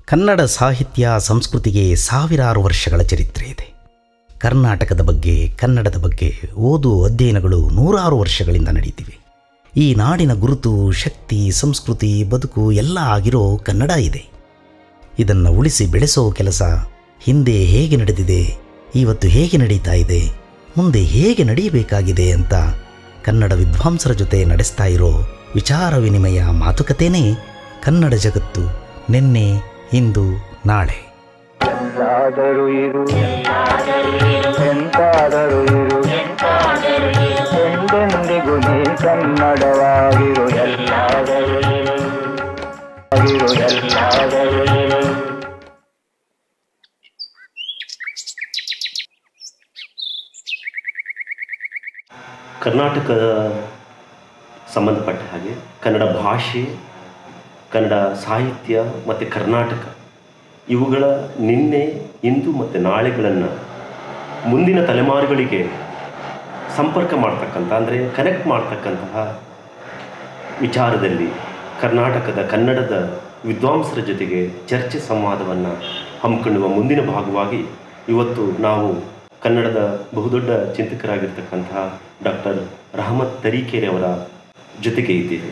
ಕನ್ನಡ ಸಾಹಿತ್ಯ ಸಂಸ್ಕೃತಿಗೆ ಸಾವಿರಾರು ವರ್ಷಗಳ ಚರಿತ್ರೆ ಇದೆ ಕರ್ನಾಟಕದ ಬಗ್ಗೆ ಕನ್ನಡದ ಬಗ್ಗೆ ಓದು ಅಧ್ಯಯನಗಳು ನೂರಾರು ವರ್ಷಗಳಿಂದ ನಡೀತಿವೆ ಈ ನಾಡಿನ ಗುರುತು ಶಕ್ತಿ ಸಂಸ್ಕೃತಿ ಬದುಕು ಎಲ್ಲ ಆಗಿರೋ ಕನ್ನಡ ಇದೆ ಇದನ್ನು ಉಳಿಸಿ ಬೆಳೆಸೋ ಕೆಲಸ ಹಿಂದೆ ಹೇಗೆ ನಡೆದಿದೆ ಇವತ್ತು ಹೇಗೆ ನಡೀತಾ ಇದೆ ಮುಂದೆ ಹೇಗೆ ನಡೆಯಬೇಕಾಗಿದೆ ಅಂತ ಕನ್ನಡ ವಿದ್ವಾಂಸರ ಜೊತೆ ನಡೆಸ್ತಾ ಇರೋ ವಿಚಾರ ವಿನಿಮಯ ಮಾತುಕತೆನೇ ಕನ್ನಡ ಜಗತ್ತು ನಿನ್ನೆ ಇಂದು ನಾಳೆ ಎಲ್ಲಾದರೂ ಇರು ಎಂತಾದರೂ ಇರು ಎಂದೆಂದಿಗೂ ನೀ ಕನ್ನಡವಾಗಿರು ಎಲ್ಲಾದರೂ ಇರು ಆಗಿರು ಎಲ್ಲಾದರೂ ಇರು ಕರ್ನಾಟಕ ಸಂಬಂಧಪಟ್ಟ ಹಾಗೆ ಕನ್ನಡ ಭಾಷೆ ಕನ್ನಡ ಸಾಹಿತ್ಯ ಮತ್ತು ಕರ್ನಾಟಕ ಇವುಗಳ ನಿನ್ನೆ ಇಂದು ಮತ್ತು ನಾಳೆಗಳನ್ನು ಮುಂದಿನ ತಲೆಮಾರುಗಳಿಗೆ ಸಂಪರ್ಕ ಮಾಡ್ತಕ್ಕಂಥ ಅಂದರೆ ಕನೆಕ್ಟ್ ಮಾಡ್ತಕ್ಕಂತಹ ವಿಚಾರದಲ್ಲಿ ಕರ್ನಾಟಕದ ಕನ್ನಡದ ವಿದ್ವಾಂಸರ ಜೊತೆಗೆ ಚರ್ಚೆ ಸಂವಾದವನ್ನು ಹಮ್ಮಿಕೊಳ್ಳುವ ಮುಂದಿನ ಭಾಗವಾಗಿ ಇವತ್ತು ನಾವು ಕನ್ನಡದ ಬಹುದೊಡ್ಡ ಚಿಂತಕರಾಗಿರ್ತಕ್ಕಂತಹ ಡಾಕ್ಟರ್ ರಹಮತ್ ತರೀಕೆರೆ ಅವರ ಜೊತೆಗೆ ಇದ್ದೇವೆ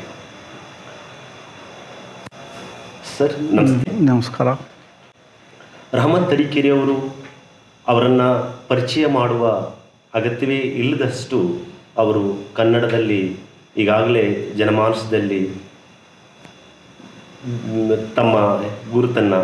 ಸರ್ ನಮಸ್ತೆ ನಮಸ್ಕಾರ ರಹಮತ್ ತರೀಕೆರೆ ಅವರು ಅವರನ್ನು ಪರಿಚಯ ಮಾಡುವ ಅಗತ್ಯವೇ ಇಲ್ಲದಷ್ಟು ಅವರು ಕನ್ನಡದಲ್ಲಿ ಈಗಾಗಲೇ ಜನಮಾನಸದಲ್ಲಿ ಮ್, ತಮ್ಮ ಗುರುತನ್ನು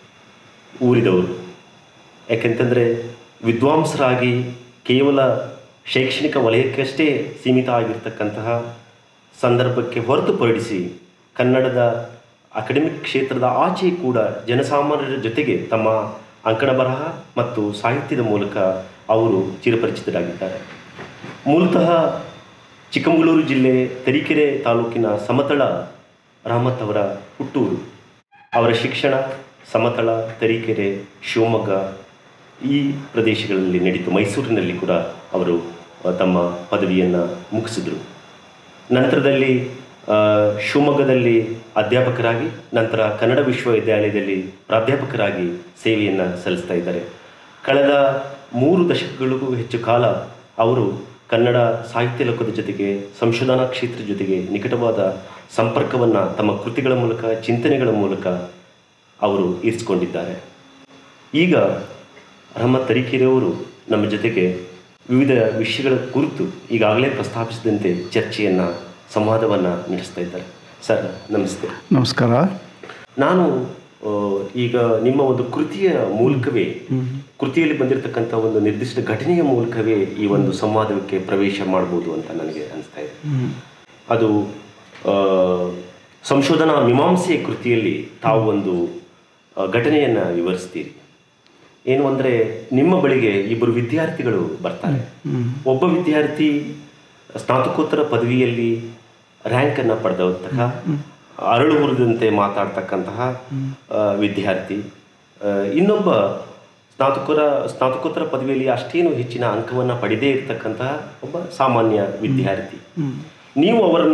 ಊರಿದವರು ಯಾಕೆಂತಂದರೆ ವಿದ್ವಾಂಸರಾಗಿ ಕೇವಲ ಶೈಕ್ಷಣಿಕ ವಲಯಕ್ಕಷ್ಟೇ ಸೀಮಿತ ಆಗಿರ್ತಕ್ಕಂತಹ ಸಂದರ್ಭಕ್ಕೆ ಹೊರತುಪಡಿಸಿ ಕನ್ನಡದ ಅಕಾಡೆಮಿಕ್ ಕ್ಷೇತ್ರದ ಆಚೆ ಕೂಡ ಜನಸಾಮಾನ್ಯರ ಜೊತೆಗೆ ತಮ್ಮ ಅಂಕಣ ಬರಹ ಮತ್ತು ಸಾಹಿತ್ಯದ ಮೂಲಕ ಅವರು ಚಿರಪರಿಚಿತರಾಗಿದ್ದಾರೆ ಮೂಲತಃ ಚಿಕ್ಕಮಗಳೂರು ಜಿಲ್ಲೆ ತರೀಕೆರೆ ತಾಲೂಕಿನ ಸಮತಳ ರಾಮತ್ ಅವರ ಹುಟ್ಟೂರು ಅವರ ಶಿಕ್ಷಣ ಸಮತಳ ತರೀಕೆರೆ ಶಿವಮೊಗ್ಗ ಈ ಪ್ರದೇಶಗಳಲ್ಲಿ ನಡೀತು ಮೈಸೂರಿನಲ್ಲಿ ಕೂಡ ಅವರು ಆ, ತಮ್ಮ ಪದವಿಯನ್ನು ಮುಗಿಸಿದರು ನಂತರದಲ್ಲಿ ಆ, ಶಿವಮೊಗ್ಗದಲ್ಲಿ ಅಧ್ಯಾಪಕರಾಗಿ ನಂತರ ಕನ್ನಡ ವಿಶ್ವವಿದ್ಯಾಲಯದಲ್ಲಿ ಪ್ರಾಧ್ಯಾಪಕರಾಗಿ ಸೇವೆಯನ್ನು ಸಲ್ಲಿಸ್ತಾ ಇದ್ದಾರೆ ಕಳೆದ ಮೂರು ದಶಕಗಳಿಗೂ ಹೆಚ್ಚು ಕಾಲ ಅವರು ಕನ್ನಡ ಸಾಹಿತ್ಯ ಲೋಕದ ಜೊತೆಗೆ ಸಂಶೋಧನಾ ಕ್ಷೇತ್ರದ ಜೊತೆಗೆ ನಿಕಟವಾದ ಸಂಪರ್ಕವನ್ನು ತಮ್ಮ ಕೃತಿಗಳ ಮೂಲಕ ಚಿಂತನೆಗಳ ಮೂಲಕ ಅವರು ಇರಿಸಿಕೊಂಡಿದ್ದಾರೆ ಈಗ ರಹಮತ್ ತರೀಕೆರೆಯವರು ನಮ್ಮ ಜೊತೆಗೆ ವಿವಿಧ ವಿಷಯಗಳ ಕುರಿತು ಈಗಾಗಲೇ ಪ್ರಸ್ತಾಪಿಸಿದಂತೆ ಚರ್ಚೆಯನ್ನು ಸಂವಾದವನ್ನು ನಡೆಸ್ತಾ ಇದ್ದಾರೆ ಸರ್ ನಮಸ್ತೆ ನಮಸ್ಕಾರ ನಾನು ಆ, ಈಗ ನಿಮ್ಮ ಒಂದು ಕೃತಿಯ ಮೂಲಕವೇ ಕೃತಿಯಲ್ಲಿ ಬಂದಿರತಕ್ಕಂಥ ಒಂದು ನಿರ್ದಿಷ್ಟ ಘಟನೆಯ ಮೂಲಕವೇ ಈ ಒಂದು ಸಂವಾದಕ್ಕೆ ಪ್ರವೇಶ ಮಾಡ್ಬೋದು ಅಂತ ನನಗೆ ಅನಿಸ್ತಾ ಇದೆ ಅದು ಆ, ಸಂಶೋಧನಾ ಮೀಮಾಂಸೆಯ ಕೃತಿಯಲ್ಲಿ ತಾವು ಒಂದು ಆ, ಘಟನೆಯನ್ನು ವಿವರಿಸ್ತೀರಿ ಏನು ಅಂದರೆ ನಿಮ್ಮ ಬಳಿಗೆ ಇಬ್ಬರು ವಿದ್ಯಾರ್ಥಿಗಳು ಬರ್ತಾರೆ ಒಬ್ಬ ವಿದ್ಯಾರ್ಥಿ ಸ್ನಾತಕೋತ್ತರ ಪದವಿಯಲ್ಲಿ ರ್ಯಾಂಕನ್ನು ಪಡೆದಂತಹ ಅರಳು ಹುರಿದಂತೆ ಮಾತಾಡ್ತಕ್ಕಂತಹ ಆ, ವಿದ್ಯಾರ್ಥಿ ಆ, ಇನ್ನೊಬ್ಬ ಸ್ನಾತಕೋರ ಸ್ನಾತಕೋತ್ತರ ಪದವಿಯಲ್ಲಿ ಅಷ್ಟೇನು ಹೆಚ್ಚಿನ ಅಂಕವನ್ನು ಪಡೆದೇ ಇರತಕ್ಕಂತಹ ಒಬ್ಬ ಸಾಮಾನ್ಯ ವಿದ್ಯಾರ್ಥಿ ನೀವು ಅವರನ್ನ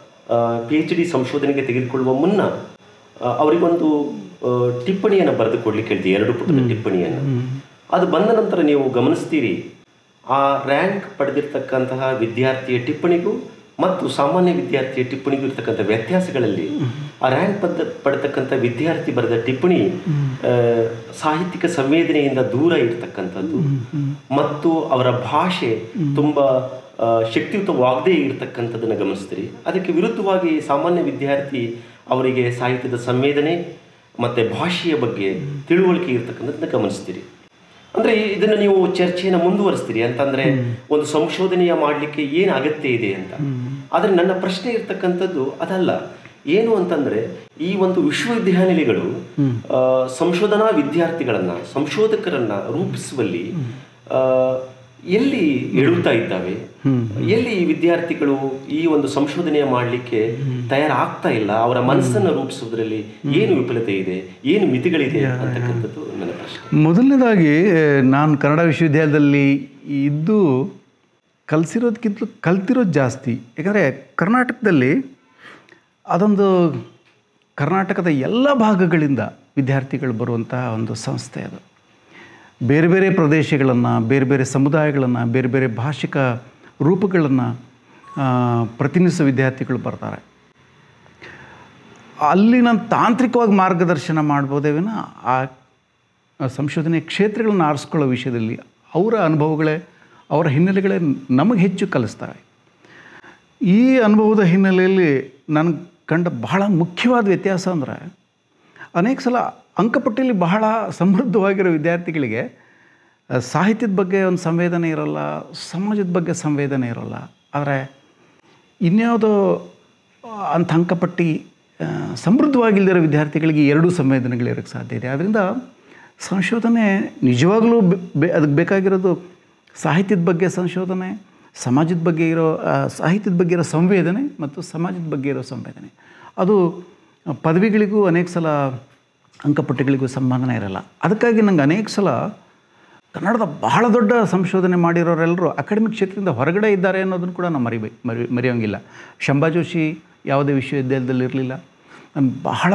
ಪಿ ಎಚ್ ಡಿ ಸಂಶೋಧನೆಗೆ ತೆಗೆದುಕೊಳ್ಳುವ ಮುನ್ನ ಆ, ಅವರಿಗೊಂದು ಆ, ಟಿಪ್ಪಣಿಯನ್ನು ಬರೆದು ಕೊಡ್ಲಿಕ್ಕೆ ಹೇಳ್ತೀವಿ ಎರಡು ಪುಟದ ಟಿಪ್ಪಣಿಯನ್ನು ಅದು ಬಂದ ನಂತರ ನೀವು ಗಮನಿಸ್ತೀರಿ ಆ ರ್ಯಾಂಕ್ ಪಡೆದಿರ್ತಕ್ಕಂತಹ ವಿದ್ಯಾರ್ಥಿಯ ಟಿಪ್ಪಣಿಗೂ ಮತ್ತು ಸಾಮಾನ್ಯ ವಿದ್ಯಾರ್ಥಿಯ ಟಿಪ್ಪಣಿಗೂ ಇರ್ತಕ್ಕಂಥ ವ್ಯತ್ಯಾಸಗಳಲ್ಲಿ ಆ ರ್ಯಾಂಕ್ ಪದ ಪಡೆತಕ್ಕಂಥ ವಿದ್ಯಾರ್ಥಿ ಬರೆದ ಟಿಪ್ಪಣಿ ಆ, ಸಾಹಿತ್ಯಿಕ ಸಂವೇದನೆಯಿಂದ ದೂರ ಇರತಕ್ಕಂಥದ್ದು ಮತ್ತು ಅವರ ಭಾಷೆ ತುಂಬ ಆ, ಶಕ್ತಿಯುತವಾಗದೇ ಇರತಕ್ಕಂಥದ್ದನ್ನು ಗಮನಿಸ್ತೀರಿ ಅದಕ್ಕೆ ವಿರುದ್ಧವಾಗಿ ಸಾಮಾನ್ಯ ವಿದ್ಯಾರ್ಥಿ ಅವರಿಗೆ ಸಾಹಿತ್ಯದ ಸಂವೇದನೆ ಮತ್ತು ಭಾಷೆಯ ಬಗ್ಗೆ ತಿಳುವಳಿಕೆ ಇರತಕ್ಕಂಥದ್ದನ್ನ ಗಮನಿಸ್ತೀರಿ ಅಂದರೆ ಇದನ್ನು ನೀವು ಚರ್ಚೆಯನ್ನು ಮುಂದುವರಿಸ್ತೀರಿ ಅಂತಂದರೆ ಒಂದು ಸಂಶೋಧನೆಯ ಮಾಡಲಿಕ್ಕೆ ಏನು ಅಗತ್ಯ ಇದೆ ಅಂತ ಆದರೆ ನನ್ನ ಪ್ರಶ್ನೆ ಇರ್ತಕ್ಕಂಥದ್ದು ಅದಲ್ಲ ಏನು ಅಂತಂದರೆ ಈ ಒಂದು ವಿಶ್ವವಿದ್ಯಾನಿಲಯಗಳು ಆ, ಸಂಶೋಧನಾ ವಿದ್ಯಾರ್ಥಿಗಳನ್ನು ಸಂಶೋಧಕರನ್ನು ರೂಪಿಸುವಲ್ಲಿ ಆ, ಎಲ್ಲಿ ಎಡುತ್ತಾ ಇದ್ದಾವೆ ಎಲ್ಲಿ ಈ ವಿದ್ಯಾರ್ಥಿಗಳು ಈ ಒಂದು ಸಂಶೋಧನೆಯ ಮಾಡಲಿಕ್ಕೆ ತಯಾರಾಗ್ತಾ ಇಲ್ಲ ಅವರ ಮನಸ್ಸನ್ನು ರೂಪಿಸುವುದರಲ್ಲಿ ಏನು ವಿಫಲತೆ ಇದೆ ಏನು ಮಿತಿಗಳಿದೆ ಅಂತಕ್ಕಂಥದ್ದು ನನ್ನ ಪ್ರಶ್ನೆ ಮೊದಲನೇದಾಗಿ ನಾನು ಕನ್ನಡ ವಿಶ್ವವಿದ್ಯಾಲಯದಲ್ಲಿ ಇದ್ದು ಕಲಿಸಿರೋದಕ್ಕಿಂತಲೂ ಕಲ್ತಿರೋದು ಜಾಸ್ತಿ ಯಾಕಂದರೆ ಕರ್ನಾಟಕದಲ್ಲಿ ಅದೊಂದು ಕರ್ನಾಟಕದ ಎಲ್ಲ ಭಾಗಗಳಿಂದ ವಿದ್ಯಾರ್ಥಿಗಳು ಬರುವಂತಹ ಒಂದು ಸಂಸ್ಥೆ ಅದು ಬೇರೆ ಬೇರೆ ಪ್ರದೇಶಗಳನ್ನು ಬೇರೆ ಬೇರೆ ಸಮುದಾಯಗಳನ್ನು ಬೇರೆ ಬೇರೆ ಭಾಷಿಕ ರೂಪಗಳನ್ನು ಪ್ರತಿನಿಧಿಸುವ ವಿದ್ಯಾರ್ಥಿಗಳು ಬರ್ತಾರೆ ಅಲ್ಲಿನ ತಾಂತ್ರಿಕವಾಗಿ ಮಾರ್ಗದರ್ಶನ ಮಾಡ್ಬೋದೇ ವಿನ ಆ ಆ ಸಂಶೋಧನೆ ಕ್ಷೇತ್ರಗಳನ್ನು ಆರಿಸ್ಕೊಳ್ಳೋ ವಿಷಯದಲ್ಲಿ ಅವರ ಅನುಭವಗಳೇ ಅವರ ಹಿನ್ನೆಲೆಗಳೇ ನಮಗೆ ಹೆಚ್ಚು ಕಲಿಸ್ತವೆ ಈ ಅನುಭವದ ಹಿನ್ನೆಲೆಯಲ್ಲಿ ನನಗೆ ಕಂಡ ಬಹಳ ಮುಖ್ಯವಾದ ವ್ಯತ್ಯಾಸ ಅಂದರೆ ಅನೇಕ ಸಲ ಅಂಕಪಟ್ಟಿಯಲ್ಲಿ ಬಹಳ ಸಮೃದ್ಧವಾಗಿರೋ ವಿದ್ಯಾರ್ಥಿಗಳಿಗೆ ಆ, ಸಾಹಿತ್ಯದ ಬಗ್ಗೆ ಒಂದು ಸಂವೇದನೆ ಇರೋಲ್ಲ ಸಮಾಜದ ಬಗ್ಗೆ ಸಂವೇದನೆ ಇರೋಲ್ಲ ಆದರೆ ಇನ್ಯಾವುದೋ ಅಂಥ ಅಂಕಪಟ್ಟಿ ಆ, ಸಮೃದ್ಧವಾಗಿಲ್ದಿರೋ ವಿದ್ಯಾರ್ಥಿಗಳಿಗೆ ಎರಡೂ ಸಂವೇದನೆಗಳಿರೋಕ್ಕೆ ಸಾಧ್ಯ ಇದೆ ಆದ್ದರಿಂದ ಸಂಶೋಧನೆ ನಿಜವಾಗಲೂ ಬೆ- ಬೆ ಅದಕ್ಕೆ ಬೇಕಾಗಿರೋದು ಸಾಹಿತ್ಯದ ಬಗ್ಗೆ ಸಂಶೋಧನೆ ಸಮಾಜದ ಬಗ್ಗೆ ಇರೋ ಆ, ಸಾಹಿತ್ಯದ ಬಗ್ಗೆ ಇರೋ ಸಂವೇದನೆ ಮತ್ತು ಸಮಾಜದ ಬಗ್ಗೆ ಇರೋ ಸಂವೇದನೆ ಅದು ಪದವಿಗಳಿಗೂ ಅನೇಕ ಸಲ ಅಂಕಪಟ್ಟಿಗಳಿಗೂ ಸಂಬಂಧನ ಇರಲ್ಲ ಅದಕ್ಕಾಗಿ ನಂಗೆ ಅನೇಕ ಸಲ ಕನ್ನಡದ ಬಹಳ ದೊಡ್ಡ ಸಂಶೋಧನೆ ಮಾಡಿರೋರೆಲ್ಲರೂ ಅಕಾಡೆಮಿಕ್ ಕ್ಷೇತ್ರದಿಂದ ಹೊರಗಡೆ ಇದ್ದಾರೆ ಅನ್ನೋದನ್ನು ಕೂಡ ನಾವು ಮರಿಬೇಕು ಮರಿ ಮರೆಯೋಂಗಿಲ್ಲ ಶಂಭಾ ಜೋಶಿ ಯಾವುದೇ ವಿಶ್ವವಿದ್ಯಾಲಯದಲ್ಲಿ ಇರಲಿಲ್ಲ ನಾನು ಬಹಳ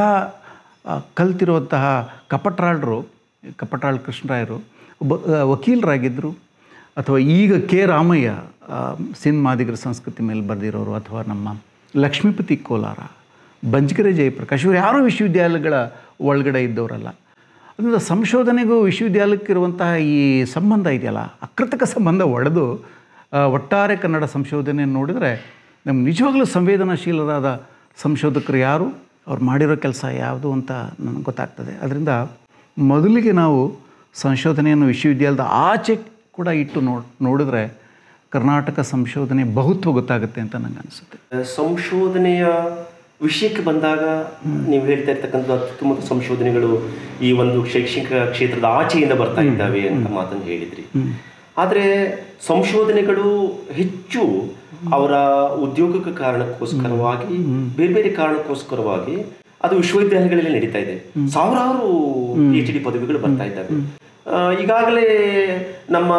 ಆ, ಕಲ್ತಿರುವಂತಹ ಕಪಟ್ರಾಳರು ಕಪಟ್ರಾಳ್ ಕೃಷ್ಣರಾಯರು ಒಬ್ಬ ಆ, ವಕೀಲರಾಗಿದ್ದರು ಅಥವಾ ಈಗ ಕೆ ರಾಮಯ್ಯ ಆ, ಸಿಂಧ್ ಮಾದಿಗರ ಸಂಸ್ಕೃತಿ ಮೇಲೆ ಬರೆದಿರೋರು ಅಥವಾ ನಮ್ಮ ಲಕ್ಷ್ಮೀಪತಿ ಕೋಲಾರ ಬಂಜ್ಗೆರೆ ಜಯಪ್ರಕಾಶ್ ಇವರು ಯಾರೂ ವಿಶ್ವವಿದ್ಯಾಲಯಗಳ ಒಳಗಡೆ ಇದ್ದವರಲ್ಲ ಅದರಿಂದ ಸಂಶೋಧನೆಗೂ ವಿಶ್ವವಿದ್ಯಾಲಯಕ್ಕಿರುವಂತಹ ಈ ಸಂಬಂಧ ಇದೆಯಲ್ಲ ಅಕೃತಕ ಸಂಬಂಧ ಒಡೆದು ಆ, ಒಟ್ಟಾರೆ ಕನ್ನಡ ಸಂಶೋಧನೆ ನೋಡಿದರೆ ನಮ್ಗೆ ನಿಜವಾಗ್ಲೂ ಸಂವೇದನಾಶೀಲರಾದ ಸಂಶೋಧಕರು ಯಾರು ಅವ್ರು ಮಾಡಿರೋ ಕೆಲಸ ಯಾವುದು ಅಂತ ನನಗೆ ಗೊತ್ತಾಗ್ತದೆ ಅದರಿಂದ ಮೊದಲಿಗೆ ನಾವು ಸಂಶೋಧನೆಯನ್ನು ವಿಶ್ವವಿದ್ಯಾಲಯದ ಆಚೆ ಕೂಡ ಇಟ್ಟು ನೋಡ್ ನೋಡಿದ್ರೆ ಕರ್ನಾಟಕ ಸಂಶೋಧನೆ ಬಹುತ್ವ ಗೊತ್ತಾಗುತ್ತೆ ಅಂತ ನನಗೆ ಅನಿಸುತ್ತೆ ಸಂಶೋಧನೆಯ ವಿಷಯಕ್ಕೆ ಬಂದಾಗ ನೀವು ಹೇಳ್ತಾ ಇರ್ತಕ್ಕಂಥ ಅತ್ಯುತ್ತಮ ಸಂಶೋಧನೆಗಳು ಈ ಒಂದು ಶೈಕ್ಷಣಿಕ ಕ್ಷೇತ್ರದ ಆಚೆಯಿಂದ ಬರ್ತಾ ಇದ್ದಾವೆ ಅಂತ ಮಾತನ್ನು ಹೇಳಿದ್ರಿ ಆದರೆ ಸಂಶೋಧನೆಗಳು ಹೆಚ್ಚು ಅವರ ಉದ್ಯೋಗಕ್ಕೆ ಕಾರಣಕ್ಕೋಸ್ಕರವಾಗಿ ಬೇರೆ ಬೇರೆ ಕಾರಣಕ್ಕೋಸ್ಕರವಾಗಿ ಅದು ವಿಶ್ವವಿದ್ಯಾಲಯಗಳಲ್ಲಿ ನಡೀತಾ ಇದೆ ಸಾವಿರಾರು ಪಿ ಎಚ್ ಡಿ ಪದವಿಗಳು ಬರ್ತಾ ಇದ್ದಾವೆ ಆ, ಈಗಾಗಲೇ ನಮ್ಮ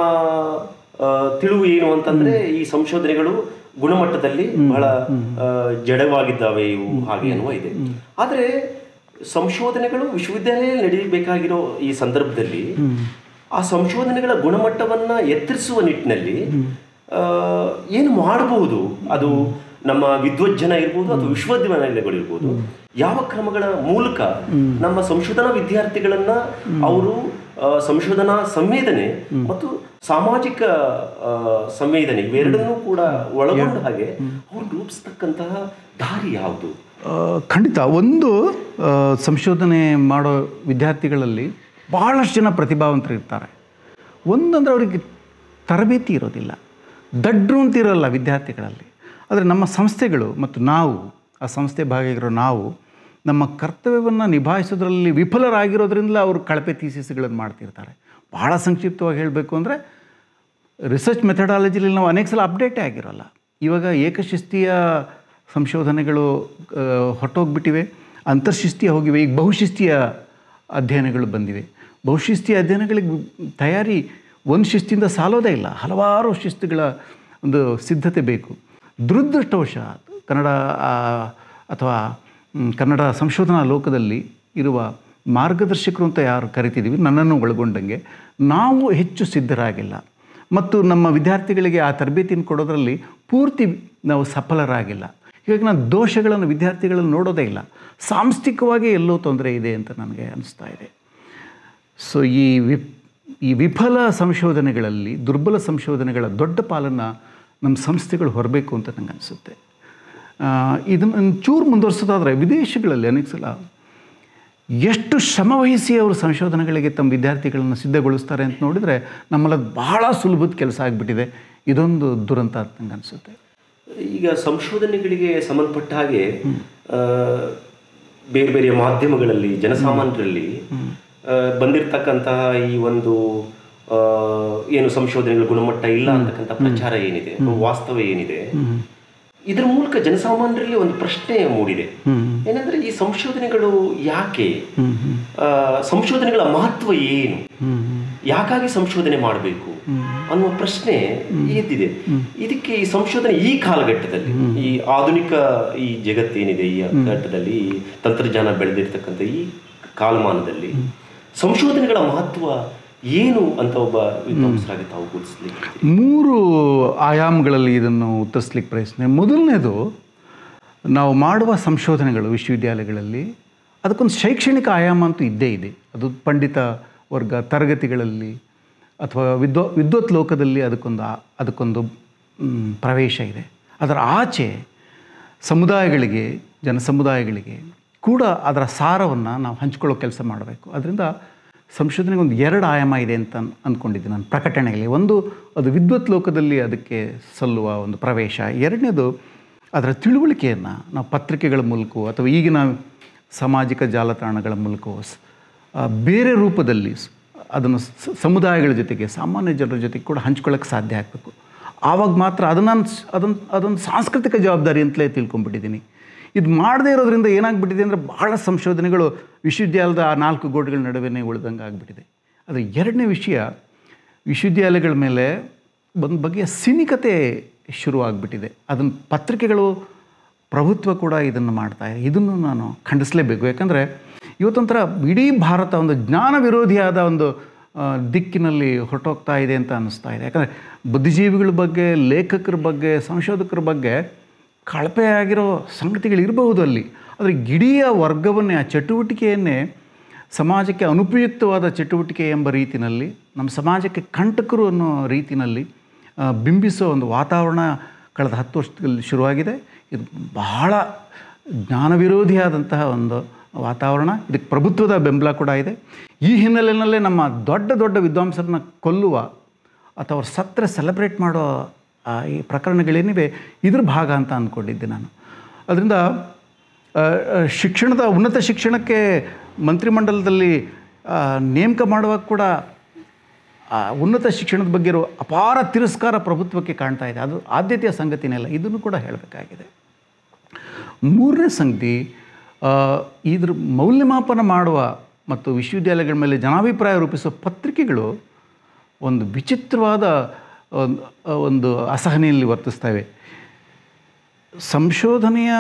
ಆ, ತಿಳಿವು ಏನು ಅಂತಂದ್ರೆ ಈ ಸಂಶೋಧನೆಗಳು ಗುಣಮಟ್ಟದಲ್ಲಿ ಬಹಳ ಆ, ಜಡವಾಗಿದ್ದಾವೆ ಇವು ಹಾಗೆ ಅನ್ನುವ ಇದೆ ಆದರೆ ಸಂಶೋಧನೆಗಳು ವಿಶ್ವವಿದ್ಯಾಲಯ ನಡೀಬೇಕಾಗಿರೋ ಈ ಸಂದರ್ಭದಲ್ಲಿ ಆ ಸಂಶೋಧನೆಗಳ ಗುಣಮಟ್ಟವನ್ನ ಎತ್ತರಿಸುವ ನಿಟ್ಟಿನಲ್ಲಿ ಆ, ಏನು ಮಾಡಬಹುದು ಅದು ನಮ್ಮ ವಿದ್ವಜ್ಜನ ಇರ್ಬೋದು ಅಥವಾ ವಿಶ್ವವಿದ್ಯಾಲಯಗಳು ಇರ್ಬೋದು ಯಾವ ಕ್ರಮಗಳ ಮೂಲಕ ನಮ್ಮ ಸಂಶೋಧನಾ ವಿದ್ಯಾರ್ಥಿಗಳನ್ನ ಅವರು ಆ, ಸಂಶೋಧನಾ ಸಂವೇದನೆ ಮತ್ತು ಸಾಮಾಜಿಕ ಆ, ಸಂವೇದನೆ ಇವೆರಡನ್ನೂ ಕೂಡ ಒಳಗೊಂಡ ಹಾಗೆ ಅವ್ರು ರೂಪಿಸ್ತಕ್ಕಂತಹ ದಾರಿ ಯಾವುದು ಆ, ಖಂಡಿತ ಒಂದು ಆ, ಸಂಶೋಧನೆ ಮಾಡೋ ವಿದ್ಯಾರ್ಥಿಗಳಲ್ಲಿ ಭಾಳಷ್ಟು ಜನ ಪ್ರತಿಭಾವಂತರು ಇರ್ತಾರೆ ಒಂದಂದ್ರೆ ಅವರಿಗೆ ತರಬೇತಿ ಇರೋದಿಲ್ಲ ದಡ್ರು ಅಂತ ಇರೋಲ್ಲ ವಿದ್ಯಾರ್ಥಿಗಳಲ್ಲಿ ಆದರೆ ನಮ್ಮ ಸಂಸ್ಥೆಗಳು ಮತ್ತು ನಾವು ಆ ಸಂಸ್ಥೆ ಭಾಗಿಯಾಗಿರೋ ನಾವು ನಮ್ಮ ಕರ್ತವ್ಯವನ್ನು ನಿಭಾಯಿಸೋದ್ರಲ್ಲಿ ವಿಫಲರಾಗಿರೋದ್ರಿಂದಲೇ ಅವರು ಕಳಪೆ ಥೀಸಿಸ್ಗಳನ್ನು ಮಾಡ್ತಿರ್ತಾರೆ ಬಹಳ ಸಂಕ್ಷಿಪ್ತವಾಗಿ ಹೇಳಬೇಕು ಅಂದರೆ ರಿಸರ್ಚ್ ಮೆಥಡಾಲಜಿಲಿ ನಾವು ಅನೇಕ ಸಲ ಅಪ್ಡೇಟೇ ಆಗಿರೋಲ್ಲ ಇವಾಗ ಏಕಶಿಸ್ತೀಯ ಸಂಶೋಧನೆಗಳು ಆ, ಹೊರಟೋಗ್ಬಿಟ್ಟಿವೆ ಅಂತರ್ಶಿಸ್ತೀಯ ಹೋಗಿವೆ ಈಗ ಬಹುಶಿಸ್ತೀಯ ಅಧ್ಯಯನಗಳು ಬಂದಿವೆ ಬಹುಶಿಸ್ತೀಯ ಅಧ್ಯಯನಗಳಿಗೆ ತಯಾರಿ ಒಂದು ಶಿಸ್ತಿಂದ ಸಾಲೋದೇ ಇಲ್ಲ ಹಲವಾರು ಶಿಸ್ತುಗಳ ಒಂದು ಸಿದ್ಧತೆ ಬೇಕು ದುರದೃಷ್ಟವಶಾತ್ ಕನ್ನಡ ಆ, ಅಥವಾ ಮ್, ಕನ್ನಡ ಸಂಶೋಧನಾ ಲೋಕದಲ್ಲಿ ಇರುವ ಮಾರ್ಗದರ್ಶಕರು ಅಂತ ಯಾರು ಕರಿತಿದ್ದೀವಿ ನನ್ನನ್ನು ಒಳಗೊಂಡಂಗೆ ನಾವು ಹೆಚ್ಚು ಸಿದ್ಧರಾಗಿಲ್ಲ ಮತ್ತು ನಮ್ಮ ವಿದ್ಯಾರ್ಥಿಗಳಿಗೆ ಆ ತರಬೇತಿಯನ್ನು ಕೊಡೋದ್ರಲ್ಲಿ ಪೂರ್ತಿ ನಾವು ಸಫಲರಾಗಿಲ್ಲ ಹೀಗಾಗಿ ನಾನು ದೋಷಗಳನ್ನು ವಿದ್ಯಾರ್ಥಿಗಳನ್ನು ನೋಡೋದೇ ಇಲ್ಲ ಸಾಂಸ್ಥಿಕವಾಗಿ ಎಲ್ಲೋ ತೊಂದರೆ ಇದೆ ಅಂತ ನನಗೆ ಅನಿಸ್ತಾ ಇದೆ ಸೊ ಈ ವಿಪ್ ಈ ವಿಫಲ ಸಂಶೋಧನೆಗಳಲ್ಲಿ ದುರ್ಬಲ ಸಂಶೋಧನೆಗಳ ದೊಡ್ಡ ಪಾಲನ್ನು ನಮ್ಮ ಸಂಸ್ಥೆಗಳು ಹೊರಬೇಕು ಅಂತ ನಂಗೆ ಅನಿಸುತ್ತೆ ಇದನ್ನು ಚೂರು ಮುಂದುವರ್ಸೋದಾದರೆ ವಿದೇಶಗಳಲ್ಲಿ ಅನೇಕ ಸಲ ಎಷ್ಟು ಶ್ರಮವಹಿಸಿ ಅವರು ಸಂಶೋಧನೆಗಳಿಗೆ ತಮ್ಮ ವಿದ್ಯಾರ್ಥಿಗಳನ್ನು ಸಿದ್ಧಗೊಳಿಸ್ತಾರೆ ಅಂತ ನೋಡಿದರೆ ನಮ್ಮಲ್ಲಿ ಅದು ಬಹಳ ಸುಲಭದ ಕೆಲಸ ಆಗಿಬಿಟ್ಟಿದೆ ಇದೊಂದು ದುರಂತ ಅಂತ ನಂಗೆ ಅನಿಸುತ್ತೆ ಈಗ ಸಂಶೋಧನೆಗಳಿಗೆ ಸಂಬಂಧಪಟ್ಟ ಹಾಗೆ ಆ, ಬೇರೆ ಬೇರೆ ಮಾಧ್ಯಮಗಳಲ್ಲಿ ಜನಸಾಮಾನ್ಯರಲ್ಲಿ ಆ, ಬಂದಿರತಕ್ಕಂತಹ ಈ ಒಂದು ಆ, ಏನು ಸಂಶೋಧನೆಗಳ ಗುಣಮಟ್ಟ ಇಲ್ಲ ಅಂತಕ್ಕಂಥ ಪ್ರಚಾರ ಏನಿದೆ ಅಥವಾ ವಾಸ್ತವ ಏನಿದೆ ಇದರ ಮೂಲಕ ಜನಸಾಮಾನ್ಯರಲ್ಲಿ ಒಂದು ಪ್ರಶ್ನೆ ಮೂಡಿದೆ ಏನಂದ್ರೆ ಈ ಸಂಶೋಧನೆಗಳು ಯಾಕೆ ಆ, ಸಂಶೋಧನೆಗಳ ಮಹತ್ವ ಏನು ಯಾಕಾಗಿ ಸಂಶೋಧನೆ ಮಾಡಬೇಕು ಅನ್ನುವ ಪ್ರಶ್ನೆ ಎದ್ದಿದೆ ಇದಕ್ಕೆ ಈ ಸಂಶೋಧನೆ ಈ ಕಾಲಘಟ್ಟದಲ್ಲಿ ಈ ಆಧುನಿಕ ಈ ಜಗತ್ತೇನಿದೆ ಈ ಘಟ್ಟದಲ್ಲಿ ಈ ತಂತ್ರಜ್ಞಾನ ಬೆಳೆದಿರ್ತಕ್ಕಂಥ ಈ ಕಾಲಮಾನದಲ್ಲಿ ಸಂಶೋಧನೆಗಳ ಮಹತ್ವ ಏನು ಅಂತ ಒಬ್ಬ ವಿದ್ವಾಂಸರಾಗಿ ತಾವು ಗುರುತಿಸ್ಲಿಕ್ಕೆ ಮೂರು ಆಯಾಮಗಳಲ್ಲಿ ಇದನ್ನು ಉತ್ತರಿಸ್ಲಿಕ್ಕೆ ಪ್ರಯತ್ನ ಮೊದಲನೇದು ನಾವು ಮಾಡುವ ಸಂಶೋಧನೆಗಳು ವಿಶ್ವವಿದ್ಯಾಲಯಗಳಲ್ಲಿ ಅದಕ್ಕೊಂದು ಶೈಕ್ಷಣಿಕ ಆಯಾಮ ಅಂತೂ ಇದ್ದೇ ಇದೆ ಅದು ಪಂಡಿತ ವರ್ಗ ತರಗತಿಗಳಲ್ಲಿ ಅಥವಾ ವಿದ್ವ ವಿದ್ವತ್ ಲೋಕದಲ್ಲಿ ಅದಕ್ಕೊಂದು ಆ- ಅದಕ್ಕೊಂದು ಮ್, ಪ್ರವೇಶ ಇದೆ ಅದರ ಆಚೆ ಸಮುದಾಯಗಳಿಗೆ ಜನಸಮುದಾಯಗಳಿಗೆ ಕೂಡ ಅದರ ಸಾರವನ್ನು ನಾವು ಹಂಚ್ಕೊಳ್ಳೋ ಕೆಲಸ ಮಾಡಬೇಕು ಅದರಿಂದ ಸಂಶೋಧನೆಗೆ ಒಂದು ಎರಡು ಆಯಾಮ ಇದೆ ಅಂತ ಅನ್- ಅಂದ್ಕೊಂಡಿದ್ದೀನಿ ನಾನು ಪ್ರಕಟಣೆಯಲ್ಲಿ ಒಂದು ಅದು ವಿದ್ವತ್ ಲೋಕದಲ್ಲಿ ಅದಕ್ಕೆ ಸಲ್ಲುವ ಒಂದು ಪ್ರವೇಶ ಎರಡನೇದು ಅದರ ತಿಳುವಳಿಕೆಯನ್ನು ನಾವು ಪತ್ರಿಕೆಗಳ ಮೂಲಕವೋ ಅಥವಾ ಈಗಿನ ಸಾಮಾಜಿಕ ಜಾಲತಾಣಗಳ ಮೂಲಕವೋ ಸ್- ಆ, ಬೇರೆ ರೂಪದಲ್ಲಿ ಸ್- ಅದನ್ನು ಸ- ಸಮುದಾಯಗಳ ಜೊತೆಗೆ ಸಾಮಾನ್ಯ ಜನರ ಜೊತೆಗೆ ಕೂಡ ಹಂಚ್ಕೊಳ್ಳೋಕ್ಕೆ ಸಾಧ್ಯ ಆಗಬೇಕು ಆವಾಗ ಮಾತ್ರ ಅದನ್ನು ಅದನ್ನು ಅದೊಂದು ಸಾಂಸ್ಕೃತಿಕ ಜವಾಬ್ದಾರಿ ಅಂತಲೇ ತಿಳ್ಕೊಂಡ್ಬಿಟ್ಟಿದ್ದೀನಿ ಇದು ಮಾಡದೇ ಇರೋದ್ರಿಂದ ಏನಾಗ್ಬಿಟ್ಟಿದೆ ಅಂದರೆ ಬಹಳ ಸಂಶೋಧನೆಗಳು ವಿಶ್ವವಿದ್ಯಾಲಯದ ಆ ನಾಲ್ಕು ಗೋಡೆಗಳ ನಡುವೆನೇ ಉಳಿದಂಗೆ ಆಗಿಬಿಟ್ಟಿದೆ ಆದರೆ ಎರಡನೇ ವಿಷಯ ವಿಶ್ವವಿದ್ಯಾಲಯಗಳ ಮೇಲೆ ಒಂದು ಬಗೆಯ ಸಿನಿಕತೆ ಶುರುವಾಗ್ಬಿಟ್ಟಿದೆ ಅದನ್ನು ಪತ್ರಿಕೆಗಳು ಪ್ರಭುತ್ವ ಕೂಡ ಇದನ್ನು ಮಾಡ್ತಾ ಇದೆ ಇದನ್ನು ನಾನು ಖಂಡಿಸಲೇಬೇಕು ಯಾಕಂದರೆ ಇವತ್ತೊಂಥರ ಇಡೀ ಭಾರತ ಒಂದು ಜ್ಞಾನ ವಿರೋಧಿಯಾದ ಒಂದು ಆ, ದಿಕ್ಕಿನಲ್ಲಿ ಹೊರಟೋಗ್ತಾ ಇದೆ ಅಂತ ಅನ್ನಿಸ್ತಾ ಇದೆ ಯಾಕಂದರೆ ಬುದ್ಧಿಜೀವಿಗಳ ಬಗ್ಗೆ ಲೇಖಕರ ಬಗ್ಗೆ ಸಂಶೋಧಕರ ಬಗ್ಗೆ ಕಳಪೆ ಆಗಿರೋ ಸಂಗತಿಗಳು ಇರಬಹುದು ಅಲ್ಲಿ ಆದರೆ ಇಡೀ ಆ ವರ್ಗವನ್ನೇ ಆ ಚಟುವಟಿಕೆಯನ್ನೇ ಸಮಾಜಕ್ಕೆ ಅನುಪಯುಕ್ತವಾದ ಚಟುವಟಿಕೆ ಎಂಬ ರೀತಿಯಲ್ಲಿ ನಮ್ಮ ಸಮಾಜಕ್ಕೆ ಕಂಟಕರು ಅನ್ನೋ ರೀತಿಯಲ್ಲಿ ಆ, ಬಿಂಬಿಸೋ ಒಂದು ವಾತಾವರಣ ಕಳೆದ ಹತ್ತು ವರ್ಷದಲ್ಲಿ ಶುರುವಾಗಿದೆ ಇದು ಬಹಳ ಜ್ಞಾನ ವಿರೋಧಿಯಾದಂತಹ ಒಂದು ವಾತಾವರಣ ಇದಕ್ಕೆ ಪ್ರಭುತ್ವದ ಬೆಂಬಲ ಕೂಡ ಇದೆ ಈ ಹಿನ್ನೆಲೆಯಲ್ಲೇ ನಮ್ಮ ದೊಡ್ಡ ದೊಡ್ಡ ವಿದ್ವಾಂಸರನ್ನ ಕೊಲ್ಲುವ ಅಥವಾ ಅವ್ರು ಸತ್ತರೆ ಸೆಲೆಬ್ರೇಟ್ ಮಾಡೋ ಆ, ಈ ಪ್ರಕರಣಗಳೇನಿವೆ ಇದ್ರ ಭಾಗ ಅಂತ ಅಂದ್ಕೊಂಡಿದ್ದೆ ನಾನು ಅದರಿಂದ ಆ, ಆ, ಶಿಕ್ಷಣದ ಉನ್ನತ ಶಿಕ್ಷಣಕ್ಕೆ ಮಂತ್ರಿಮಂಡಲದಲ್ಲಿ ಆ, ನೇಮಕ ಮಾಡುವಾಗ ಕೂಡ ಆ ಉನ್ನತ ಶಿಕ್ಷಣದ ಬಗ್ಗೆ ಇರೋ ಅಪಾರ ತಿರಸ್ಕಾರ ಪ್ರಭುತ್ವಕ್ಕೆ ಕಾಣ್ತಾ ಇದೆ ಅದು ಆದ್ಯತೆಯ ಸಂಗತಿನೇ ಅಲ್ಲ ಇದನ್ನು ಕೂಡ ಹೇಳಬೇಕಾಗಿದೆ ಮೂರನೇ ಸಂಗತಿ ಆ, ಇದ್ರ ಮೌಲ್ಯಮಾಪನ ಮಾಡುವ ಮತ್ತು ವಿಶ್ವವಿದ್ಯಾಲಯಗಳ ಮೇಲೆ ಜನಾಭಿಪ್ರಾಯ ರೂಪಿಸುವ ಪತ್ರಿಕೆಗಳು ಒಂದು ವಿಚಿತ್ರವಾದ ಒಂದು ಒಂದು ಅಸಹನೆಯಲ್ಲಿ ವರ್ತಿಸ್ತವೆ ಸಂಶೋಧನೆಯ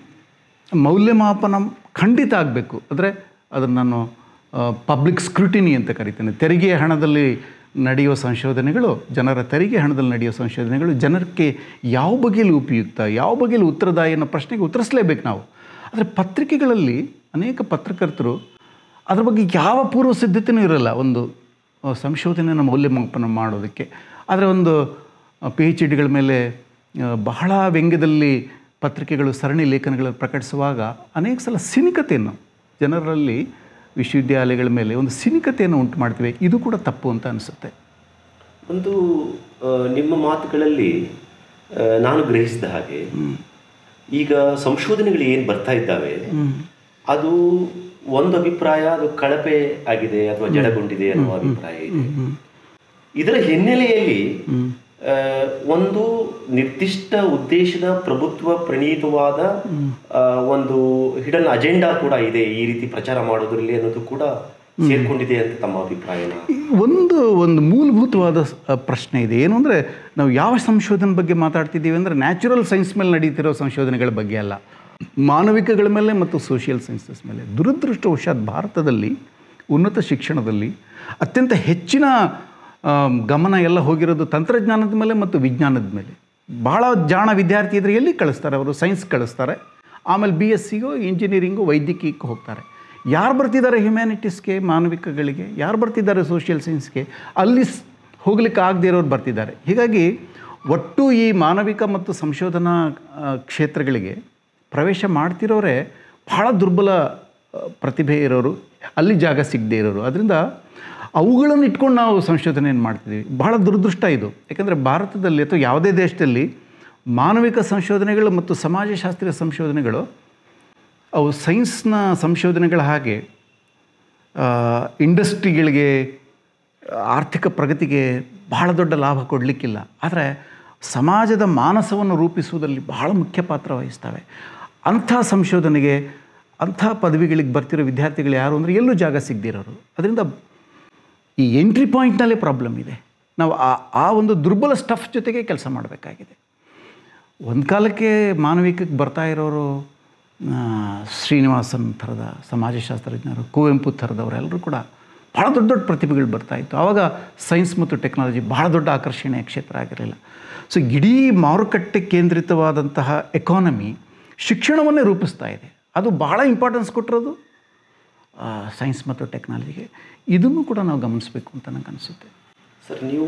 ಮೌಲ್ಯಮಾಪನ ಖಂಡಿತ ಆಗಬೇಕು ಅಂದರೆ ಅದನ್ನು ನಾನು ಪಬ್ಲಿಕ್ ಸ್ಕ್ರೂಟಿನಿ ಅಂತ ಕರಿತೇನೆ ತೆರಿಗೆಯ ಹಣದಲ್ಲಿ ನಡೆಯುವ ಸಂಶೋಧನೆಗಳು ಜನರ ತೆರಿಗೆ ಹಣದಲ್ಲಿ ನಡೆಯುವ ಸಂಶೋಧನೆಗಳು ಜನಕ್ಕೆ ಯಾವ ಬಗೆಯಲ್ಲಿ ಉಪಯುಕ್ತ ಯಾವ ಬಗೆಯಲ್ಲಿ ಉತ್ತರದಾಯಿ ಅನ್ನೋ ಪ್ರಶ್ನೆಗೆ ಉತ್ತರಿಸಲೇಬೇಕು ನಾವು ಆದರೆ ಪತ್ರಿಕೆಗಳಲ್ಲಿ ಅನೇಕ ಪತ್ರಕರ್ತರು ಅದ್ರ ಬಗ್ಗೆ ಯಾವ ಪೂರ್ವ ಸಿದ್ಧತೆಯೂ ಇರಲ್ಲ ಒಂದು ಆ, ಸಂಶೋಧನೆಯನ್ನು ಮೌಲ್ಯಮಾಪನ ಮಾಡೋದಕ್ಕೆ ಆದರೆ ಒಂದು ಪಿ ಎಚ್ ಡಿಗಳ ಮೇಲೆ ಆ, ಬಹಳ ವ್ಯಂಗ್ಯದಲ್ಲಿ ಪತ್ರಿಕೆಗಳು ಸರಣಿ ಲೇಖನಗಳನ್ನು ಪ್ರಕಟಿಸುವಾಗ ಅನೇಕ ಸಲ ಸಿನಿಕತೆಯನ್ನು ಜನರಲ್ಲಿ ವಿಶ್ವವಿದ್ಯಾಲಯಗಳ ಮೇಲೆ ಒಂದು ಸಿನಿಕತೆಯನ್ನು ಉಂಟು ಮಾಡ್ತೀವಿ ಇದು ಕೂಡ ತಪ್ಪು ಅಂತ ಅನಿಸುತ್ತೆ ಒಂದು ಆ, ನಿಮ್ಮ ಮಾತುಗಳಲ್ಲಿ ಆ, ನಾನು ಗ್ರಹಿಸಿದ ಹಾಗೆ ಈಗ ಸಂಶೋಧನೆಗಳು ಏನು ಬರ್ತಾ ಇದ್ದಾವೆ ಅದು ಒಂದು ಅಭಿಪ್ರಾಯ ಅದು ಕಳಪೆ ಆಗಿದೆ ಅಥವಾ ಜಡಗೊಂಡಿದೆ ಅನ್ನುವ ಅಭಿಪ್ರಾಯ ಇದೆ ಇದರ ಹಿನ್ನೆಲೆಯಲ್ಲಿ ಆ, ಒಂದು ನಿರ್ದಿಷ್ಟ ಉದ್ದೇಶದ ಪ್ರಭುತ್ವ ಪ್ರಣೀತವಾದ ಆ, ಒಂದು ಹಿಡನ್ ಅಜೆಂಡಾ ಕೂಡ ಇದೆ ಈ ರೀತಿ ಪ್ರಚಾರ ಮಾಡೋದ್ರಲ್ಲಿ ಅನ್ನೋದು ಕೂಡ ಸೇರ್ಕೊಂಡಿದೆ ಅಂತ ತಮ್ಮ ಅಭಿಪ್ರಾಯನ ಈ ಒಂದು ಒಂದು ಮೂಲಭೂತವಾದ ಸ್- ಅ, ಪ್ರಶ್ನೆ ಇದೆ ಏನು ಅಂದರೆ ನಾವು ಯಾವ ಸಂಶೋಧನೆ ಬಗ್ಗೆ ಮಾತಾಡ್ತಿದ್ದೀವಿ ಅಂದರೆ ನ್ಯಾಚುರಲ್ ಸೈನ್ಸ್ ಮೇಲೆ ನಡೀತಿರೋ ಸಂಶೋಧನೆಗಳ ಬಗ್ಗೆ ಅಲ್ಲ ಮಾನವಿಕಗಳ ಮೇಲೆ ಮತ್ತು ಸೋಷಿಯಲ್ ಸೈನ್ಸಸ್ ಮೇಲೆ ದುರದೃಷ್ಟವಶಾತ್ ಭಾರತದಲ್ಲಿ ಉನ್ನತ ಶಿಕ್ಷಣದಲ್ಲಿ ಅತ್ಯಂತ ಹೆಚ್ಚಿನ ಆಮ್, ಗಮನ ಎಲ್ಲ ಹೋಗಿರೋದು ತಂತ್ರಜ್ಞಾನದ ಮೇಲೆ ಮತ್ತು ವಿಜ್ಞಾನದ ಮೇಲೆ ಭಾಳ ಜಾಣ ವಿದ್ಯಾರ್ಥಿ ಇದ್ರೆ ಎಲ್ಲಿ ಕಳಿಸ್ತಾರೆ ಅವರು ಸೈನ್ಸ್ ಕಳಿಸ್ತಾರೆ ಆಮೇಲೆ ಬಿ ಎಸ್ ಸಿಗೋ ಇಂಜಿನಿಯರಿಂಗು ವೈದ್ಯಕೀಯಕ್ಕೆ ಹೋಗ್ತಾರೆ ಯಾರು ಬರ್ತಿದ್ದಾರೆ ಹ್ಯುಮ್ಯಾನಿಟೀಸ್ಗೆ ಮಾನವಿಕಗಳಿಗೆ ಯಾರು ಬರ್ತಿದ್ದಾರೆ ಸೋಷಿಯಲ್ ಸೈನ್ಸ್ಗೆ ಅಲ್ಲಿ ಸ್- ಹೋಗ್ಲಿಕ್ಕೆ ಆಗದೇ ಇರೋರು ಬರ್ತಿದ್ದಾರೆ ಹೀಗಾಗಿ ಒಟ್ಟು ಈ ಮಾನವಿಕ ಮತ್ತು ಸಂಶೋಧನಾ ಆ, ಕ್ಷೇತ್ರಗಳಿಗೆ ಪ್ರವೇಶ ಮಾಡ್ತಿರೋರೇ ಬಹಳ ದುರ್ಬಲ ಆ, ಪ್ರತಿಭೆ ಇರೋರು ಅಲ್ಲಿ ಜಾಗ ಸಿಗದೇ ಇರೋರು ಅದರಿಂದ ಅವುಗಳನ್ನು ಇಟ್ಕೊಂಡು ನಾವು ಸಂಶೋಧನೆಯನ್ನು ಮಾಡ್ತಿದ್ದೀವಿ ಬಹಳ ದುರದೃಷ್ಟ ಇದು ಯಾಕಂದರೆ ಭಾರತದಲ್ಲಿ ಅಥವಾ ಯಾವುದೇ ದೇಶದಲ್ಲಿ ಮಾನವಿಕ ಸಂಶೋಧನೆಗಳು ಮತ್ತು ಸಮಾಜಶಾಸ್ತ್ರೀಯ ಸಂಶೋಧನೆಗಳು ಅವು ಸೈನ್ಸ್ನ ಸಂಶೋಧನೆಗಳ ಹಾಗೆ ಆ, ಇಂಡಸ್ಟ್ರಿಗಳಿಗೆ ಆರ್ಥಿಕ ಪ್ರಗತಿಗೆ ಬಹಳ ದೊಡ್ಡ ಲಾಭ ಕೊಡಲಿಕ್ಕಿಲ್ಲ ಆದರೆ ಸಮಾಜದ ಮಾನಸವನ್ನು ರೂಪಿಸುವುದರಲ್ಲಿ ಬಹಳ ಮುಖ್ಯ ಪಾತ್ರ ವಹಿಸ್ತವೆ ಅಂಥ ಸಂಶೋಧನೆಗೆ ಅಂಥ ಪದವಿಗಳಿಗೆ ಬರ್ತಿರೋ ವಿದ್ಯಾರ್ಥಿಗಳು ಯಾರು ಅಂದರೆ ಎಲ್ಲೂ ಜಾಗ ಸಿಗದಿರೋರು ಅದರಿಂದ ಈ ಎಂಟ್ರಿ ಪಾಯಿಂಟ್ನಲ್ಲೇ ಪ್ರಾಬ್ಲಮ್ ಇದೆ ನಾವು ಆ ಆ ಒಂದು ದುರ್ಬಲ ಸ್ಟಫ್ ಜೊತೆಗೆ ಕೆಲಸ ಮಾಡಬೇಕಾಗಿದೆ ಒಂದು ಕಾಲಕ್ಕೆ ಮಾನವಿಕಕ್ಕೆ ಬರ್ತಾ ಇರೋರು ಆ, ಶ್ರೀನಿವಾಸನ್ ಥರದ ಸಮಾಜಶಾಸ್ತ್ರಜ್ಞರು ಕುವೆಂಪು ಥರದವರೆಲ್ಲರೂ ಕೂಡ ಭಾಳ ದೊಡ್ಡ ದೊಡ್ಡ ಪ್ರತಿಭೆಗಳು ಬರ್ತಾ ಇತ್ತು ಆವಾಗ ಸೈನ್ಸ್ ಮತ್ತು ಟೆಕ್ನಾಲಜಿ ಭಾಳ ದೊಡ್ಡ ಆಕರ್ಷಣೆಯ ಕ್ಷೇತ್ರ ಆಗಿರಲಿಲ್ಲ ಸೊ ಇಡೀ ಮಾರುಕಟ್ಟೆ ಕೇಂದ್ರಿತವಾದಂತಹ ಎಕಾನಮಿ ಶಿಕ್ಷಣವನ್ನೇ ರೂಪಿಸ್ತಾ ಇದೆ ಅದು ಭಾಳ ಇಂಪಾರ್ಟೆನ್ಸ್ ಕೊಟ್ಟಿರೋದು ಸೈನ್ಸ್ ಮತ್ತು ಟೆಕ್ನಾಲಜಿಗೆ ಇದನ್ನು ಕೂಡ ನಾವು ಗಮನಿಸಬೇಕು ಅಂತ ನನಗೆ ಅನಿಸುತ್ತೆ ಸರ್ ನೀವು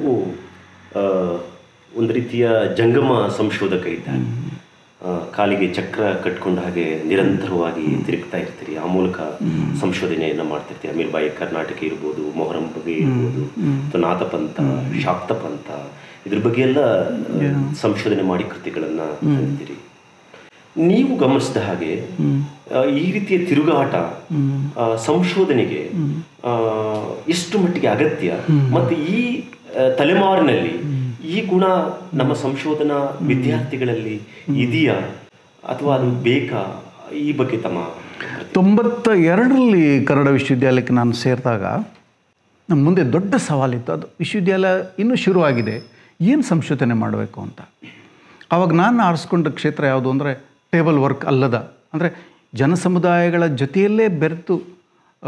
ಆ, ಒಂದು ರೀತಿಯ ಜಂಗಮ ಸಂಶೋಧಕ ಇದ್ದಾಗ ಆ, ಕಾಲಿಗೆ ಚಕ್ರ ಕಟ್ಕೊಂಡ ಹಾಗೆ ನಿರಂತರವಾಗಿ ತಿರುಗ್ತಾ ಇರ್ತೀರಿ ಆ ಮೂಲಕ ಸಂಶೋಧನೆಯನ್ನು ಮಾಡ್ತಿರ್ತೀರಿ ಅಮೀರ್ ಬಾಯಿ ಕರ್ನಾಟಕ ಇರ್ಬೋದು ಮೊಹರಂ ಬಗ್ಗೆ ಇರ್ಬೋದು ಅಥವಾ ನಾಥಪಂಥ ಶಾಕ್ತ ಪಂಥ ಇದ್ರ ಬಗ್ಗೆ ಎಲ್ಲ ಆ, ಸಂಶೋಧನೆ ಮಾಡಿ ಕೃತಿಗಳನ್ನ ತಂದಿದ್ದೀರಿ ನೀವು ಗಮನಿಸಿದ ಹಾಗೆ ಆ, ಈ ರೀತಿಯ ತಿರುಗಾಟ ಆ, ಸಂಶೋಧನೆಗೆ ಆ, ಎಷ್ಟು ಮಟ್ಟಿಗೆ ಅಗತ್ಯ ಮತ್ತು ಈ ಆ, ತಲೆಮಾರಿನಲ್ಲಿ ಈ ಗುಣ ನಮ್ಮ ಸಂಶೋಧನಾ ವಿದ್ಯಾರ್ಥಿಗಳಲ್ಲಿ ಇದೆಯಾ ಅಥವಾ ಅದು ಬೇಕಾ ಈ ಬಗ್ಗೆ ತಮ್ಮ ತೊಂಬತ್ತ ಎರಡರಲ್ಲಿ ಕನ್ನಡ ವಿಶ್ವವಿದ್ಯಾಲಯಕ್ಕೆ ನಾನು ಸೇರಿದಾಗ ನಮ್ಮ ಮುಂದೆ ದೊಡ್ಡ ಸವಾಲಿತ್ತು ಅದು ವಿಶ್ವವಿದ್ಯಾಲಯ ಇನ್ನೂ ಶುರುವಾಗಿದೆ ಏನು ಸಂಶೋಧನೆ ಮಾಡಬೇಕು ಅಂತ ಆವಾಗ ನಾನು ಆರಿಸ್ಕೊಂಡ ಕ್ಷೇತ್ರ ಯಾವುದು ಅಂದರೆ ಟೇಬಲ್ ವರ್ಕ್ ಅಲ್ಲದ ಅಂದರೆ ಜನಸಮುದಾಯಗಳ ಜೊತೆಯಲ್ಲೇ ಬೆರೆತು ಆ,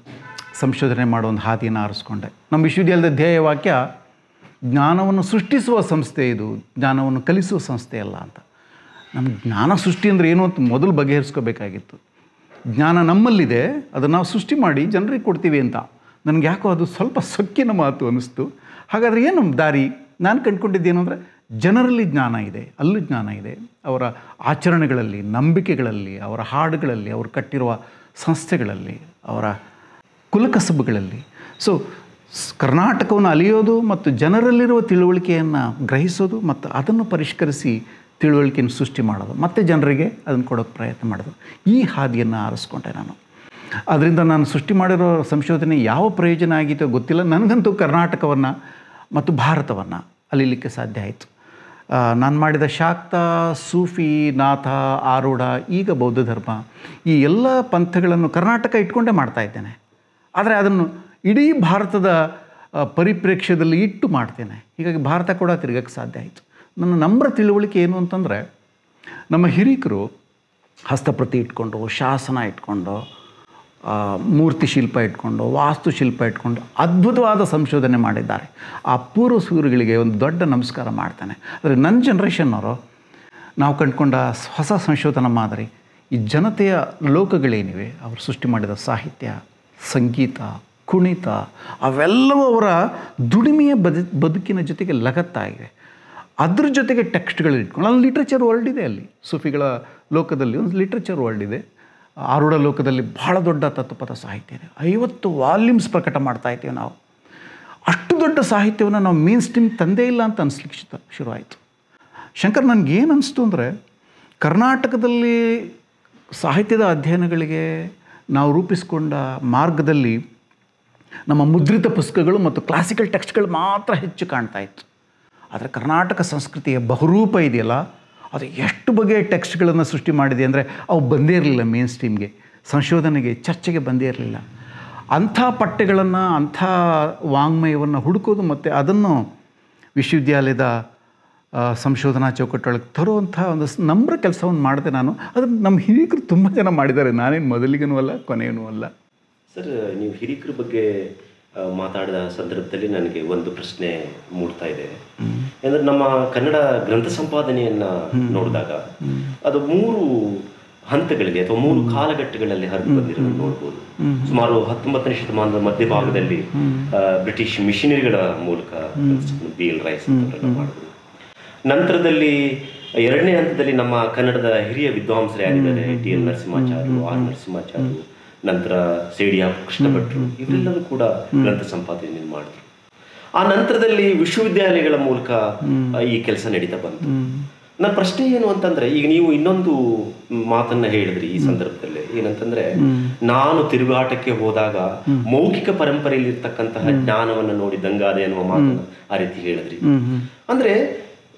ಸಂಶೋಧನೆ ಮಾಡೋ ಒಂದು ಹಾದಿಯನ್ನು ಆರಿಸ್ಕೊಂಡೆ ನಮ್ಮ ವಿಶ್ವವಿದ್ಯಾಲಯದ ಧ್ಯೇಯ ವಾಕ್ಯ ಜ್ಞಾನವನ್ನು ಸೃಷ್ಟಿಸುವ ಸಂಸ್ಥೆ ಇದು ಜ್ಞಾನವನ್ನು ಕಲಿಸುವ ಸಂಸ್ಥೆ ಅಲ್ಲ ಅಂತ ನಮ್ಗೆ ಜ್ಞಾನ ಸೃಷ್ಟಿ ಅಂದರೆ ಏನು ಅಂತ ಮೊದಲು ಬಗೆಹರಿಸ್ಕೋಬೇಕಾಗಿತ್ತು ಜ್ಞಾನ ನಮ್ಮಲ್ಲಿದೆ ಅದನ್ನು ನಾವು ಸೃಷ್ಟಿ ಮಾಡಿ ಜನರಿಗೆ ಕೊಡ್ತೀವಿ ಅಂತ ನನಗೆ ಯಾಕೋ ಅದು ಸ್ವಲ್ಪ ಸೊಕ್ಕಿನ ಮಾತು ಅನ್ನಿಸ್ತು ಹಾಗಾದರೆ ಏನು ದಾರಿ ನಾನು ಕಂಡುಕೊಂಡಿದ್ದೇನು ಅಂದರೆ ಜನರಲ್ಲಿ ಜ್ಞಾನ ಇದೆ ಅಲ್ಲೂ ಜ್ಞಾನ ಇದೆ ಅವರ ಆಚರಣೆಗಳಲ್ಲಿ ನಂಬಿಕೆಗಳಲ್ಲಿ ಅವರ ಹಾಡುಗಳಲ್ಲಿ ಅವರು ಕಟ್ಟಿರುವ ಸಂಸ್ಥೆಗಳಲ್ಲಿ ಅವರ ಕುಲಕಸಬುಗಳಲ್ಲಿ ಸೊ ಸ್- ಕರ್ನಾಟಕವನ್ನು ಅಲಿಯೋದು ಮತ್ತು ಜನರಲ್ಲಿರುವ ತಿಳುವಳಿಕೆಯನ್ನು ಗ್ರಹಿಸೋದು ಮತ್ತು ಅದನ್ನು ಪರಿಷ್ಕರಿಸಿ ತಿಳುವಳಿಕೆಯನ್ನು ಸೃಷ್ಟಿ ಮಾಡೋದು ಮತ್ತು ಜನರಿಗೆ ಅದನ್ನು ಕೊಡೋಕ್ಕೆ ಪ್ರಯತ್ನ ಮಾಡೋದು ಈ ಹಾದಿಯನ್ನು ಆರಿಸ್ಕೊಂಡೆ ನಾನು ಅದರಿಂದ ನಾನು ಸೃಷ್ಟಿ ಮಾಡಿರೋ ಸಂಶೋಧನೆ ಯಾವ ಪ್ರಯೋಜನ ಆಗಿತ್ತೋ ಗೊತ್ತಿಲ್ಲ ನನಗಂತೂ ಕರ್ನಾಟಕವನ್ನು ಮತ್ತು ಭಾರತವನ್ನು ಅಲಿಲಿಕ್ಕೆ ಸಾಧ್ಯ ಆಯಿತು ನಾನು ಮಾಡಿದ ಶಾಕ್ತ ಸೂಫಿ ನಾಥ ಆರೂಢ ಈಗ ಬೌದ್ಧ ಧರ್ಮ ಈ ಎಲ್ಲ ಪಂಥಗಳನ್ನು ಕರ್ನಾಟಕ ಇಟ್ಕೊಂಡೇ ಮಾಡ್ತಾ ಇದ್ದೇನೆ ಆದರೆ ಅದನ್ನು ಇಡೀ ಭಾರತದ ಆ, ಪರಿಪ್ರೇಕ್ಷ್ಯದಲ್ಲಿ ಇಟ್ಟು ಮಾಡ್ತೇನೆ ಹೀಗಾಗಿ ಭಾರತ ಕೂಡ ತಿರುಗಕ್ಕೆ ಸಾಧ್ಯ ಆಯಿತು ನನ್ನ ನಮ್ರ ತಿಳುವಳಿಕೆ ಏನು ಅಂತಂದರೆ ನಮ್ಮ ಹಿರೀಕರು ಹಸ್ತಪ್ರತಿ ಇಟ್ಕೊಂಡು ಶಾಸನ ಇಟ್ಕೊಂಡು ಆ, ಮೂರ್ತಿ ಶಿಲ್ಪ ಇಟ್ಕೊಂಡು ವಾಸ್ತುಶಿಲ್ಪ ಇಟ್ಕೊಂಡು ಅದ್ಭುತವಾದ ಸಂಶೋಧನೆ ಮಾಡಿದ್ದಾರೆ ಆ ಪೂರ್ವ ಸೂರುಗಳಿಗೆ ಒಂದು ದೊಡ್ಡ ನಮಸ್ಕಾರ ಮಾಡ್ತಾನೆ ಆದರೆ ನನ್ನ ಜನ್ರೇಷನ್ನವರು ನಾವು ಕಂಡುಕೊಂಡ ಹೊಸ ಸಂಶೋಧನಾ ಮಾದರಿ ಈ ಜನತೆಯ ಲೋಕಗಳೇನಿವೆ ಅವರು ಸೃಷ್ಟಿ ಮಾಡಿದ ಸಾಹಿತ್ಯ ಸಂಗೀತ ಕುಣಿತ ಅವೆಲ್ಲವೂ ಅವರ ದುಡಿಮೆಯ ಬದು ಬದುಕಿನ ಜೊತೆಗೆ ಲಗತ್ತಾಗಿವೆ ಅದ್ರ ಜೊತೆಗೆ ಟೆಕ್ಸ್ಟ್ಗಳು ಇಟ್ಕೊಂಡು ಅಲ್ಲಿ ಲಿಟ್ರೇಚರ್ ವರ್ಲ್ಡ್ ಇದೆ ಅಲ್ಲಿ ಸೂಫಿಗಳ ಲೋಕದಲ್ಲಿ ಒಂದು ಲಿಟ್ರೇಚರ್ ವರ್ಲ್ಡ್ ಇದೆ ಆರೂಢ ಲೋಕದಲ್ಲಿ ಬಹಳ ದೊಡ್ಡ ತತ್ವಪದ ಸಾಹಿತ್ಯ ಇದೆ ಐವತ್ತು ವಾಲ್ಯೂಮ್ಸ್ ಪ್ರಕಟ ಮಾಡ್ತಾ ಇದ್ದೀವಿ ನಾವು ಅಷ್ಟು ದೊಡ್ಡ ಸಾಹಿತ್ಯವನ್ನು ನಾವು ಮೇನ್ ಸ್ಟ್ರೀಮ್ ತಂದೇ ಇಲ್ಲ ಅಂತ ಅನಿಸ್ಲಿಕ್ಕೆ ಶುರು ಶುರುವಾಯಿತು ಶಂಕರ್ ನನಗೇನು ಅನಿಸ್ತು ಅಂದರೆ ಕರ್ನಾಟಕದಲ್ಲಿ ಸಾಹಿತ್ಯದ ಅಧ್ಯಯನಗಳಿಗೆ ನಾವು ರೂಪಿಸಿಕೊಂಡ ಮಾರ್ಗದಲ್ಲಿ ನಮ್ಮ ಮುದ್ರಿತ ಪುಸ್ತಕಗಳು ಮತ್ತು ಕ್ಲಾಸಿಕಲ್ ಟೆಕ್ಸ್ಟ್ಗಳು ಮಾತ್ರ ಹೆಚ್ಚು ಕಾಣ್ತಾ ಇತ್ತು ಆದರೆ ಕರ್ನಾಟಕ ಸಂಸ್ಕೃತಿಯ ಬಹುರೂಪ ಇದೆಯಲ್ಲ ಅದು ಎಷ್ಟು ಬಗೆಯ ಟೆಕ್ಸ್ಟ್ಗಳನ್ನು ಸೃಷ್ಟಿ ಮಾಡಿದೆ ಅಂದರೆ ಅವು ಬಂದೇ ಇರಲಿಲ್ಲ ಮೇನ್ ಸ್ಟ್ರೀಮ್ಗೆ ಸಂಶೋಧನೆಗೆ ಚರ್ಚೆಗೆ ಬಂದೇ ಇರಲಿಲ್ಲ ಅಂಥ ಪಠ್ಯಗಳನ್ನು ಅಂಥ ವಾಂಗ್ಮಯವನ್ನು ಹುಡುಕೋದು ಮತ್ತು ಅದನ್ನು ವಿಶ್ವವಿದ್ಯಾಲಯದ ಆ, ಸಂಶೋಧನಾ ಚೌಕಟ್ಟೊಳಗೆ ತರುವಂಥ ಒಂದು ಸ್- ನಮ್ರ ಕೆಲಸವನ್ನು ಮಾಡಿದೆ ನಾನು ಅದನ್ನು ನಮ್ಮ ಹಿರಿಯರು ತುಂಬ ಜನ ಮಾಡಿದ್ದಾರೆ ನಾನೇನು ಮೊದಲಿಗನೂ ಅಲ್ಲ ಕೊನೆಯೂ ಅಲ್ಲ ಸರ್ ನೀವು ಹಿರಿಕರ ಬಗ್ಗೆ ಆ, ಮಾತಾಡಿದ ಸಂದರ್ಭದಲ್ಲಿ ನನಗೆ ಒಂದು ಪ್ರಶ್ನೆ ಮೂಡ್ತಾ ಇದೆ ಅಂದ್ರೆ ನಮ್ಮ ಕನ್ನಡ ಗ್ರಂಥ ಸಂಪಾದನೆಯನ್ನ ನೋಡಿದಾಗ ಅದು ಮೂರು ಹಂತಗಳಿಗೆ ಅಥವಾ ಮೂರು ಕಾಲಘಟ್ಟಗಳಲ್ಲಿ ಹರಿದು ಬಂದಿರೋದು ನೋಡ್ಬೋದು ಸುಮಾರು ಹತ್ತೊಂಬತ್ತನೇ ಶತಮಾನದ ಮಧ್ಯಭಾಗದಲ್ಲಿ ಆ, ಬ್ರಿಟಿಷ್ ಮಿಷನರಿಗಳ ಮೂಲಕ ಬಿ ಎಲ್ ರೈಸ್ ಅಂತವರೆಲ್ಲ ಮಾಡಿದ್ರು ನಂತರದಲ್ಲಿ ಎರಡನೇ ಹಂತದಲ್ಲಿ ನಮ್ಮ ಕನ್ನಡದ ಹಿರಿಯ ವಿದ್ವಾಂಸರು ಯಾರಿದ್ದಾರೆ ಟಿ ಎಲ್ ನರಸಿಂಹಾಚಾರ್ಯರು ಆರ್ ನರಸಿಂಹಾಚಾರ್ಯರು ನಂತರ ಸೇಡಿಯಾ ಕೃಷ್ಣ ಭಟ್ರು ಇವರೆಲ್ಲರೂ ಕೂಡ ಗ್ರಂಥ ಸಂಪಾದನೆ ಮಾಡಿದ್ರು ಆ ನಂತರದಲ್ಲಿ ವಿಶ್ವವಿದ್ಯಾಲಯಗಳ ಮೂಲಕ ಆ, ಈ ಕೆಲಸ ನಡೀತಾ ಬಂತು ನನ್ನ ಪ್ರಶ್ನೆ ಏನು ಅಂತಂದ್ರೆ ಈಗ ನೀವು ಇನ್ನೊಂದು ಮಾತನ್ನ ಹೇಳಿದ್ರಿ ಈ ಸಂದರ್ಭದಲ್ಲಿ ಏನಂತಂದ್ರೆ ನಾನು ತಿರುಗಾಟಕ್ಕೆ ಹೋದಾಗ ಮೌಖಿಕ ಪರಂಪರೆಯಲ್ಲಿ ಇರ್ತಕ್ಕಂತಹ ಜ್ಞಾನವನ್ನ ನೋಡಿ ದಂಗಾದೆ ಅನ್ನುವ ಮಾತನ್ನ ಆ ರೀತಿ ಹೇಳಿದ್ರಿ ಅಂದ್ರೆ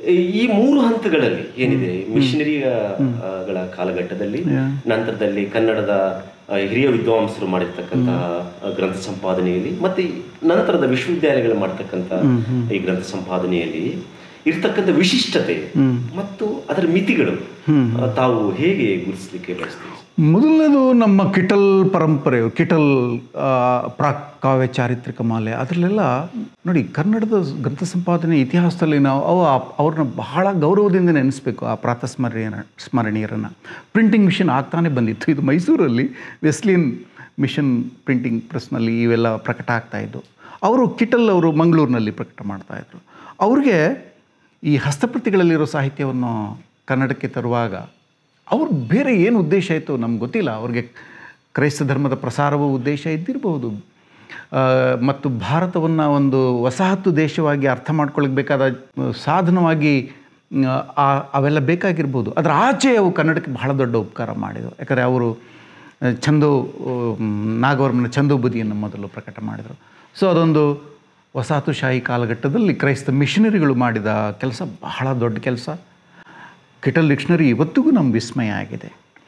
ಈ- ಈ ಮೂರು ಹಂತಗಳಲ್ಲಿ ಏನಿದೆ ಮಿಷನರಿಗಳ ಕಾಲಘಟ್ಟದಲ್ಲಿ ನಂತರದಲ್ಲಿ ಕನ್ನಡದ ಆ, ಹಿರಿಯ ವಿದ್ವಾಂಸರು ಮಾಡಿರ್ತಕ್ಕಂತಹ ಆ, ಗ್ರಂಥ ಸಂಪಾದನೆಯಲ್ಲಿ ಮತ್ತೆ ಈ ನಂತರದ ವಿಶ್ವವಿದ್ಯಾಲಯಗಳು ಮಾಡ್ತಕ್ಕಂಥ ಈ ಗ್ರಂಥ ಸಂಪಾದನೆಯಲ್ಲಿ ಇರ್ತಕ್ಕಂಥ ವಿಶಿಷ್ಟತೆ ಮತ್ತು ಅದರ ಮಿತಿಗಳು ಆ, ತಾವು ಹೇಗೆ ಗುರುತಿಸಲಿಕ್ಕೆ ಬಯಸ್ತೀವಿ ಮೊದಲನೇದು ನಮ್ಮ ಕಿಟಲ್ ಪರಂಪರೆ ಕಿಟಲ್ ಆ, ಪ್ರಾಕ್ ಕಾವ್ಯ ಚಾರಿತ್ರಿಕ ಮಾಲೆ ಅದರಲ್ಲೆಲ್ಲ ನೋಡಿ ಕನ್ನಡದ ಗ್ರಂಥ ಸಂಪಾದನೆ ಇತಿಹಾಸದಲ್ಲಿ ನಾವು ಅವು ಆ- ಅವ್ರನ್ನ ಬಹಳ ಗೌರವದಿಂದ ನೆನೆಸ್ಬೇಕು ಆ ಪ್ರಾತಸ್ಮರಣೀಯ ಸ್ಮರಣೀಯರನ್ನು ಪ್ರಿಂಟಿಂಗ್ ಮಿಷನ್ ಆಗ್ತಾನೆ ಬಂದಿತ್ತು ಇದು ಮೈಸೂರಲ್ಲಿ ವೆಸ್ಲಿನ್ ಮಿಷನ್ ಪ್ರಿಂಟಿಂಗ್ ಪ್ರೆಸ್ನಲ್ಲಿ ಇವೆಲ್ಲ ಪ್ರಕಟ ಆಗ್ತಾ ಇದ್ದು ಅವರು ಕಿಟಲ್ ಅವರು ಮಂಗಳೂರಿನಲ್ಲಿ ಪ್ರಕಟ ಮಾಡ್ತಾಯಿದ್ರು ಅವ್ರಿಗೆ ಈ ಹಸ್ತಪ್ರತಿಗಳಲ್ಲಿರೋ ಸಾಹಿತ್ಯವನ್ನು ಕನ್ನಡಕ್ಕೆ ತರುವಾಗ ಅವ್ರು ಬೇರೆ ಏನು ಉದ್ದೇಶ ಇತ್ತು ನಮ್ಗೆ ಗೊತ್ತಿಲ್ಲ ಅವ್ರಿಗೆ ಕ್ರೈಸ್ತ ಧರ್ಮದ ಪ್ರಸಾರವೂ ಉದ್ದೇಶ ಇದ್ದಿರಬಹುದು ಆ, ಮತ್ತು ಭಾರತವನ್ನು ಒಂದು ವಸಾಹತು ದೇಶವಾಗಿ ಅರ್ಥ ಮಾಡ್ಕೊಳ್ಳಿಕ್ಕೆ ಬೇಕಾದ ಆ, ಸಾಧನವಾಗಿ ಆ, ಆ- ಅವೆಲ್ಲ ಬೇಕಾಗಿರ್ಬೋದು ಅದರ ಆಚೆ ಅವು ಕನ್ನಡಕ್ಕೆ ಬಹಳ ದೊಡ್ಡ ಉಪಕಾರ ಮಾಡಿದವು ಯಾಕಂದರೆ ಅವರು ಆ, ಚಂದು ಮ್, ನಾಗವರ್ಮನ ಚಂದು ಬುದಿಯನ್ನು ಮೊದಲು ಪ್ರಕಟ ಮಾಡಿದರು ಸೊ ಅದೊಂದು ವಸಾಹತುಶಾಹಿ ಕಾಲಘಟ್ಟದಲ್ಲಿ ಕ್ರೈಸ್ತ ಮಿಷನರಿಗಳು ಮಾಡಿದ ಕೆಲಸ ಬಹಳ ದೊಡ್ಡ ಕೆಲಸ ಕಿಟಲ್ ಡಿಕ್ಷನರಿ ಇವತ್ತಿಗೂ ನಮ್ಮ ವಿಸ್ಮಯ ಆಗಿದೆ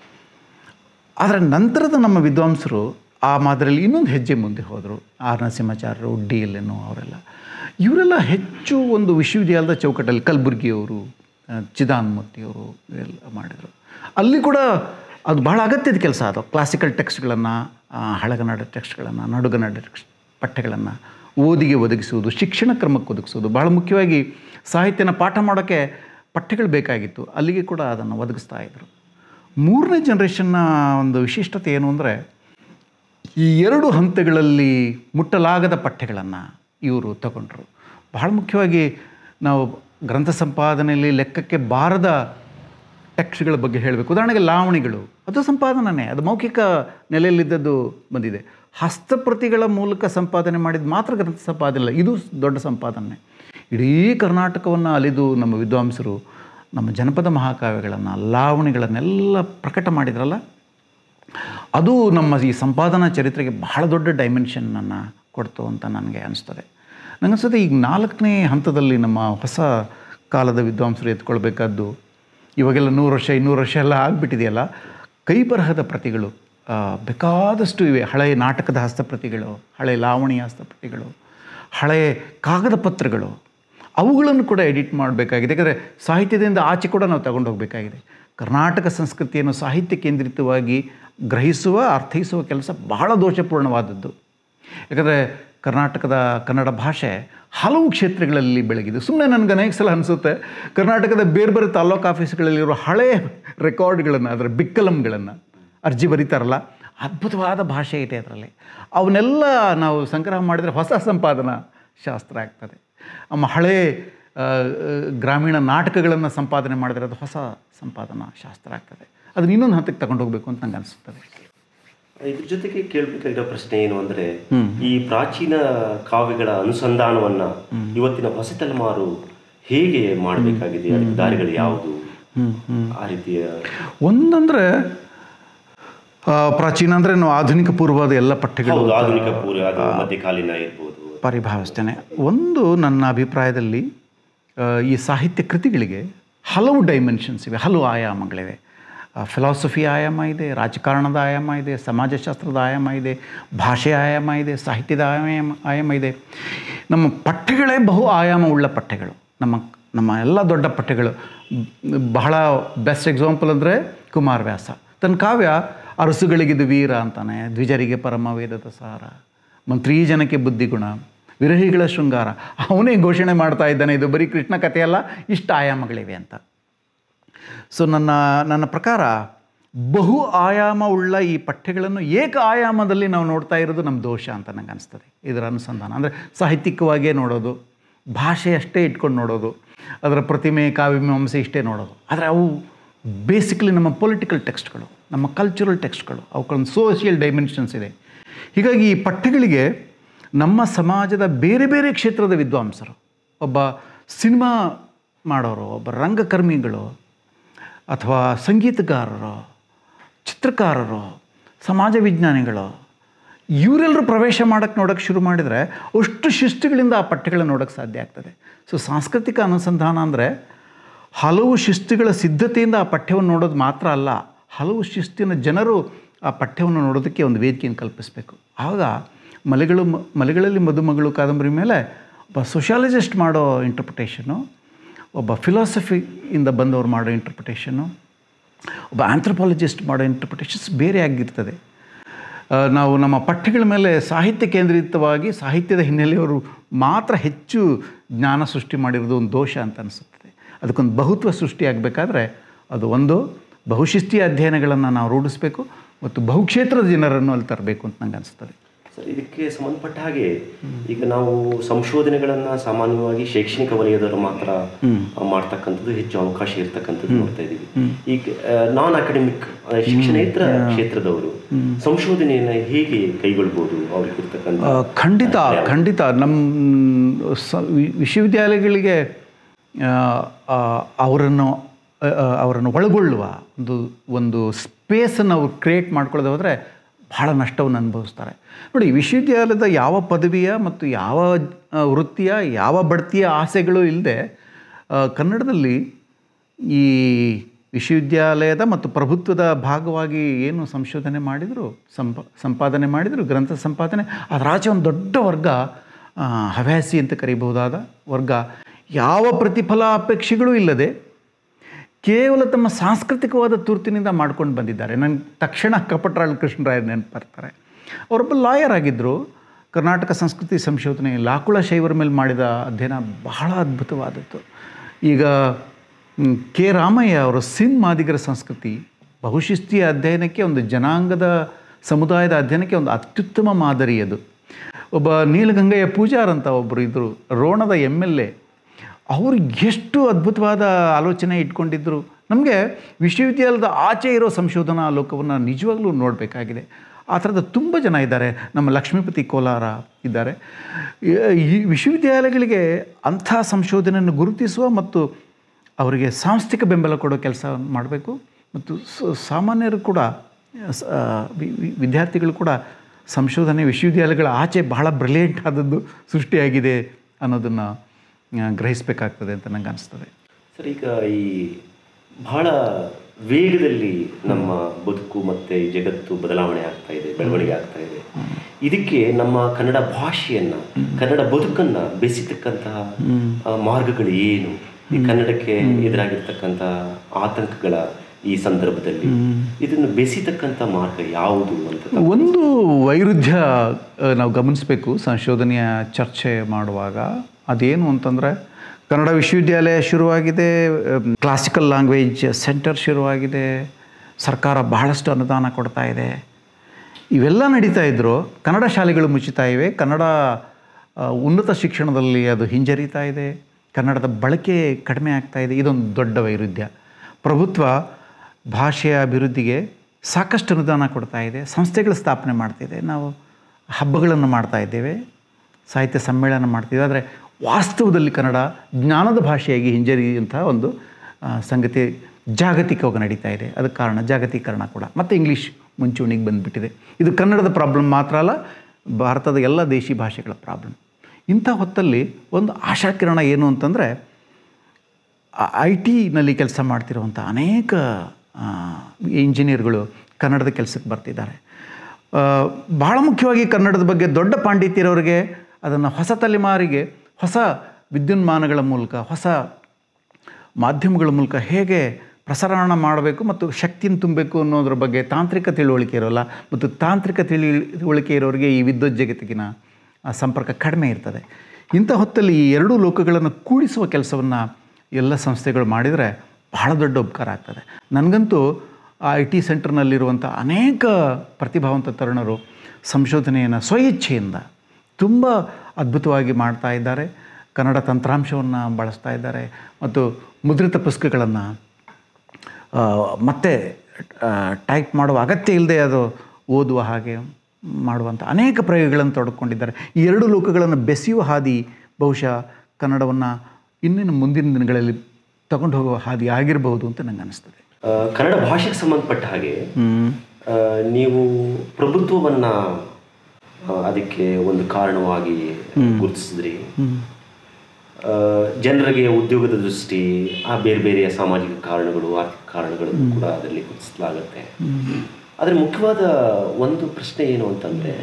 ಆದರೆ ನಂತರದ ನಮ್ಮ ವಿದ್ವಾಂಸರು ಆ ಮಾದರಿಯಲ್ಲಿ ಇನ್ನೊಂದು ಹೆಜ್ಜೆ ಮುಂದೆ ಹೋದರು ಆರ್ ನರಸಿಂಹಾಚಾರ್ಯರು ಡಿ ಎಲ್ ಎನ್ ಅವರೆಲ್ಲ ಇವರೆಲ್ಲ ಹೆಚ್ಚು ಒಂದು ವಿಶ್ವವಿದ್ಯಾಲಯದ ಚೌಕಟ್ಟಲ್ಲಿ ಕಲಬುರ್ಗಿಯವರು ಆ, ಚಿದಾನ್ಮೂರ್ತಿಯವರು ಇವೆಲ್ಲ ಮಾಡಿದರು ಅಲ್ಲಿ ಕೂಡ ಅದು ಬಹಳ ಅಗತ್ಯದ ಕೆಲಸ ಅದು ಕ್ಲಾಸಿಕಲ್ ಟೆಕ್ಸ್ಟ್ಗಳನ್ನು ಹಳಗನ್ನಡ ಟೆಕ್ಸ್ಟ್ಗಳನ್ನು ನಡುಗನ್ನಡ ಟೆಕ್ಸ್ಟ್ ಪಠ್ಯಗಳನ್ನು ಓದಿಗೆ ಒದಗಿಸುವುದು ಶಿಕ್ಷಣ ಕ್ರಮಕ್ಕೆ ಒದಗಿಸುವುದು ಬಹಳ ಮುಖ್ಯವಾಗಿ ಸಾಹಿತ್ಯನ ಪಾಠ ಮಾಡೋಕ್ಕೆ ಪಠ್ಯಗಳು ಬೇಕಾಗಿತ್ತು ಅಲ್ಲಿಗೆ ಕೂಡ ಅದನ್ನು ಒದಗಿಸ್ತಾ ಇದ್ದರು ಮೂರನೇ ಜನ್ರೇಷನ್ನ ಒಂದು ವಿಶಿಷ್ಟತೆ ಏನು ಅಂದರೆ ಈ ಎರಡು ಹಂತಗಳಲ್ಲಿ ಮುಟ್ಟಲಾಗದ ಪಠ್ಯಗಳನ್ನು ಇವರು ತಗೊಂಡ್ರು ಬಹಳ ಮುಖ್ಯವಾಗಿ ನಾವು ಗ್ರಂಥ ಸಂಪಾದನೆಯಲ್ಲಿ ಲೆಕ್ಕಕ್ಕೆ ಬಾರದ ಟೆಕ್ಸ್ಟ್ಗಳ ಬಗ್ಗೆ ಹೇಳಬೇಕು ಉದಾಹರಣೆಗೆ ಲಾವಣಿಗಳು ಅದು ಸಂಪಾದನೆ ಅದು ಮೌಖಿಕ ನೆಲೆಯಲ್ಲಿದ್ದದ್ದು ಬಂದಿದೆ ಹಸ್ತಪ್ರತಿಗಳ ಮೂಲಕ ಸಂಪಾದನೆ ಮಾಡಿದ ಮಾತ್ರ ಗ್ರಂಥ ಸಂಪಾದನೆ ಇಲ್ಲ ಇದು ದೊಡ್ಡ ಸಂಪಾದನೆ ಇಡೀ ಕರ್ನಾಟಕವನ್ನು ಅಲಿದು ನಮ್ಮ ವಿದ್ವಾಂಸರು ನಮ್ಮ ಜನಪದ ಮಹಾಕಾವ್ಯಗಳನ್ನು ಲಾವಣಿಗಳನ್ನೆಲ್ಲ ಪ್ರಕಟ ಮಾಡಿದ್ರಲ್ಲ ಅದು ನಮ್ಮ ಈ ಸಂಪಾದನಾ ಚರಿತ್ರೆಗೆ ಬಹಳ ದೊಡ್ಡ ಡೈಮೆನ್ಷನ್ನನ್ನು ಕೊಡ್ತು ಅಂತ ನನಗೆ ಅನಿಸ್ತದೆ ನನಗನ್ಸುತ್ತೆ ಈಗ ನಾಲ್ಕನೇ ಹಂತದಲ್ಲಿ ನಮ್ಮ ಹೊಸ ಕಾಲದ ವಿದ್ವಾಂಸರು ಎತ್ಕೊಳ್ಬೇಕಾದ್ದು ಇವಾಗೆಲ್ಲ ನೂರು ವರ್ಷ ಇನ್ನೂರು ವರ್ಷ ಎಲ್ಲ ಆಗಿಬಿಟ್ಟಿದೆಯಲ್ಲ ಕೈ ಬರಹದ ಪ್ರತಿಗಳು ಆ, ಬೇಕಾದಷ್ಟು ಇವೆ ಹಳೆಯ ನಾಟಕದ ಹಸ್ತಪ್ರತಿಗಳು ಹಳೆಯ ಲಾವಣಿಯ ಹಸ್ತಪ್ರತಿಗಳು ಹಳೆಯ ಕಾಗದ ಪತ್ರಗಳು ಅವುಗಳನ್ನು ಕೂಡ ಎಡಿಟ್ ಮಾಡಬೇಕಾಗಿದೆ ಯಾಕಂದರೆ ಸಾಹಿತ್ಯದಿಂದ ಆಚೆ ಕೂಡ ನಾವು ತಗೊಂಡು ಹೋಗಬೇಕಾಗಿದೆ ಕರ್ನಾಟಕ ಸಂಸ್ಕೃತಿಯನ್ನು ಸಾಹಿತ್ಯ ಕೇಂದ್ರಿತವಾಗಿ ಗ್ರಹಿಸುವ ಅರ್ಥೈಸುವ ಕೆಲಸ ಬಹಳ ದೋಷಪೂರ್ಣವಾದದ್ದು ಯಾಕಂದರೆ ಕರ್ನಾಟಕದ ಕನ್ನಡ ಭಾಷೆ ಹಲವು ಕ್ಷೇತ್ರಗಳಲ್ಲಿ ಬೆಳಗಿದೆ ಸುಮ್ಮನೆ ನನಗೆ ಅನೇಕ ಸಲ ಅನಿಸುತ್ತೆ ಕರ್ನಾಟಕದ ಬೇರೆ ಬೇರೆ ತಾಲ್ಲೂಕು ಆಫೀಸ್ಗಳಲ್ಲಿರೋ ಹಳೆಯ ರೆಕಾರ್ಡ್ಗಳನ್ನು ಅದರ ಬಿಕ್ಕಲಮ್ಗಳನ್ನು ಅರ್ಜಿ ಬರೀತಾರಲ್ಲ ಅದ್ಭುತವಾದ ಭಾಷೆ ಇದೆ ಅದರಲ್ಲಿ ಅವನ್ನೆಲ್ಲ ನಾವು ಸಂಗ್ರಹ ಮಾಡಿದರೆ ಹೊಸ ಸಂಪಾದನಾ ಶಾಸ್ತ್ರ ಆಗ್ತದೆ ನಮ್ಮ ಹಳೆ ಆ, ಗ್ರಾಮೀಣ ನಾಟಕಗಳನ್ನು ಸಂಪಾದನೆ ಮಾಡಿದರೆ ಅದು ಹೊಸ ಸಂಪಾದನಾ ಶಾಸ್ತ್ರ ಆಗ್ತದೆ ಅದನ್ನ ಇನ್ನೊಂದು ಹಂತಕ್ಕೆ ತಗೊಂಡು ಹೋಗಬೇಕು ಅಂತ ನಂಗೆ ಅನಿಸುತ್ತದೆ ಇದ್ರ ಜೊತೆಗೆ ಕೇಳಬೇಕಾಗಿರೋ ಪ್ರಶ್ನೆ ಏನು ಅಂದ್ರೆ ಈ ಪ್ರಾಚೀನ ಕಾವ್ಯಗಳ ಅನುಸಂಧಾನವನ್ನ ಇವತ್ತಿನ ಹೊಸ ತಲೆಮಾರು ಹೇಗೆ ಮಾಡಬೇಕಾಗಿದೆ ಅದಕ್ಕೆ ದಾರಿಗಳು ಯಾವುದು ಆ ರೀತಿಯ ಒಂದಂದರೆ ಪ್ರಾಚೀನ ಅಂದರೆ ನಾವು ಆಧುನಿಕ ಪೂರ್ವದ ಎಲ್ಲ ಪಠ್ಯಗಳು ಹೌದು ಆಧುನಿಕ ಪೂರ್ವ ಅದು ಮಧ್ಯಕಾಲೀನ ಇರ್ಬೋದು ಪರಿಭಾವಿಸ್ತೇನೆ ಒಂದು ನನ್ನ ಅಭಿಪ್ರಾಯದಲ್ಲಿ ಆ, ಈ ಸಾಹಿತ್ಯ ಕೃತಿಗಳಿಗೆ ಹಲವು ಡೈಮೆನ್ಷನ್ಸ್ ಇವೆ ಹಲವು ಆಯಾಮಗಳಿವೆ ಫಿಲಾಸಫಿ ಆಯಾಮ ಇದೆ ರಾಜಕಾರಣದ ಆಯಾಮ ಇದೆ ಸಮಾಜಶಾಸ್ತ್ರದ ಆಯಾಮ ಇದೆ ಭಾಷೆ ಆಯಾಮ ಇದೆ ಸಾಹಿತ್ಯದ ಆಯಾಮ ಆಯಾಮ ಇದೆ ನಮ್ಮ ಪಠ್ಯಗಳೇ ಬಹು ಆಯಾಮವುಳ್ಳ ಪಠ್ಯಗಳು ನಮ್ಮ ನಮ್ಮ ಎಲ್ಲ ದೊಡ್ಡ ಪಠ್ಯಗಳು ಬಹಳ ಬೆಸ್ಟ್ ಎಕ್ಸಾಂಪಲ್ ಅಂದರೆ ಕುಮಾರವ್ಯಾಸ ತನ್ನ ಕಾವ್ಯ ಅರಸುಗಳಿಗಿದು ವೀರ ಅಂತಾನೆ ದ್ವಿಜರಿಗೆ ಪರಮ ವೇದದ ಸಾರ ಮಂತ್ರಿ ಜನಕ್ಕೆ ಬುದ್ಧಿಗುಣ ವಿರಹಿಗಳ ಶೃಂಗಾರ ಅವನೇ ಘೋಷಣೆ ಮಾಡ್ತಾ ಇದ್ದಾನೆ ಇದು ಬರೀ ಕೃಷ್ಣ ಕಥೆಯಲ್ಲ ಇಷ್ಟು ಆಯಾಮಗಳಿವೆ ಅಂತ ಸೊ ನನ್ನ ನನ್ನ ಪ್ರಕಾರ ಬಹು ಆಯಾಮವುಳ್ಳ ಈ ಪಠ್ಯಗಳನ್ನು ಏಕ ಆಯಾಮದಲ್ಲಿ ನಾವು ನೋಡ್ತಾ ಇರೋದು ನಮ್ಮ ದೋಷ ಅಂತ ನಂಗೆ ಅನಿಸ್ತದೆ ಇದರ ಅನುಸಂಧಾನ ಅಂದರೆ ಸಾಹಿತ್ಯಿಕವಾಗಿಯೇ ನೋಡೋದು ಭಾಷೆ ಅಷ್ಟೇ ಇಟ್ಕೊಂಡು ನೋಡೋದು ಅದರ ಪ್ರತಿಮೆ ಕಾವ್ಯಮೀಮಾಂಸೆ ಇಷ್ಟೇ ನೋಡೋದು ಆದರೆ ಅವು ಬೇಸಿಕಲಿ ನಮ್ಮ ಪೊಲಿಟಿಕಲ್ ಟೆಕ್ಸ್ಟ್ಗಳು ನಮ್ಮ ಕಲ್ಚರಲ್ ಟೆಕ್ಸ್ಟ್ಗಳು ಅವಕ್ಕೊಂದು ಸೋಷಿಯಲ್ ಡೈಮೆನ್ಷನ್ಸ್ ಇದೆ ಹೀಗಾಗಿ ಈ ಪಠ್ಯಗಳಿಗೆ ನಮ್ಮ ಸಮಾಜದ ಬೇರೆ ಬೇರೆ ಕ್ಷೇತ್ರದ ವಿದ್ವಾಂಸರು ಒಬ್ಬ ಸಿನಿಮಾ ಮಾಡೋರು ಒಬ್ಬ ರಂಗಕರ್ಮಿಗಳು ಅಥವಾ ಸಂಗೀತಗಾರರು ಚಿತ್ರಕಾರರು ಸಮಾಜ ವಿಜ್ಞಾನಿಗಳು ಇವರೆಲ್ಲರೂ ಪ್ರವೇಶ ಮಾಡೋಕ್ಕೆ ನೋಡೋಕ್ಕೆ ಶುರು ಮಾಡಿದರೆ ಅಷ್ಟು ಶಿಸ್ತುಗಳಿಂದ ಆ ಪಠ್ಯಗಳನ್ನ ನೋಡೋಕ್ಕೆ ಸಾಧ್ಯ ಆಗ್ತದೆ ಸೊ ಸಾಂಸ್ಕೃತಿಕ ಅನುಸಂಧಾನ ಅಂದರೆ ಹಲವು ಶಿಸ್ತುಗಳ ಸಿದ್ಧತೆಯಿಂದ ಆ ಪಠ್ಯವನ್ನು ನೋಡೋದು ಮಾತ್ರ ಅಲ್ಲ ಹಲವು ಶಿಸ್ತಿನ ಜನರು ಆ ಪಠ್ಯವನ್ನು ನೋಡೋದಕ್ಕೆ ಒಂದು ವೇದಿಕೆಯನ್ನು ಕಲ್ಪಿಸಬೇಕು ಆಗ ಮಲೆಗಳು ಮ- ಮಲೆಗಳಲ್ಲಿ ಮದುಮಗಳು ಕಾದಂಬರಿ ಮೇಲೆ ಒಬ್ಬ ಸೋಷಿಯಾಲಜಿಸ್ಟ್ ಮಾಡೋ ಇಂಟರ್ಪ್ರಿಟೇಷನು ಒಬ್ಬ ಫಿಲಾಸಫಿಯಿಂದ ಬಂದವರು ಮಾಡೋ ಇಂಟರ್ಪ್ರಿಟೇಷನು ಒಬ್ಬ ಆಂಥ್ರಪಾಲಜಿಸ್ಟ್ ಮಾಡೋ ಇಂಟರ್ಪ್ರಿಟೇಷನ್ಸ್ ಬೇರೆ ಆಗಿರ್ತದೆ ಆ, ನಾವು ನಮ್ಮ ಪಠ್ಯಗಳ ಮೇಲೆ ಸಾಹಿತ್ಯ ಕೇಂದ್ರಿತವಾಗಿ ಸಾಹಿತ್ಯದ ಹಿನ್ನೆಲೆಯವರು ಮಾತ್ರ ಹೆಚ್ಚು ಜ್ಞಾನ ಸೃಷ್ಟಿ ಮಾಡಿರೋದು ಒಂದು ದೋಷ ಅಂತ ಅನಿಸುತ್ತದೆ ಅದಕ್ಕೊಂದು ಬಹುತ್ವ ಸೃಷ್ಟಿಯಾಗಬೇಕಾದ್ರೆ ಅದು ಒಂದು ಬಹುಶಿಸ್ತೀಯ ಅಧ್ಯಯನಗಳನ್ನು ನಾವು ರೂಢಿಸಬೇಕು ಮತ್ತು ಬಹುಕ್ಷೇತ್ರದ ಜನರನ್ನು ಅಲ್ಲಿ ತರಬೇಕು ಅಂತ ನಂಗೆ ಅನಿಸ್ತದೆ ಸರ್ ಇದಕ್ಕೆ ಸಂಬಂಧಪಟ್ಟ ಹಾಗೆ ಈಗ ನಾವು ಸಂಶೋಧನೆಗಳನ್ನ ಸಾಮಾನ್ಯವಾಗಿ ಶೈಕ್ಷಣಿಕ ವಲಯದವರು ಮಾತ್ರ ಆ, ಮಾಡ್ತಕ್ಕಂಥದ್ದು ಹೆಚ್ಚು ಅವಕಾಶ ಇರ್ತಕ್ಕಂಥದ್ದು ನೋಡ್ತಾ ಇದ್ದೀವಿ ಈಗ ನಾನ್ ಅಕಾಡೆಮಿಕ್ ಶಿಕ್ಷಣೇತರ ಕ್ಷೇತ್ರದವರು ಸಂಶೋಧನೆಯನ್ನ ಹೇಗೆ ಕೈಗೊಳ್ಬೋದು ಅವ್ರಿಗೆ ಇರ್ತಕ್ಕಂಥ ಆ, ಖಂಡಿತ ಖಂಡಿತ ನಮ್ಮ ಸ ವಿ- ವಿಶ್ವವಿದ್ಯಾಲಯಗಳಿಗೆ ಆ, ಆ, ಅವರನ್ನು ಆ, ಆ, ಅವರನ್ನು ಒಳಗೊಳ್ಳುವ ಒಂದು ಒಂದು ಸ್ಪೇಸನ್ನು ಅವ್ರು ಕ್ರಿಯೇಟ್ ಮಾಡ್ಕೊಳ್ಳೋದು ಹೋದರೆ ಬಹಳ ನಷ್ಟವನ್ನು ಅನುಭವಿಸ್ತಾರೆ ನೋಡಿ ವಿಶ್ವವಿದ್ಯಾಲಯದ ಯಾವ ಪದವಿಯ ಮತ್ತು ಯಾವ ಆ, ವೃತ್ತಿಯ ಯಾವ ಬಡ್ತಿಯ ಆಸೆಗಳು ಇಲ್ಲದೆ ಕನ್ನಡದಲ್ಲಿ ಈ ವಿಶ್ವವಿದ್ಯಾಲಯದ ಮತ್ತು ಪ್ರಭುತ್ವದ ಭಾಗವಾಗಿ ಏನು ಸಂಶೋಧನೆ ಮಾಡಿದರು ಸಂಪ ಸಂಪಾದನೆ ಮಾಡಿದರು ಗ್ರಂಥ ಸಂಪಾದನೆ ಅದರ ಆಚೆ ಒಂದು ದೊಡ್ಡ ವರ್ಗ ಆ, ಹವ್ಯಾಸಿ ಅಂತ ಕರೀಬಹುದಾದ ವರ್ಗ ಯಾವ ಪ್ರತಿಫಲ ಅಪೇಕ್ಷೆಗಳೂ ಇಲ್ಲದೆ ಕೇವಲ ತಮ್ಮ ಸಾಂಸ್ಕೃತಿಕವಾದ ತುರ್ತಿನಿಂದ ಮಾಡ್ಕೊಂಡು ಬಂದಿದ್ದಾರೆ ನನಗೆ ತಕ್ಷಣ ಕಪಟರಾಳ್ ಕೃಷ್ಣರಾಯರು ನೆನಪು ಬರ್ತಾರೆ ಅವರೊಬ್ಬ ಲಾಯರ್ ಆಗಿದ್ದರು ಕರ್ನಾಟಕ ಸಂಸ್ಕೃತಿ ಸಂಶೋಧನೆ ಲಾಕುಳ ಶೈವರ ಮೇಲೆ ಮಾಡಿದ ಅಧ್ಯಯನ ಬಹಳ ಅದ್ಭುತವಾದದ್ದು ಈಗ ಮ್, ಕೆ ರಾಮಯ್ಯ ಅವರು ಸಿಂಧ್ ಮಾದಿಗರ ಸಂಸ್ಕೃತಿ ಬಹುಶಿಸ್ತೀಯ ಅಧ್ಯಯನಕ್ಕೆ ಒಂದು ಜನಾಂಗದ ಸಮುದಾಯದ ಅಧ್ಯಯನಕ್ಕೆ ಒಂದು ಅತ್ಯುತ್ತಮ ಮಾದರಿ ಅದು ಒಬ್ಬ ನೀಲಗಂಗಯ್ಯ ಪೂಜಾರ್ ಅಂತ ಒಬ್ಬರು ಇದ್ದರು ರೋಣದ ಎಮ್ ಎಲ್ ಎ ಅವರು ಎಷ್ಟು ಅದ್ಭುತವಾದ ಆಲೋಚನೆ ಇಟ್ಕೊಂಡಿದ್ದರು ನಮಗೆ ವಿಶ್ವವಿದ್ಯಾಲಯದ ಆಚೆ ಇರೋ ಸಂಶೋಧನಾ ಲೋಕವನ್ನು ನಿಜವಾಗ್ಲೂ ನೋಡಬೇಕಾಗಿದೆ ಆ ಥರದ ತುಂಬ ಜನ ಇದ್ದಾರೆ ನಮ್ಮ ಲಕ್ಷ್ಮೀಪತಿ ಕೋಲಾರ ಇದ್ದಾರೆ ಈ- ಈ ವಿಶ್ವವಿದ್ಯಾಲಯಗಳಿಗೆ ಅಂಥ ಸಂಶೋಧನೆಯನ್ನು ಗುರುತಿಸುವ ಮತ್ತು ಅವರಿಗೆ ಸಾಂಸ್ಥಿಕ ಬೆಂಬಲ ಕೊಡೋ ಕೆಲಸ ಮಾಡಬೇಕು ಮತ್ತು ಸ- ಸಾಮಾನ್ಯರು ಕೂಡ ಸ- ಆ, ವಿ- ವಿ- ವಿದ್ಯಾರ್ಥಿಗಳು ಕೂಡ ಸಂಶೋಧನೆ ವಿಶ್ವವಿದ್ಯಾಲಯಗಳ ಆಚೆ ಬಹಳ ಬ್ರಿಲಿಯಂಟ್ ಆದದ್ದು ಸೃಷ್ಟಿಯಾಗಿದೆ ಅನ್ನೋದನ್ನು ಗ್ರಹಿಸಬೇಕಾಗ್ತದೆ ಅಂತ ನಂಗೆ ಅನಿಸ್ತದೆ ಸರ್ ಈಗ ಈ ಬಹಳ ವೇಗದಲ್ಲಿ ನಮ್ಮ ಬದುಕು ಮತ್ತೆ ಈ ಜಗತ್ತು ಬದಲಾವಣೆ ಆಗ್ತಾ ಇದೆ ಬೆಳವಣಿಗೆ ಆಗ್ತಾ ಇದೆ ಇದಕ್ಕೆ ನಮ್ಮ ಕನ್ನಡ ಭಾಷೆಯನ್ನ ಕನ್ನಡ ಬದುಕನ್ನ ಬೆಸಿತಕ್ಕಂತಹ ಆ, ಮಾರ್ಗಗಳು ಏನು ಈ ಕನ್ನಡಕ್ಕೆ ಎದುರಾಗಿರ್ತಕ್ಕಂಥ ಆತಂಕಗಳ ಈ ಸಂದರ್ಭದಲ್ಲಿ ಇದನ್ನು ಬೆಸಿತಕ್ಕಂಥ ಮಾರ್ಗ ಯಾವುದು ಅಂತ ಒಂದು ವೈರುಧ್ಯ ಆ, ನಾವು ಗಮನಿಸಬೇಕು ಸಂಶೋಧನೆಯ ಚರ್ಚೆ ಮಾಡುವಾಗ ಅದೇನು ಅಂತಂದರೆ ಕನ್ನಡ ವಿಶ್ವವಿದ್ಯಾಲಯ ಶುರುವಾಗಿದೆ ಕ್ಲಾಸಿಕಲ್ ಲ್ಯಾಂಗ್ವೇಜ್ ಸೆಂಟರ್ ಶುರುವಾಗಿದೆ ಸರ್ಕಾರ ಬಹಳಷ್ಟು ಅನುದಾನ ಕೊಡ್ತಾ ಇದೆ ಇವೆಲ್ಲ ನಡೀತಾ ಇದ್ದರೂ ಕನ್ನಡ ಶಾಲೆಗಳು ಮುಚ್ಚುತ್ತಾ ಇವೆ ಕನ್ನಡ ಆ, ಉನ್ನತ ಶಿಕ್ಷಣದಲ್ಲಿ ಅದು ಹಿಂಜರಿತಾ ಇದೆ ಕನ್ನಡದ ಬಳಕೆ ಕಡಿಮೆ ಆಗ್ತಾ ಇದೆ ಇದೊಂದು ದೊಡ್ಡ ವೈರುಧ್ಯ ಪ್ರಭುತ್ವ ಭಾಷೆಯ ಅಭಿವೃದ್ಧಿಗೆ ಸಾಕಷ್ಟು ಅನುದಾನ ಕೊಡ್ತಾ ಇದೆ ಸಂಸ್ಥೆಗಳ ಸ್ಥಾಪನೆ ಮಾಡ್ತಿದೆ ನಾವು ಹಬ್ಬಗಳನ್ನು ಮಾಡ್ತಾ ಇದ್ದೇವೆ ಸಾಹಿತ್ಯ ಸಮ್ಮೇಳನ ಮಾಡ್ತಿದ್ದೇವೆ ಆದರೆ ವಾಸ್ತವದಲ್ಲಿ ಕನ್ನಡ ಜ್ಞಾನದ ಭಾಷೆಯಾಗಿ ಹಿಂಜರಿಯುವಂಥ ಒಂದು ಆ, ಸಂಗತಿ ಜಾಗತಿಕವಾಗಿ ನಡೀತಾ ಇದೆ ಅದಕ್ಕೆ ಕಾರಣ ಜಾಗತೀಕರಣ ಕೂಡ ಮತ್ತು ಇಂಗ್ಲೀಷ್ ಮುಂಚೂಣಿಗೆ ಬಂದುಬಿಟ್ಟಿದೆ ಇದು ಕನ್ನಡದ ಪ್ರಾಬ್ಲಮ್ ಮಾತ್ರ ಅಲ್ಲ ಭಾರತದ ಎಲ್ಲ ದೇಶಿ ಭಾಷೆಗಳ ಪ್ರಾಬ್ಲಮ್ ಇಂಥ ಹೊತ್ತಲ್ಲಿ ಒಂದು ಆಶಾಕಿರಣ ಏನು ಅಂತಂದರೆ ಐ ಟಿನಲ್ಲಿ ಕೆಲಸ ಮಾಡ್ತಿರುವಂಥ ಅನೇಕ ಆ, ಇಂಜಿನಿಯರ್ಗಳು ಕನ್ನಡದ ಕೆಲಸಕ್ಕೆ ಬರ್ತಿದ್ದಾರೆ ಆ, ಬಹಳ ಮುಖ್ಯವಾಗಿ ಕನ್ನಡದ ಬಗ್ಗೆ ದೊಡ್ಡ ಪಾಂಡಿತ್ಯರವರಿಗೆ ಅದನ್ನು ಹೊಸ ತಲೆಮಾರಿಗೆ ಹೊಸ ವಿದ್ಯುನ್ಮಾನಗಳ ಮೂಲಕ ಹೊಸ ಮಾಧ್ಯಮಗಳ ಮೂಲಕ ಹೇಗೆ ಪ್ರಸರಣ ಮಾಡಬೇಕು ಮತ್ತು ಶಕ್ತಿಯನ್ನು ತುಂಬಬೇಕು ಅನ್ನೋದ್ರ ಬಗ್ಗೆ ತಾಂತ್ರಿಕ ತಿಳುವಳಿಕೆ ಇರೋಲ್ಲ ಮತ್ತು ತಾಂತ್ರಿಕ ತಿಳುವಳಿಕೆ ಇರೋರಿಗೆ ಈ ವಿದ್ಯುತ್ ಜಗತ್ತಿಗಿನ ಆ ಸಂಪರ್ಕ ಕಡಿಮೆ ಇರ್ತದೆ ಇಂಥ ಹೊತ್ತಲ್ಲಿ ಈ ಎರಡೂ ಲೋಕಗಳನ್ನು ಕೂಡಿಸುವ ಕೆಲಸವನ್ನು ಎಲ್ಲ ಸಂಸ್ಥೆಗಳು ಮಾಡಿದರೆ ಬಹಳ ದೊಡ್ಡ ಉಪಕಾರ ಆಗ್ತದೆ ನನಗಂತೂ ಆ ಐ ಟಿ ಸೆಂಟರ್ನಲ್ಲಿರುವಂಥ ಅನೇಕ ಪ್ರತಿಭಾವಂತ ತರುಣರು ಸಂಶೋಧನೆಯನ್ನು ಸ್ವಇಚ್ಛೆಯಿಂದ ತುಂಬ ಅದ್ಭುತವಾಗಿ ಮಾಡ್ತಾ ಇದ್ದಾರೆ ಕನ್ನಡ ತಂತ್ರಾಂಶವನ್ನು ಬಳಸ್ತಾ ಇದ್ದಾರೆ ಮತ್ತು ಮುದ್ರಿತ ಪುಸ್ತಕಗಳನ್ನು ಮತ್ತೆ ಟೈಪ್ ಮಾಡುವ ಅಗತ್ಯ ಇಲ್ಲದೆ ಅದು ಓದುವ ಹಾಗೆ ಮಾಡುವಂಥ ಅನೇಕ ಪ್ರಯೋಗಗಳನ್ನು ತೊಡಕೊಂಡಿದ್ದಾರೆ ಈ ಎರಡು ಲೋಕಗಳನ್ನು ಬೆಸೆಯುವ ಹಾದಿ ಬಹುಶಃ ಕನ್ನಡವನ್ನು ಇನ್ನೇನು ಮುಂದಿನ ದಿನಗಳಲ್ಲಿ ತಗೊಂಡು ಹೋಗುವ ಹಾದಿ ಆಗಿರಬಹುದು ಅಂತ ನಂಗೆ ಅನಿಸ್ತದೆ ಆ, ಕನ್ನಡ ಭಾಷೆಗೆ ಸಂಬಂಧಪಟ್ಟ ಹಾಗೆ ಆ, ನೀವು ಪ್ರಭುತ್ವವನ್ನ ಆ, ಅದಕ್ಕೆ ಒಂದು ಕಾರಣವಾಗಿ ಗುರುತಿಸಿದ್ರಿ ಆ, ಜನರಿಗೆ ಉದ್ಯೋಗದ ದೃಷ್ಟಿ ಆ ಬೇರೆ ಬೇರೆಯ ಸಾಮಾಜಿಕ ಕಾರಣಗಳು ಆರ್ಥಿಕ ಕಾರಣಗಳನ್ನು ಕೂಡ ಅದರಲ್ಲಿ ಗುರುತಿಸಲಾಗುತ್ತೆ ಆದರೆ ಮುಖ್ಯವಾದ ಒಂದು ಪ್ರಶ್ನೆ ಏನು ಅಂತಂದರೆ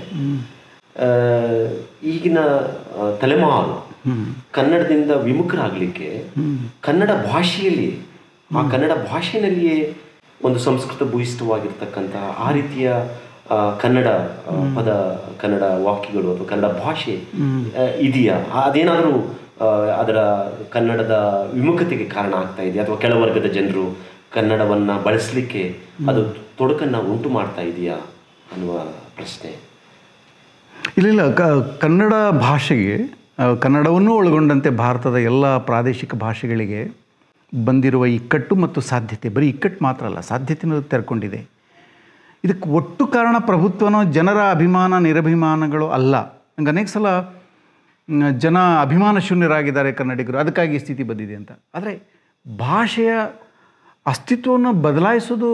ಈಗಿನ ಆ, ತಲೆಮಾರು ಕನ್ನಡದಿಂದ ವಿಮುಖರಾಗಲಿಕ್ಕೆ ಕನ್ನಡ ಭಾಷೆಯಲ್ಲಿ ಆ ಕನ್ನಡ ಭಾಷೆಯಲ್ಲಿಯೇ ಒಂದು ಸಂಸ್ಕೃತ ಭೂಯಿಷ್ಠವಾಗಿರ್ತಕ್ಕಂಥ ಆ ರೀತಿಯ ಆ, ಕನ್ನಡ ಆ, ಪದ ಕನ್ನಡ ವಾಕ್ಯಗಳು ಅಥವಾ ಕನ್ನಡ ಭಾಷೆ ಆ, ಇದೆಯಾ ಆ- ಅದೇನಾದರೂ ಆ, ಅದರ ಕನ್ನಡದ ವಿಮುಖತೆಗೆ ಕಾರಣ ಆಗ್ತಾ ಇದೆಯಾ ಅಥವಾ ಕೆಳವರ್ಗದ ಜನರು ಕನ್ನಡವನ್ನು ಬಳಸಲಿಕ್ಕೆ ಅದು ತೊಡಕನ್ನು ಉಂಟು ಮಾಡ್ತಾ ಇದೆಯಾ ಅನ್ನುವ ಪ್ರಶ್ನೆ ಇಲ್ಲ ಇಲ್ಲ ಕ ಕನ್ನಡ ಭಾಷೆಗೆ ಆ, ಕನ್ನಡವನ್ನು ಒಳಗೊಂಡಂತೆ ಭಾರತದ ಎಲ್ಲ ಪ್ರಾದೇಶಿಕ ಭಾಷೆಗಳಿಗೆ ಬಂದಿರುವ ಇಕ್ಕಟ್ಟು ಮತ್ತು ಸಾಧ್ಯತೆ ಬರೀ ಇಕ್ಕಟ್ಟು ಮಾತ್ರ ಅಲ್ಲ ಸಾಧ್ಯತೆನೂ ತೆರ್ಕೊಂಡಿದೆ ಇದಕ್ಕೆ ಒಟ್ಟು ಕಾರಣ ಪ್ರಭುತ್ವನೋ ಜನರ ಅಭಿಮಾನ ನಿರಭಿಮಾನಗಳು ಅಲ್ಲ ನಂಗೆ ಅನೇಕ ಸಲ ಮ್, ಜನ ಅಭಿಮಾನ ಶೂನ್ಯರಾಗಿದ್ದಾರೆ ಕನ್ನಡಿಗರು ಅದಕ್ಕಾಗಿ ಈ ಸ್ಥಿತಿ ಬಂದಿದೆ ಅಂತ ಆದರೆ ಭಾಷೆಯ ಅಸ್ತಿತ್ವವನ್ನು ಬದಲಾಯಿಸೋದು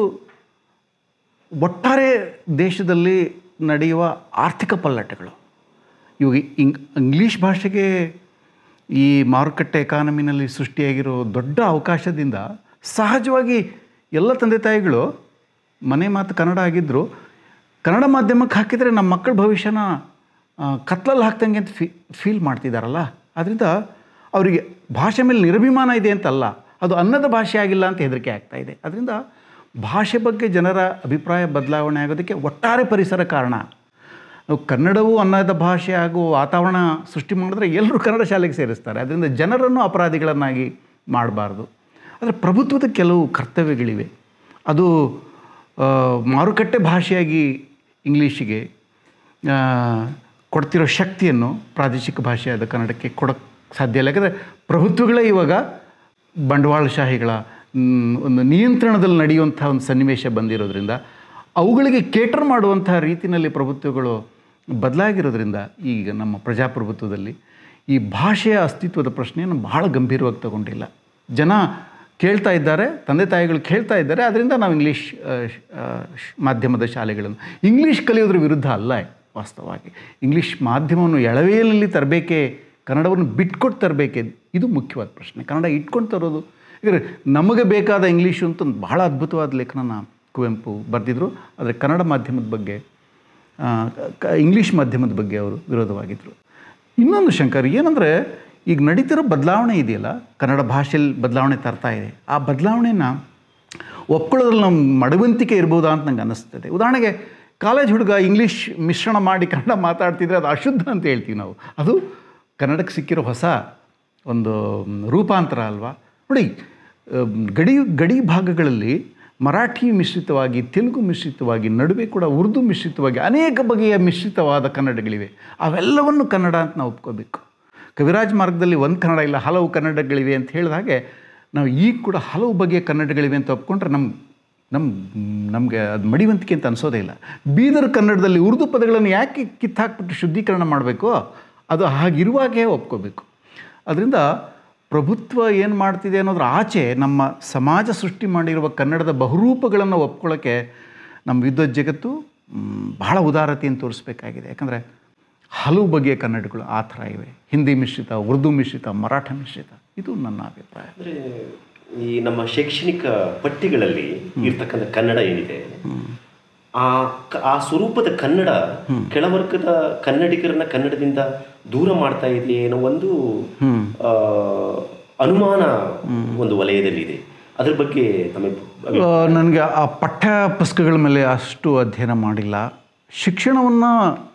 ಒಟ್ಟಾರೆ ದೇಶದಲ್ಲಿ ನಡೆಯುವ ಆರ್ಥಿಕ ಪಲ್ಲಟಗಳು ಇವಾಗ ಇಂಗ್ ಇಂಗ್ಲೀಷ್ ಭಾಷೆಗೆ ಈ ಮಾರುಕಟ್ಟೆ ಎಕಾನಮಿನಲ್ಲಿ ಸೃಷ್ಟಿಯಾಗಿರೋ ದೊಡ್ಡ ಅವಕಾಶದಿಂದ ಸಹಜವಾಗಿ ಎಲ್ಲ ತಂದೆ ತಾಯಿಗಳು ಮನೆ ಮಾತು ಕನ್ನಡ ಆಗಿದ್ದರು ಕನ್ನಡ ಮಾಧ್ಯಮಕ್ಕೆ ಹಾಕಿದರೆ ನಮ್ಮ ಮಕ್ಕಳ ಭವಿಷ್ಯನ ಆ, ಕತ್ಲಲ್ಲಿ ಹಾಕ್ದಂಗೆ ಅಂತ ಫೀ ಫೀಲ್ ಮಾಡ್ತಿದ್ದಾರಲ್ಲ ಅದರಿಂದ ಅವರಿಗೆ ಭಾಷೆ ಮೇಲೆ ನಿರಭಿಮಾನ ಇದೆ ಅಂತಲ್ಲ ಅದು ಅನ್ನದ ಭಾಷೆ ಆಗಿಲ್ಲ ಅಂತ ಹೆದರಿಕೆ ಆಗ್ತಾ ಇದೆ ಅದರಿಂದ ಭಾಷೆ ಬಗ್ಗೆ ಜನರ ಅಭಿಪ್ರಾಯ ಬದಲಾವಣೆ ಆಗೋದಕ್ಕೆ ಒಟ್ಟಾರೆ ಪರಿಸರ ಕಾರಣ ನಾವು ಕನ್ನಡವು ಅನ್ನದ ಭಾಷೆ ಹಾಗೂ ವಾತಾವರಣ ಸೃಷ್ಟಿ ಮಾಡಿದ್ರೆ ಎಲ್ಲರೂ ಕನ್ನಡ ಶಾಲೆಗೆ ಸೇರಿಸ್ತಾರೆ ಅದರಿಂದ ಜನರನ್ನು ಅಪರಾಧಿಗಳನ್ನಾಗಿ ಮಾಡಬಾರ್ದು ಆದರೆ ಪ್ರಭುತ್ವದ ಕೆಲವು ಕರ್ತವ್ಯಗಳಿವೆ ಅದು ಆ, ಮಾರುಕಟ್ಟೆ ಭಾಷೆಯಾಗಿ ಇಂಗ್ಲೀಷಿಗೆ ಆ, ಕೊಡ್ತಿರೋ ಶಕ್ತಿಯನ್ನು ಪ್ರಾದೇಶಿಕ ಭಾಷೆಯಾದ ಕನ್ನಡಕ್ಕೆ ಕೊಡೋಕ್ಕೆ ಸಾಧ್ಯ ಇಲ್ಲ ಯಾಕಂದರೆ ಪ್ರಭುತ್ವಗಳೇ ಇವಾಗ ಬಂಡವಾಳಶಾಹಿಗಳ ಮ್, ಒಂದು ನಿಯಂತ್ರಣದಲ್ಲಿ ನಡೆಯುವಂಥ ಒಂದು ಸನ್ನಿವೇಶ ಬಂದಿರೋದ್ರಿಂದ ಅವುಗಳಿಗೆ ಕೇಟರ್ ಮಾಡುವಂಥ ರೀತಿಯಲ್ಲಿ ಪ್ರಭುತ್ವಗಳು ಬದಲಾಗಿರೋದ್ರಿಂದ ಈಗ ನಮ್ಮ ಪ್ರಜಾಪ್ರಭುತ್ವದಲ್ಲಿ ಈ ಭಾಷೆಯ ಅಸ್ತಿತ್ವದ ಪ್ರಶ್ನೆಯನ್ನು ಬಹಳ ಗಂಭೀರವಾಗಿ ತಗೊಂಡಿಲ್ಲ ಜನ ಕೇಳ್ತಾ ಇದ್ದಾರೆ ತಂದೆ ತಾಯಿಗಳು ಕೇಳ್ತಾ ಇದ್ದಾರೆ ಅದರಿಂದ ನಾವು ಇಂಗ್ಲೀಷ್ ಆ, ಶ್- ಆ, ಶ್- ಮಾಧ್ಯಮದ ಶಾಲೆಗಳನ್ನು ಇಂಗ್ಲೀಷ್ ಕಲಿಯೋದ್ರ ವಿರುದ್ಧ ಅಲ್ಲ ವಾಸ್ತವವಾಗಿ ಇಂಗ್ಲೀಷ್ ಮಾಧ್ಯಮವನ್ನು ಎಳವೆಯಲ್ಲಿ ತರಬೇಕೆ ಕನ್ನಡವನ್ನು ಬಿಟ್ಕೊಟ್ಟು ತರಬೇಕೆ ಇದು ಮುಖ್ಯವಾದ ಪ್ರಶ್ನೆ ಕನ್ನಡ ಇಟ್ಕೊಂಡು ತರೋದು ಯಾಕಂದರೆ ನಮಗೆ ಬೇಕಾದ ಇಂಗ್ಲೀಷು ಅಂತ ಒಂದು ಬಹಳ ಅದ್ಭುತವಾದ ಲೇಖನನ ಕುವೆಂಪು ಬರೆದಿದ್ರು ಆದರೆ ಕನ್ನಡ ಮಾಧ್ಯಮದ ಬಗ್ಗೆ ಆ, ಕ- ಇಂಗ್ಲೀಷ್ ಮಾಧ್ಯಮದ ಬಗ್ಗೆ ಅವರು ವಿರೋಧವಾಗಿದ್ದರು ಇನ್ನೊಂದು ಶಂಕರ್ ಏನಂದರೆ ಈಗ ನಡೀತಿರೋ ಬದಲಾವಣೆ ಇದೆಯಲ್ಲ ಕನ್ನಡ ಭಾಷೆಯಲ್ಲಿ ಬದಲಾವಣೆ ತರ್ತಾ ಇದೆ ಆ ಬದಲಾವಣೆನ ಒಪ್ಕೊಳ್ಳೋದ್ರಲ್ಲಿ ನಮ್ಮ ಮಡವಂತಿಕೆ ಇರ್ಬೋದಾ ಅಂತ ನಂಗೆ ಅನ್ನಿಸ್ತದೆ ಉದಾಹರಣೆಗೆ ಕಾಲೇಜ್ ಹುಡುಗ ಇಂಗ್ಲೀಷ್ ಮಿಶ್ರಣ ಮಾಡಿ ಕನ್ನಡ ಮಾತಾಡ್ತಿದ್ರೆ ಅದು ಅಶುದ್ಧ ಅಂತ ಹೇಳ್ತೀವಿ ನಾವು ಅದು ಕನ್ನಡಕ್ಕೆ ಸಿಕ್ಕಿರೋ ಹೊಸ ಒಂದು ಮ್, ರೂಪಾಂತರ ಅಲ್ವಾ ನೋಡಿ ಅಮ್, ಗಡಿ ಗಡಿ ಭಾಗಗಳಲ್ಲಿ ಮರಾಠಿ ಮಿಶ್ರಿತವಾಗಿ ತೆಲುಗು ಮಿಶ್ರಿತವಾಗಿ ನಡುವೆ ಕೂಡ ಉರ್ದು ಮಿಶ್ರಿತವಾಗಿ ಅನೇಕ ಬಗೆಯ ಮಿಶ್ರಿತವಾದ ಕನ್ನಡಗಳಿವೆ ಅವೆಲ್ಲವನ್ನು ಕನ್ನಡ ಅಂತ ನಾವು ಒಪ್ಕೋಬೇಕು ಕವಿರಾಜ್ ಮಾರ್ಗದಲ್ಲಿ ಒಂದು ಕನ್ನಡ ಇಲ್ಲ ಹಲವು ಕನ್ನಡಗಳಿವೆ ಅಂತ ಹೇಳಿದ ಹಾಗೆ ನಾವು ಈಗ ಕೂಡ ಹಲವು ಬಗೆಯ ಕನ್ನಡಗಳಿವೆ ಅಂತ ಒಪ್ಕೊಂಡ್ರೆ ನಮ್ಮ ನಮ್ಮ ನಮಗೆ ಅದು ಮಡಿವಂತಿಕೆ ಅಂತ ಅನಿಸೋದೇ ಇಲ್ಲ ಬೀದರ್ ಕನ್ನಡದಲ್ಲಿ ಉರ್ದು ಪದಗಳನ್ನು ಯಾಕೆ ಕಿತ್ತಾಕ್ಬಿಟ್ಟು ಶುದ್ಧೀಕರಣ ಮಾಡಬೇಕು ಅದು ಹಾಗಿರುವಾಗೇ ಒಪ್ಕೋಬೇಕು ಅದರಿಂದ ಪ್ರಭುತ್ವ ಏನು ಮಾಡ್ತಿದೆ ಅನ್ನೋದ್ರ ಆಚೆ ನಮ್ಮ ಸಮಾಜ ಸೃಷ್ಟಿ ಮಾಡಿರುವ ಕನ್ನಡದ ಬಹುರೂಪಗಳನ್ನು ಒಪ್ಕೊಳ್ಳೋಕ್ಕೆ ನಮ್ಮ ವಿದ್ವತ್ ಜಗತ್ತು ಮ್, ಬಹಳ ಉದಾರತೆಯನ್ನು ತೋರಿಸ್ಬೇಕಾಗಿದೆ ಯಾಕಂದರೆ ಹಲವು ಬಗೆಯ ಕನ್ನಡಗಳು ಆ ಥರ ಇವೆ ಹಿಂದಿ ಮಿಶ್ರಿತ ಉರ್ದು ಮಿಶ್ರಿತ ಮರಾಠ ಮಿಶ್ರಿತ ಇದು ನನ್ನ ಅಭಿಪ್ರಾಯ ಅಂದರೆ ಈ ನಮ್ಮ ಶೈಕ್ಷಣಿಕ ಪಠ್ಯಗಳಲ್ಲಿ ಇರ್ತಕ್ಕಂಥ ಕನ್ನಡ ಏನಿದೆ ಆ ಕ- ಆ ಸ್ವರೂಪದ ಕನ್ನಡ ಕೆಳವರ್ಗದ ಕನ್ನಡಿಗರನ್ನ ಕನ್ನಡದಿಂದ ದೂರ ಮಾಡ್ತಾ ಇದೆ ಅನ್ನೋ ಒಂದು ಆ, ಅನುಮಾನ ಒಂದು ವಲಯದಲ್ಲಿದೆ ಅದ್ರ ಬಗ್ಗೆ ತಮ್ಮ ಅಭಿ- ನನಗೆ ಆ ಪಠ್ಯ ಪುಸ್ತಕಗಳ ಮೇಲೆ ಅಷ್ಟು ಅಧ್ಯಯನ ಮಾಡಿಲ್ಲ ಶಿಕ್ಷಣವನ್ನು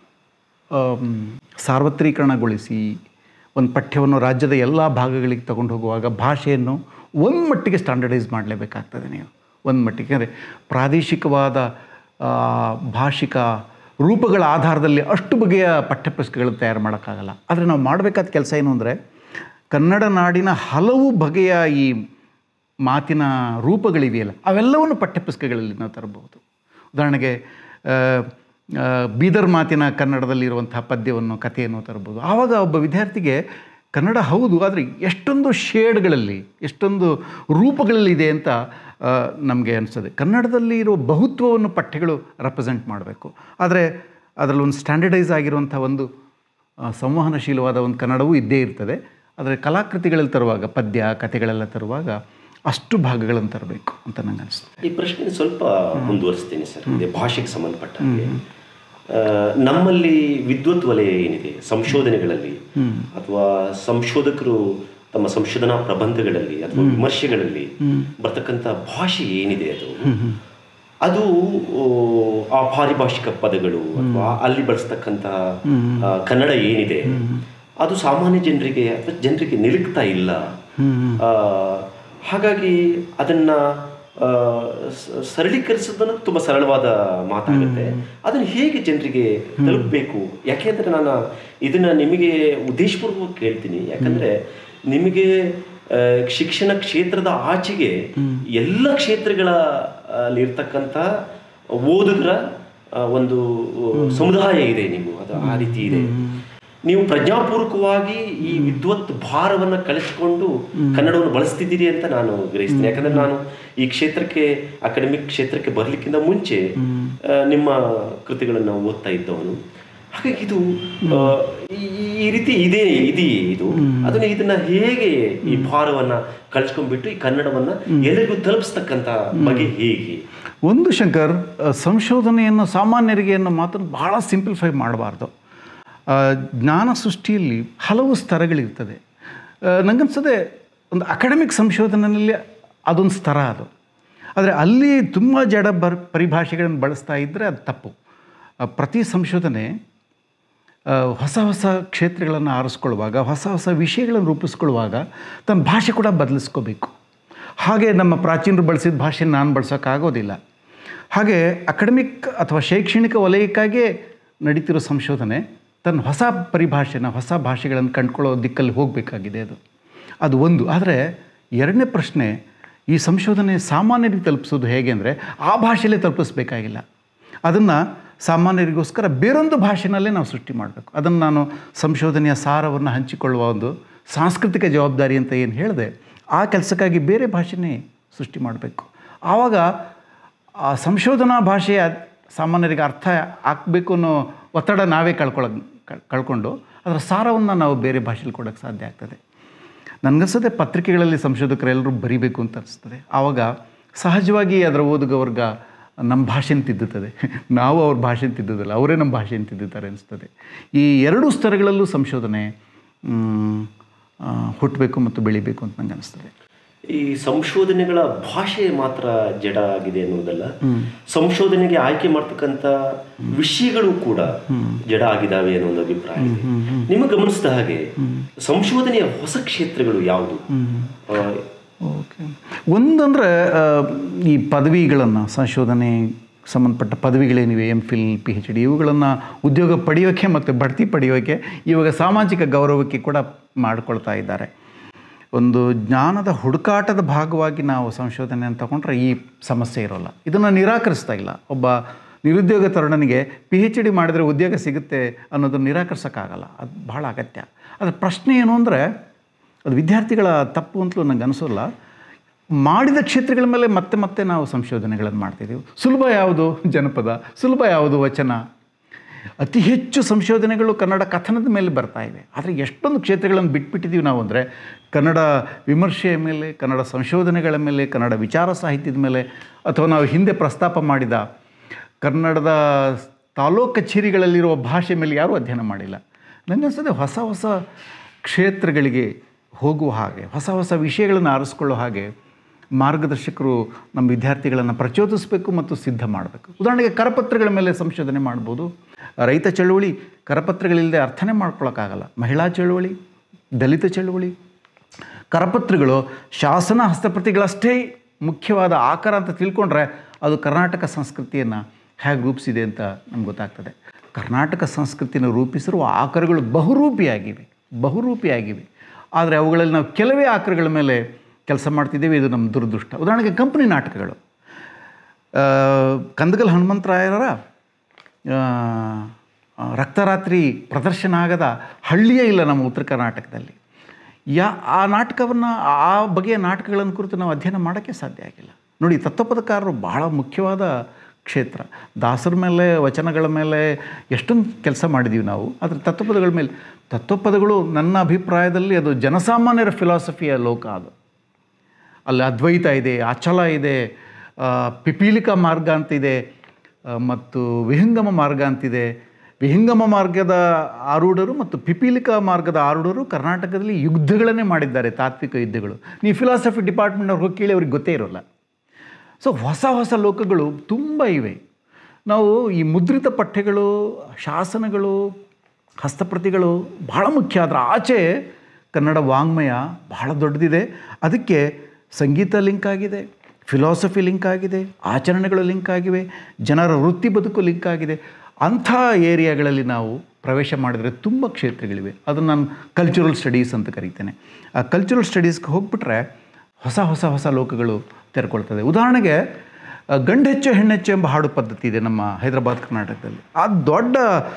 ಸಾರ್ವತ್ರೀಕರಣಗೊಳಿಸಿ ಒಂದು ಪಠ್ಯವನ್ನು ರಾಜ್ಯದ ಎಲ್ಲ ಭಾಗಗಳಿಗೆ ತಗೊಂಡು ಹೋಗುವಾಗ ಭಾಷೆಯನ್ನು ಒಂದು ಮಟ್ಟಿಗೆ ಸ್ಟ್ಯಾಂಡರ್ಡೈಸ್ ಮಾಡಲೇಬೇಕಾಗ್ತದೆ ನೀವು ಒಂದು ಮಟ್ಟಿಗೆ ಅಂದರೆ ಪ್ರಾದೇಶಿಕವಾದ ಆ, ಭಾಷಿಕ ರೂಪಗಳ ಆಧಾರದಲ್ಲಿ ಅಷ್ಟು ಬಗೆಯ ಪಠ್ಯಪುಸ್ತಕಗಳನ್ನು ತಯಾರು ಮಾಡೋಕ್ಕಾಗಲ್ಲ ಆದರೆ ನಾವು ಮಾಡಬೇಕಾದ ಕೆಲಸ ಏನು ಅಂದರೆ ಕನ್ನಡ ನಾಡಿನ ಹಲವು ಬಗೆಯ ಈ ಮಾತಿನ ರೂಪಗಳಿವೆಯಲ್ಲ ಅವೆಲ್ಲವನ್ನು ಪಠ್ಯಪುಸ್ತಕಗಳಲ್ಲಿ ನಾವು ತರಬಹುದು ಉದಾಹರಣೆಗೆ ಆ, ಆ, ಬೀದರ್ ಮಾತಿನ ಕನ್ನಡದಲ್ಲಿರುವಂಥ ಪದ್ಯವನ್ನು ಕಥೆಯನ್ನು ತರಬಹುದು ಆವಾಗ ಒಬ್ಬ ವಿದ್ಯಾರ್ಥಿಗೆ ಕನ್ನಡ ಹೌದು ಆದರೆ ಎಷ್ಟೊಂದು ಶೇಡ್ಗಳಲ್ಲಿ ಎಷ್ಟೊಂದು ರೂಪಗಳಲ್ಲಿ ಇದೆ ಅಂತ ನಮಗೆ ಅನಿಸ್ತದೆ ಕನ್ನಡದಲ್ಲಿ ಇರುವ ಬಹುತ್ವವನ್ನು ಪಠ್ಯಗಳು ರೆಪ್ರೆಸೆಂಟ್ ಮಾಡಬೇಕು ಆದರೆ ಅದರಲ್ಲಿ ಒಂದು ಸ್ಟ್ಯಾಂಡರ್ಡೈಸ್ ಆಗಿರುವಂಥ ಒಂದು ಆ, ಸಂವಹನಶೀಲವಾದ ಒಂದು ಕನ್ನಡವೂ ಇದ್ದೇ ಇರ್ತದೆ ಆದರೆ ಕಲಾಕೃತಿಗಳಲ್ಲಿ ತರುವಾಗ ಪದ್ಯ ಕಥೆಗಳೆಲ್ಲ ತರುವಾಗ ಅಷ್ಟು ಭಾಗಗಳನ್ನು ತರಬೇಕು ಅಂತ ನಂಗೆ ಅನಿಸ್ತದೆ ಈ ಪ್ರಶ್ನೆ ಸ್ವಲ್ಪ ಮುಂದುವರಿಸ್ತೇನೆ ಸರ್ ಇದೆ ಭಾಷೆಗೆ ಸಂಬಂಧಪಟ್ಟ ಹಾಗೆ ಆ, ನಮ್ಮಲ್ಲಿ ವಿದ್ವತ್ ವಲಯ ಏನಿದೆ ಸಂಶೋಧನೆಗಳಲ್ಲಿ ಅಥವಾ ಸಂಶೋಧಕರು ತಮ್ಮ ಸಂಶೋಧನಾ ಪ್ರಬಂಧಗಳಲ್ಲಿ ಅಥವಾ ವಿಮರ್ಶೆಗಳಲ್ಲಿ ಬರ್ತಕ್ಕಂಥ ಭಾಷೆ ಏನಿದೆ ಅದು ಅದು ಓ, ಆ ಪಾರಿಭಾಷಿಕ ಪದಗಳು ಅಥವಾ ಅಲ್ಲಿ ಬಳಸ್ತಕ್ಕಂಥ ಆ, ಕನ್ನಡ ಏನಿದೆ ಅದು ಸಾಮಾನ್ಯ ಜನರಿಗೆ ಅಥವಾ ಜನರಿಗೆ ನಿಲುಕ್ತಾ ಇಲ್ಲ ಆ, ಹಾಗಾಗಿ ಅದನ್ನ ಆ, ಸ- ಸರಳೀಕರಿಸೋದನ್ನು ತುಂಬ ಸರಳವಾದ ಮಾತಾಗುತ್ತೆ ಅದನ್ನು ಹೇಗೆ ಜನರಿಗೆ ತಲುಪಬೇಕು ಯಾಕೆಂದ್ರೆ ನಾನು ಇದನ್ನ ನಿಮಗೆ ಉದ್ದೇಶಪೂರ್ವಕವಾಗಿ ಕೇಳ್ತೀನಿ ಯಾಕಂದ್ರೆ ನಿಮಗೆ ಆ, ಶಿಕ್ಷಣ ಕ್ಷೇತ್ರದ ಆಚೆಗೆ ಎಲ್ಲ ಕ್ಷೇತ್ರಗಳ ಅಲ್ಲಿ ಇರ್ತಕ್ಕಂಥ ಓದುಗರ ಆ, ಒಂದು ಸಮುದಾಯ ಇದೆ ನೀವು ಅದು ಆ ರೀತಿ ಇದೆ ನೀವು ಪ್ರಜ್ಞಾಪೂರ್ವಕವಾಗಿ ಈ ವಿದ್ವತ್ ಭಾರವನ್ನು ಕಳಿಸಿಕೊಂಡು ಕನ್ನಡವನ್ನು ಬಳಸ್ತಿದ್ದೀರಿ ಅಂತ ನಾನು ಗ್ರಹಿಸ್ತೀನಿ ಯಾಕಂದ್ರೆ ನಾನು ಈ ಕ್ಷೇತ್ರಕ್ಕೆ ಅಕಾಡೆಮಿಕ್ ಕ್ಷೇತ್ರಕ್ಕೆ ಬರಲಿಕ್ಕಿಂತ ಮುಂಚೆ ಆ, ನಿಮ್ಮ ಕೃತಿಗಳನ್ನು ಓದ್ತಾ ಇದ್ದವನು ಹಾಗಾಗಿ ಇದು ಆ, ಈ- ಈ ರೀತಿ ಇದೆ ಇದೆಯೇ ಇದು ಅದನ್ನ ಇದನ್ನ ಹೇಗೆ ಈ ಭಾರವನ್ನ ಕಳ್ಸ್ಕೊಂಡ್ಬಿಟ್ಟು ಈ ಕನ್ನಡವನ್ನ ಎಲ್ಲರಿಗೂ ತಲುಪಿಸ್ತಕ್ಕಂಥ ಬಗೆ ಹೇಗೆ ಒಂದು ಶಂಕರ್ ಆ, ಸಂಶೋಧನೆಯನ್ನು ಸಾಮಾನ್ಯರಿಗೆ ಅನ್ನೋ ಮಾತನ್ನು ಬಹಳ ಸಿಂಪ್ಲಿಫೈ ಮಾಡಬಾರ್ದು ಆ, ಜ್ಞಾನ ಸೃಷ್ಟಿಯಲ್ಲಿ ಹಲವು ಸ್ತರಗಳಿರ್ತದೆ ಆ, ನಂಗನ್ಸದೆ ಒಂದು ಅಕಾಡೆಮಿಕ್ ಸಂಶೋಧನೆಯಲ್ಲಿ ಅದೊಂದು ಸ್ತರ ಅದು ಆದರೆ ಅಲ್ಲಿ ತುಂಬ ಜಡ ಬರ್ ಪರಿಭಾಷೆಗಳನ್ನು ಬಳಸ್ತಾ ಇದ್ದರೆ ಅದು ತಪ್ಪು ಆ, ಪ್ರತಿ ಸಂಶೋಧನೆ ಆ, ಹೊಸ ಹೊಸ ಕ್ಷೇತ್ರಗಳನ್ನು ಆರಿಸ್ಕೊಳ್ಳುವಾಗ ಹೊಸ ಹೊಸ ವಿಷಯಗಳನ್ನು ರೂಪಿಸ್ಕೊಳ್ಳುವಾಗ ತನ್ನ ಭಾಷೆ ಕೂಡ ಬದಲಿಸ್ಕೋಬೇಕು ಹಾಗೆ ನಮ್ಮ ಪ್ರಾಚೀನರು ಬಳಸಿದ ಭಾಷೆ ನಾನು ಬಳಸೋಕ್ಕಾಗೋದಿಲ್ಲ ಹಾಗೆ ಅಕಾಡೆಮಿಕ್ ಅಥವಾ ಶೈಕ್ಷಣಿಕ ವಲಯಕ್ಕಾಗೇ ನಡೀತಿರೋ ಸಂಶೋಧನೆ ತನ್ನ ಹೊಸ ಪರಿಭಾಷೆನ ಹೊಸ ಭಾಷೆಗಳನ್ನು ಕಂಡುಕೊಳ್ಳೋ ದಿಕ್ಕಲ್ಲಿ ಹೋಗಬೇಕಾಗಿದೆ ಅದು ಅದು ಒಂದು ಆದರೆ ಎರಡನೇ ಪ್ರಶ್ನೆ ಈ ಸಂಶೋಧನೆ ಸಾಮಾನ್ಯರಿಗೆ ತಲುಪಿಸೋದು ಹೇಗೆ ಅಂದರೆ ಆ ಭಾಷೆಯಲ್ಲೇ ತಲುಪಿಸ್ಬೇಕಾಗಿಲ್ಲ ಅದನ್ನು ಸಾಮಾನ್ಯರಿಗೋಸ್ಕರ ಬೇರೊಂದು ಭಾಷೆನಲ್ಲೇ ನಾವು ಸೃಷ್ಟಿ ಮಾಡಬೇಕು ಅದನ್ನು ನಾನು ಸಂಶೋಧನೆಯ ಸಾರವನ್ನು ಹಂಚಿಕೊಳ್ಳುವ ಒಂದು ಸಾಂಸ್ಕೃತಿಕ ಜವಾಬ್ದಾರಿ ಅಂತ ಏನು ಹೇಳಿದೆ ಆ ಕೆಲಸಕ್ಕಾಗಿ ಬೇರೆ ಭಾಷೆನೇ ಸೃಷ್ಟಿ ಮಾಡಬೇಕು ಆವಾಗ ಆ ಸಂಶೋಧನಾ ಭಾಷೆಯ ಸಾಮಾನ್ಯರಿಗೆ ಅರ್ಥ ಆಗಬೇಕು ಅನ್ನೋ ಒತ್ತಡ ನಾವೇ ಕಳ್ಕೊಳ್ಳೋ ಕಳ್ಕೊಂಡು ಅದರ ಸಾರವನ್ನು ನಾವು ಬೇರೆ ಭಾಷೆಯಲ್ಲಿ ಕೊಡೋಕ್ಕೆ ಸಾಧ್ಯ ಆಗ್ತದೆ ನನಗನ್ಸದೆ ಪತ್ರಿಕೆಗಳಲ್ಲಿ ಸಂಶೋಧಕರೆಲ್ಲರೂ ಬರಿಬೇಕು ಅಂತ ಅನಿಸ್ತದೆ ಆವಾಗ ಸಹಜವಾಗಿ ಅದರ ಓದುಗ ವರ್ಗ ನಮ್ಮ ಭಾಷೆನ ತಿದ್ದುತ್ತದೆ ನಾವು ಅವ್ರ ಭಾಷೆನ ತಿದ್ದುದಿಲ್ಲ ಅವರೇ ನಮ್ಮ ಭಾಷೆನ ತಿದ್ದುತ್ತಾರೆ ಅನಿಸ್ತದೆ ಈ ಎರಡೂ ಸ್ತರಗಳಲ್ಲೂ ಸಂಶೋಧನೆ ಮ್, ಆ, ಹುಟ್ಟಬೇಕು ಮತ್ತು ಬೆಳಿಬೇಕು ಅಂತ ನಂಗೆ ಅನಿಸ್ತದೆ ಈ ಸಂಶೋಧನೆಗಳ ಭಾಷೆ ಮಾತ್ರ ಜಡ ಆಗಿದೆ ಅನ್ನೋದಲ್ಲ ಸಂಶೋಧನೆಗೆ ಆಯ್ಕೆ ಮಾಡ್ತಕ್ಕಂಥ ವಿಷಯಗಳು ಕೂಡ ಜಡ ಆಗಿದಾವೆ ಅನ್ನೋ ಒಂದು ಅಭಿಪ್ರಾಯ ಇದೆ ನಿಮಗೆ ಗಮನಿಸಿದ ಹಾಗೆ ಸಂಶೋಧನೆಯ ಹೊಸ ಕ್ಷೇತ್ರಗಳು ಯಾವುದು ಆ, ಓಕೆ ಒಂದಂದರೆ ಈ ಪದವಿಗಳನ್ನು ಸಂಶೋಧನೆ ಸಂಬಂಧಪಟ್ಟ ಪದವಿಗಳೇನಿವೆ M phil P H D ಇವುಗಳನ್ನು ಉದ್ಯೋಗ ಪಡೆಯೋಕ್ಕೆ ಮತ್ತು ಬಡ್ತಿ ಪಡೆಯೋಕ್ಕೆ ಇವಾಗ ಸಾಮಾಜಿಕ ಗೌರವಕ್ಕೆ ಕೂಡ ಮಾಡಿಕೊಳ್ತಾ ಇದ್ದಾರೆ ಒಂದು ಜ್ಞಾನದ ಹುಡುಕಾಟದ ಭಾಗವಾಗಿ ನಾವು ಸಂಶೋಧನೆಯನ್ನು ತಗೊಂಡ್ರೆ ಈ ಸಮಸ್ಯೆ ಇರೋಲ್ಲ ಇದನ್ನು ನಿರಾಕರಿಸ್ತಾ ಇಲ್ಲ ಒಬ್ಬ ನಿರುದ್ಯೋಗ ತರುಣನಿಗೆ ಪಿ ಎಚ್ ಡಿ ಮಾಡಿದರೆ ಉದ್ಯೋಗ ಸಿಗುತ್ತೆ ಅನ್ನೋದನ್ನು ನಿರಾಕರಿಸೋಕ್ಕಾಗಲ್ಲ ಅದು ಬಹಳ ಅಗತ್ಯ ಅದರ ಪ್ರಶ್ನೆ ಏನು ಅಂದರೆ ಅದು ವಿದ್ಯಾರ್ಥಿಗಳ ತಪ್ಪು ಅಂತಲೂ ನನಗೆ ಅನಿಸೋಲ್ಲ ಮಾಡಿದ ಕ್ಷೇತ್ರಗಳ ಮೇಲೆ ಮತ್ತೆ ಮತ್ತೆ ನಾವು ಸಂಶೋಧನೆಗಳನ್ನು ಮಾಡ್ತಿದ್ದೀವಿ ಸುಲಭ ಯಾವುದು ಜನಪದ ಸುಲಭ ಯಾವುದು ವಚನ ಅತಿ ಹೆಚ್ಚು ಸಂಶೋಧನೆಗಳು ಕನ್ನಡ ಕಥನದ ಮೇಲೆ ಬರ್ತಾ ಇವೆ ಆದರೆ ಎಷ್ಟೊಂದು ಕ್ಷೇತ್ರಗಳನ್ನು ಬಿಟ್ಬಿಟ್ಟಿದ್ದೀವಿ ನಾವು ಅಂದರೆ ಕನ್ನಡ ವಿಮರ್ಶೆಯ ಮೇಲೆ ಕನ್ನಡ ಸಂಶೋಧನೆಗಳ ಮೇಲೆ ಕನ್ನಡ ವಿಚಾರ ಸಾಹಿತ್ಯದ ಮೇಲೆ ಅಥವಾ ನಾವು ಹಿಂದೆ ಪ್ರಸ್ತಾಪ ಮಾಡಿದ ಕನ್ನಡದ ತಾಲೂಕು ಕಚೇರಿಗಳಲ್ಲಿರುವ ಭಾಷೆ ಮೇಲೆ ಯಾರೂ ಅಧ್ಯಯನ ಮಾಡಿಲ್ಲ ನನಗನ್ಸದೆ ಹೊಸ ಹೊಸ ಕ್ಷೇತ್ರಗಳಿಗೆ ಹೋಗುವ ಹಾಗೆ ಹೊಸ ಹೊಸ ವಿಷಯಗಳನ್ನು ಆರಿಸ್ಕೊಳ್ಳೋ ಹಾಗೆ ಮಾರ್ಗದರ್ಶಕರು ನಮ್ಮ ವಿದ್ಯಾರ್ಥಿಗಳನ್ನು ಪ್ರಚೋದಿಸಬೇಕು ಮತ್ತು ಸಿದ್ಧ ಮಾಡಬೇಕು ಉದಾಹರಣೆಗೆ ಕರಪತ್ರಗಳ ಮೇಲೆ ಸಂಶೋಧನೆ ಮಾಡ್ಬೋದು ರೈತ ಚಳುವಳಿ ಕರಪತ್ರಗಳಿಲ್ಲದೆ ಅರ್ಥನೇ ಮಾಡ್ಕೊಳ್ಳೋಕ್ಕಾಗಲ್ಲ ಮಹಿಳಾ ಚಳುವಳಿ ದಲಿತ ಚಳುವಳಿ ಕರಪತ್ರಗಳು ಶಾಸನ ಹಸ್ತಪ್ರತಿಗಳಷ್ಟೇ ಮುಖ್ಯವಾದ ಆಕಾರ ಅಂತ ತಿಳ್ಕೊಂಡ್ರೆ ಅದು ಕರ್ನಾಟಕ ಸಂಸ್ಕೃತಿಯನ್ನು ಹೇಗೆ ರೂಪಿಸಿದೆ ಅಂತ ನಮ್ಗೆ ಗೊತ್ತಾಗ್ತದೆ ಕರ್ನಾಟಕ ಸಂಸ್ಕೃತಿಯನ್ನು ರೂಪಿಸಿರುವ ಆಕರಗಳು ಬಹುರೂಪಿಯಾಗಿವೆ ಬಹುರೂಪಿಯಾಗಿವೆ ಆದರೆ ಅವುಗಳಲ್ಲಿ ನಾವು ಕೆಲವೇ ಆಕರಗಳ ಮೇಲೆ ಕೆಲಸ ಮಾಡ್ತಿದ್ದೇವೆ ಇದು ನಮ್ಮ ದುರದೃಷ್ಟ ಉದಾಹರಣೆಗೆ ಕಂಪನಿ ನಾಟಕಗಳು ಆ, ಕಂದಗಲ್ ಹನುಮಂತರಾಯರ ಆ, ಆ, ರಕ್ತರಾತ್ರಿ ಪ್ರದರ್ಶನ ಆಗದ ಹಳ್ಳಿಯೇ ಇಲ್ಲ ನಮ್ಮ ಉತ್ತರ ಕರ್ನಾಟಕದಲ್ಲಿ ಯಾ ಆ ನಾಟಕವನ್ನು ಆ ಬಗೆಯ ನಾಟಕಗಳನ್ನು ಕುರಿತು ನಾವು ಅಧ್ಯಯನ ಮಾಡೋಕ್ಕೆ ಸಾಧ್ಯ ಆಗಿಲ್ಲ ನೋಡಿ ತತ್ವಪದಕಾರರು ಬಹಳ ಮುಖ್ಯವಾದ ಕ್ಷೇತ್ರ ದಾಸರ ಮೇಲೆ ವಚನಗಳ ಮೇಲೆ ಎಷ್ಟೊಂದು ಕೆಲಸ ಮಾಡಿದ್ದೀವಿ ನಾವು ಆದರೆ ತತ್ವಪದಗಳ ಮೇಲೆ ತತ್ವಪದಗಳು ನನ್ನ ಅಭಿಪ್ರಾಯದಲ್ಲಿ ಅದು ಜನಸಾಮಾನ್ಯರ ಫಿಲಾಸಫಿಯ ಲೋಕ ಅದು ಅಲ್ಲಿ ಅದ್ವೈತ ಇದೆ ಅಚಲ ಇದೆ ಆ, ಪಿಪೀಲಿಕ ಮಾರ್ಗ ಅಂತಿದೆ ಆ, ಮತ್ತು ವಿಹಂಗಮ ಮಾರ್ಗ ಅಂತಿದೆ ವಿಹಂಗಮ ಮಾರ್ಗದ ಆರೂಢರು ಮತ್ತು ಪಿಪೀಲಿಕ ಮಾರ್ಗದ ಆರೂಢರು ಕರ್ನಾಟಕದಲ್ಲಿ ಯುದ್ಧಗಳನ್ನೇ ಮಾಡಿದ್ದಾರೆ ತಾತ್ವಿಕ ಯುದ್ಧಗಳು ನೀವು ಫಿಲಾಸಫಿ ಡಿಪಾರ್ಟ್ಮೆಂಟ್ನವ್ರು ಹೋಗಿ ಕೇಳಿ ಅವ್ರಿಗೆ ಗೊತ್ತೇ ಇರೋಲ್ಲ ಸೊ ಹೊಸ ಹೊಸ ಲೋಕಗಳು ತುಂಬ ಇವೆ ನಾವು ಈ ಮುದ್ರಿತ ಪಠ್ಯಗಳು ಶಾಸನಗಳು ಹಸ್ತಪ್ರತಿಗಳು ಬಹಳ ಮುಖ್ಯ ಅದರ ಆಚೆ ಕನ್ನಡ ವಾಂಗ್ಮಯ ಬಹಳ ದೊಡ್ಡದಿದೆ ಅದಕ್ಕೆ ಸಂಗೀತ ಲಿಂಕ್ ಆಗಿದೆ ಫಿಲಾಸಫಿ ಲಿಂಕ್ ಆಗಿದೆ ಆಚರಣೆಗಳು ಲಿಂಕ್ ಆಗಿವೆ ಜನರ ವೃತ್ತಿ ಬದುಕು ಲಿಂಕ್ ಆಗಿದೆ ಅಂಥ ಏರಿಯಾಗಳಲ್ಲಿ ನಾವು ಪ್ರವೇಶ ಮಾಡಿದರೆ ತುಂಬ ಕ್ಷೇತ್ರಗಳಿವೆ ಅದನ್ನು ನಾನು ಕಲ್ಚರಲ್ ಸ್ಟಡೀಸ್ ಅಂತ ಕರಿತೇನೆ ಆ ಕಲ್ಚರಲ್ ಸ್ಟಡೀಸ್ಗೆ ಹೋಗ್ಬಿಟ್ರೆ ಹೊಸ ಹೊಸ ಹೊಸ ಲೋಕಗಳು ತೆರ್ಕೊಳ್ತದೆ ಉದಾಹರಣೆಗೆ ಆ, ಗಂಡೆಚ್ಚು ಹೆಣ್ಣೆಚ್ಚು ಎಂಬ ಹಾಡು ಪದ್ಧತಿ ಇದೆ ನಮ್ಮ ಹೈದರಾಬಾದ್ ಕರ್ನಾಟಕದಲ್ಲಿ ಆ ದೊಡ್ಡ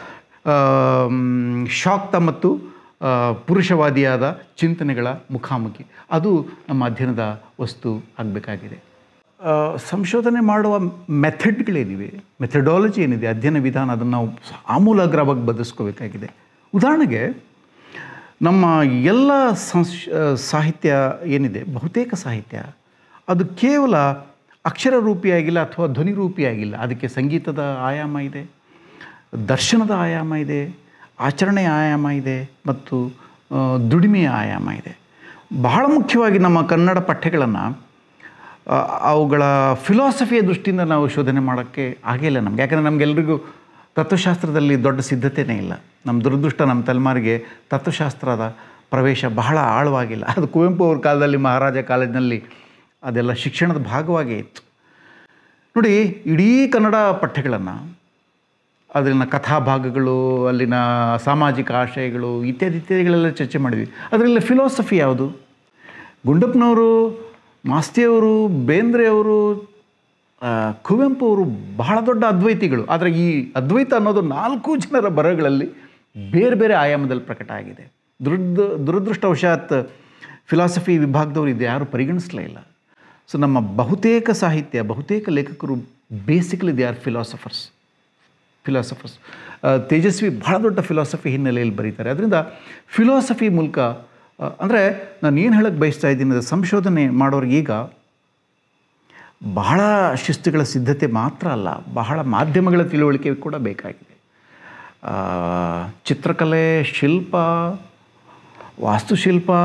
ಆಮ್, ಶಾಕ್ತ ಮತ್ತು ಆ, ಪುರುಷವಾದಿಯಾದ ಚಿಂತನೆಗಳ ಮುಖಾಮುಖಿ ಅದು ನಮ್ಮ ಅಧ್ಯಯನದ ವಸ್ತು ಆಗಬೇಕಾಗಿದೆ ಆ, ಸಂಶೋಧನೆ ಮಾಡುವ ಮೆಥಡ್ಗಳೇನಿವೆ ಮೆಥಡಾಲಜಿ ಏನಿದೆ ಅಧ್ಯಯನ ವಿಧಾನ ಅದನ್ನು ನಾವು ಆಮೂಲಾಗ್ರವಾಗಿ ಬದಲಿಸ್ಕೋಬೇಕಾಗಿದೆ ಉದಾಹರಣೆಗೆ ನಮ್ಮ ಎಲ್ಲ ಸಂಶ್ ಸಾಹಿತ್ಯ ಏನಿದೆ ಬಹುತೇಕ ಸಾಹಿತ್ಯ ಅದು ಕೇವಲ ಅಕ್ಷರ ರೂಪಿಯಾಗಿಲ್ಲ ಅಥವಾ ಧ್ವನಿ ರೂಪಿಯಾಗಿಲ್ಲ ಅದಕ್ಕೆ ಸಂಗೀತದ ಆಯಾಮ ಇದೆ ದರ್ಶನದ ಆಯಾಮ ಇದೆ ಆಚರಣೆಯ ಆಯಾಮ ಇದೆ ಮತ್ತು ಆ, ದುಡಿಮೆಯ ಆಯಾಮ ಇದೆ ಬಹಳ ಮುಖ್ಯವಾಗಿ ನಮ್ಮ ಕನ್ನಡ ಪಠ್ಯಗಳನ್ನು ಆ, ಅವುಗಳ ಫಿಲಾಸಫಿಯ ದೃಷ್ಟಿಯಿಂದ ನಾವು ಶೋಧನೆ ಮಾಡೋಕ್ಕೆ ಆಗಿಲ್ಲ ನಮ್ಗೆ ಯಾಕಂದರೆ ನಮಗೆಲ್ರಿಗೂ ತತ್ವಶಾಸ್ತ್ರದಲ್ಲಿ ದೊಡ್ಡ ಸಿದ್ಧತೆಯೇ ಇಲ್ಲ ನಮ್ಮ ದುರದೃಷ್ಟ ನಮ್ಮ ತಲೆಮಾರಿಗೆ ತತ್ವಶಾಸ್ತ್ರದ ಪ್ರವೇಶ ಬಹಳ ಆಳವಾಗಿಲ್ಲ ಅದು ಕುವೆಂಪು ಅವ್ರ ಕಾಲದಲ್ಲಿ ಮಹಾರಾಜ ಕಾಲೇಜಿನಲ್ಲಿ ಅದೆಲ್ಲ ಶಿಕ್ಷಣದ ಭಾಗವಾಗೇ ಇತ್ತು ನೋಡಿ ಇಡೀ ಕನ್ನಡ ಪಠ್ಯಗಳನ್ನು ಅದರಿನ ಕಥಾಭಾಗಗಳು ಅಲ್ಲಿನ ಸಾಮಾಜಿಕ ಆಶಯಗಳು ಇತ್ಯಾದಿ ಇತ್ಯಾದಿಗಳೆಲ್ಲ ಚರ್ಚೆ ಮಾಡಿದ್ವಿ ಅದರಲ್ಲಿ ಫಿಲಾಸಫಿ ಯಾವುದು ಗುಂಡಪ್ಪನವರು ಮಾಸ್ತಿಯವರು ಬೇಂದ್ರೆಯವರು ಆ, ಕುವೆಂಪು ಅವರು ಬಹಳ ದೊಡ್ಡ ಅದ್ವೈತಿಗಳು ಆದರೆ ಈ ಅದ್ವೈತ ಅನ್ನೋದು ನಾಲ್ಕು ಜನರ ಬರಹಗಳಲ್ಲಿ ಬೇರೆ ಬೇರೆ ಆಯಾಮದಲ್ಲಿ ಪ್ರಕಟ ಆಗಿದೆ ದುರದ್ ದುರದೃಷ್ಟವಶಾತ್ ಫಿಲಾಸಫಿ ವಿಭಾಗದವರು ಇದು ಯಾರು ಪರಿಗಣಿಸಲೇ ಇಲ್ಲ ಸೊ ನಮ್ಮ ಬಹುತೇಕ ಸಾಹಿತ್ಯ ಬಹುತೇಕ ಲೇಖಕರು basically they are philosophers philosophers Tejaswi ಬಹಳ ದೊಡ್ಡ ಫಿಲಾಸಫಿ ಹಿನ್ನೆಲೆಯಲ್ಲಿ ಬರೀತಾರೆ ಅದರಿಂದ ಫಿಲಾಸಫಿ ಮೂಲಕ ಅಂದರೆ ನಾನು ಏನು ಹೇಳಕ್ಕೆ ಬಯಸ್ತಾ ಇದ್ದೀನಿ ಅಂದರೆ ಸಂಶೋಧನೆ ಮಾಡೋರಿಗೆ ಈಗ ಬಹಳ ಶಿಸ್ತುಗಳ ಸಿದ್ಧತೆ ಮಾತ್ರ ಅಲ್ಲ ಬಹಳ ಮಾಧ್ಯಮಗಳ ತಿಳುವಳಿಕೆ ಕೂಡ ಬೇಕಾಗಿದೆ ಆ, ಚಿತ್ರಕಲೆ ಶಿಲ್ಪ ವಾಸ್ತುಶಿಲ್ಪ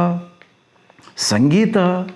ಸಂಗೀತ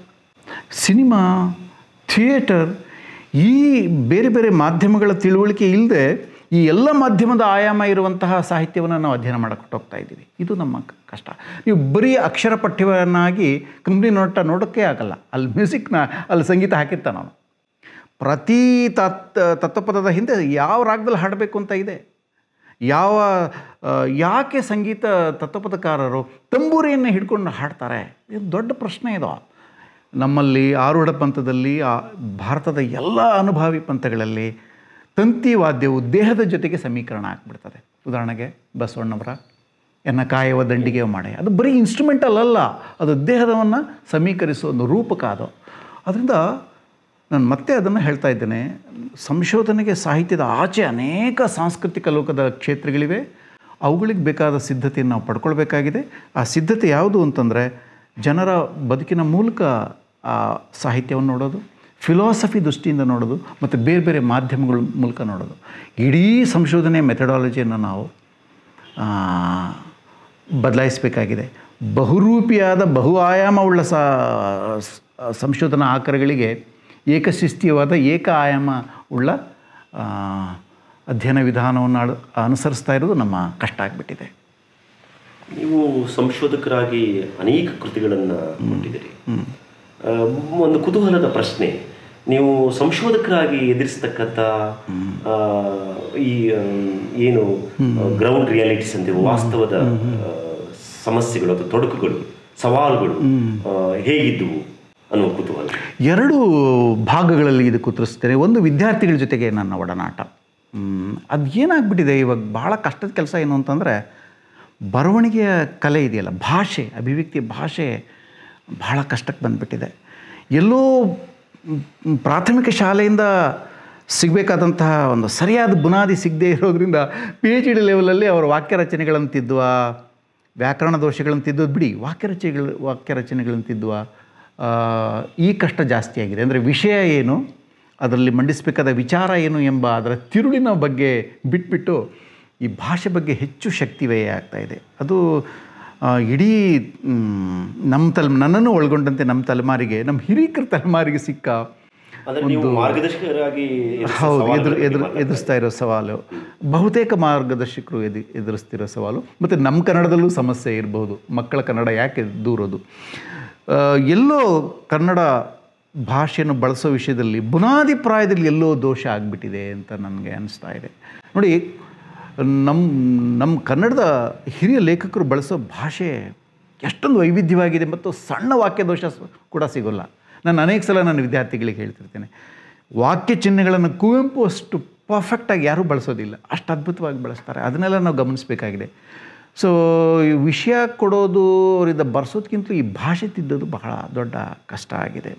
ಸಿನಿಮಾ ಥಿಯೇಟರ್ ಈ ಬೇರೆ ಬೇರೆ ಮಾಧ್ಯಮಗಳ ತಿಳುವಳಿಕೆ ಇಲ್ಲದೆ ಈ ಎಲ್ಲ ಮಾಧ್ಯಮದ ಆಯಾಮ ಇರುವಂತಹ ಸಾಹಿತ್ಯವನ್ನು ನಾವು ಅಧ್ಯಯನ ಮಾಡಕ್ಕೆ ಹೋಗ್ತಾ ಇದ್ದೀವಿ ಇದು ನಮ್ಮ ಕ- ಕಷ್ಟ ನೀವು ಬರೀ ಅಕ್ಷರ ಪಠ್ಯವನ್ನಾಗಿ ಕಂಪ್ನಿ ನೋಟ ನೋಡೋಕ್ಕೆ ಆಗಲ್ಲ ಅಲ್ಲಿ ಮ್ಯೂಸಿಕ್ನ ಅಲ್ಲಿ ಸಂಗೀತ ಹಾಕಿರ್ತಾನೆ ಅವನು ಪ್ರತಿ ತತ್ ತತ್ವಪದದ ಹಿಂದೆ ಯಾವ ರಾಗದಲ್ಲಿ ಹಾಡಬೇಕು ಅಂತ ಇದೆ ಯಾವ ಆ, ಯಾಕೆ ಸಂಗೀತ ತತ್ವಪದಕಾರರು ತಂಬೂರಿಯನ್ನು ಹಿಡ್ಕೊಂಡು ಹಾಡ್ತಾರೆ ಇದು ದೊಡ್ಡ ಪ್ರಶ್ನೆ ಇದು ನಮ್ಮಲ್ಲಿ ಆರೂಢ ಪಂಥದಲ್ಲಿ ಆ ಭಾರತದ ಎಲ್ಲ ಅನುಭಾವಿ ಪಂಥಗಳಲ್ಲಿ ತಂತಿ ವಾದ್ಯವು ದೇಹದ ಜೊತೆಗೆ ಸಮೀಕರಣ ಆಗ್ಬಿಡ್ತದೆ ಉದಾಹರಣೆಗೆ ಬಸವಣ್ಣವರ ಎನ್ನ ಕಾಯುವ ದಂಡಿಗೆ ಮಾಡೆ ಅದು ಬರೀ ಇನ್ಸ್ಟ್ರೂಮೆಂಟಲ್ ಅಲ್ಲ ಅದು ದೇಹದವನ್ನು ಸಮೀಕರಿಸೋ ಒಂದು ರೂಪಕ ಅದು ಅದರಿಂದ ನಾನು ಮತ್ತೆ ಅದನ್ನು ಹೇಳ್ತಾ ಇದ್ದೇನೆ ಸಂಶೋಧನೆಗೆ ಸಾಹಿತ್ಯದ ಆಚೆ ಅನೇಕ ಸಾಂಸ್ಕೃತಿಕ ಲೋಕದ ಕ್ಷೇತ್ರಗಳಿವೆ ಅವುಗಳಿಗೆ ಬೇಕಾದ ಸಿದ್ಧತೆಯನ್ನು ನಾವು ಪಡ್ಕೊಳ್ಬೇಕಾಗಿದೆ ಆ ಸಿದ್ಧತೆ ಯಾವುದು ಅಂತಂದರೆ ಜನರ ಬದುಕಿನ ಮೂಲಕ ಆ ಸಾಹಿತ್ಯವನ್ನು ನೋಡೋದು ಫಿಲಾಸಫಿ ದೃಷ್ಟಿಯಿಂದ ನೋಡೋದು ಮತ್ತು ಬೇರೆ ಬೇರೆ ಮಾಧ್ಯಮಗಳ ಮೂಲಕ ನೋಡೋದು ಇಡೀ ಸಂಶೋಧನೆ ಮೆಥಡಾಲಜಿಯನ್ನು ನಾವು ಆ, ಬದಲಾಯಿಸಬೇಕಾಗಿದೆ ಬಹುರೂಪಿಯಾದ ಬಹು ಆಯಾಮವುಳ್ಳ ಸ ಸ- ಸಂಶೋಧನಾ ಆಕರಗಳಿಗೆ ಏಕಶಿಸ್ತೀಯವಾದ ಏಕ ಆಯಾಮ ಉಳ್ಳ ಆ, ಅಧ್ಯಯನ ವಿಧಾನವನ್ನು ಅಳು- ಅನುಸರಿಸ್ತಾ ಇರೋದು ನಮ್ಮ ಕಷ್ಟ ಆಗಿಬಿಟ್ಟಿದೆ ನೀವು ಸಂಶೋಧಕರಾಗಿ ಅನೇಕ ಕೃತಿಗಳನ್ನು ಕೊಟ್ಟಿದ್ದೀರಿ ಆ, ಒಂದು ಕುತೂಹಲದ ಪ್ರಶ್ನೆ ನೀವು ಸಂಶೋಧಕರಾಗಿ ಎದುರಿಸ್ತಕ್ಕಂಥ ಆ, ಈ ಆ, ಏನು ಗ್ರೌಂಡ್ ರಿಯಾಲಿಟೀಸ್ ಅಂತೀವಿ ವಾಸ್ತವದ ಆ, ಸಮಸ್ಯೆಗಳು ಅಥವಾ ತೊಡಕುಗಳು ಸವಾಲುಗಳು ಆ, ಹೇಗಿದ್ದವು ಅನ್ನುವ ಕುತೂಹಲ ಎರಡು ಭಾಗಗಳಲ್ಲಿ ಇದು ಕುತರಿಸ್ತೇನೆ ಒಂದು ವಿದ್ಯಾರ್ಥಿಗಳ ಜೊತೆಗೆ ನನ್ನ ಒಡನಾಟ ಅದು ಏನಾಗ್ಬಿಟ್ಟಿದೆ ಇವಾಗ ಭಾಳ ಕಷ್ಟದ ಕೆಲಸ ಏನು ಅಂತಂದರೆ ಬರವಣಿಗೆಯ ಕಲೆ ಇದೆಯಲ್ಲ ಭಾಷೆ ಅಭಿವ್ಯಕ್ತಿ ಭಾಷೆ ಭಾಳ ಕಷ್ಟಕ್ಕೆ ಬಂದುಬಿಟ್ಟಿದೆ ಎಲ್ಲೋ ಮ್, ಪ್ರಾಥಮಿಕ ಶಾಲೆಯಿಂದ ಸಿಗಬೇಕಾದಂತಹ ಒಂದು ಸರಿಯಾದ ಬುನಾದಿ ಸಿಗದೇ ಇರೋದ್ರಿಂದ ಪಿ ಎಚ್ ಡಿ ಲೆವೆಲಲ್ಲಿ ಅವರು ವಾಕ್ಯ ರಚನೆಗಳನ್ನು ತಿದ್ದುವ ವ್ಯಾಕರಣ ದೋಷಗಳನ್ನು ತಿದ್ದೋದು ಬಿಡಿ ವಾಕ್ಯ ರಚನೆಗಳು ವಾಕ್ಯ ರಚನೆಗಳನ್ನು ತಿದ್ದುವ ಆ, ಈ ಕಷ್ಟ ಜಾಸ್ತಿ ಆಗಿದೆ ಅಂದರೆ ವಿಷಯ ಏನು ಅದರಲ್ಲಿ ಮಂಡಿಸಬೇಕಾದ ವಿಚಾರ ಏನು ಎಂಬ ಅದರ ತಿರುಳಿನ ಬಗ್ಗೆ ಬಿಟ್ಬಿಟ್ಟು ಈ ಭಾಷೆ ಬಗ್ಗೆ ಹೆಚ್ಚು ಶಕ್ತಿ ವ್ಯಯ ಆಗ್ತಾ ಇದೆ ಅದು ಆ, ಇಡೀ ಮ್, ನಮ್ಮ ತಲೆ ನನ್ನನ್ನು ಒಳಗೊಂಡಂತೆ ನಮ್ಮ ತಲೆಮಾರಿಗೆ ನಮ್ಮ ಹಿರೀಕರ ತಲೆಮಾರಿಗೆ ಸಿಕ್ಕ ಅಂದ್ರೆ ನೀವು ಮಾರ್ಗದರ್ಶಕರಾಗಿ ಎದುರಿಸಿದ ಹೌದು ಸವಾಲುಗಳ ಎದುರು ಬಗ್ಗೆ ಎದುರು ಮಾತಾಡ್ತಾ ಎದುರಿಸ್ತಾ ಇರೋ ಸವಾಲು ಬಹುತೇಕ ಮಾರ್ಗದರ್ಶಕರು ಎದು ಎದುರಿಸ್ತಿರೋ ಸವಾಲು ಮತ್ತು ನಮ್ಮ ಕನ್ನಡದಲ್ಲೂ ಸಮಸ್ಯೆ ಇರಬಹುದು ಮಕ್ಕಳ ಕನ್ನಡ ಯಾಕೆ ದೂರೋದು ಆ, ಎಲ್ಲೋ ಕನ್ನಡ ಭಾಷೆಯನ್ನು ಬಳಸೋ ವಿಷಯದಲ್ಲಿ ಬುನಾದಿ ಪ್ರಾಯದಲ್ಲಿ ಎಲ್ಲೋ ದೋಷ ಆಗಿಬಿಟ್ಟಿದೆ ಅಂತ ನನಗೆ ಅನಿಸ್ತಾ ಇದೆ ನೋಡಿ ನಮ್ಮ ನಮ್ಮ ಕನ್ನಡದ ಹಿರಿಯ ಲೇಖಕರು ಬಳಸೋ ಭಾಷೆ ಎಷ್ಟೊಂದು ವೈವಿಧ್ಯವಾಗಿದೆ ಮತ್ತು ಸಣ್ಣ ವಾಕ್ಯ ದೋಷ ಸ- ಕೂಡ ಸಿಗೋಲ್ಲ ನಾನು ಅನೇಕ ಸಲ ನನ್ನ ವಿದ್ಯಾರ್ಥಿಗಳಿಗೆ ಹೇಳ್ತಿರ್ತೇನೆ ವಾಕ್ಯ ಚಿಹ್ನೆಗಳನ್ನು ಕುವೆಂಪು ಅಷ್ಟು ಪರ್ಫೆಕ್ಟಾಗಿ ಯಾರೂ ಬಳಸೋದಿಲ್ಲ ಅಷ್ಟು ಅದ್ಭುತವಾಗಿ ಬಳಸ್ತಾರೆ ಅದನ್ನೆಲ್ಲ ನಾವು ಗಮನಿಸಬೇಕಾಗಿದೆ ಸೊ ಈ ವಿಷಯ ಕೊಡೋದು ಅವರಿಂದ ಬರ್ಸೋದಕ್ಕಿಂತ ಈ ಭಾಷೆ ತಿದ್ದೋದು ಬಹಳ ದೊಡ್ಡ ಕಷ್ಟ ಆಗಿದೆ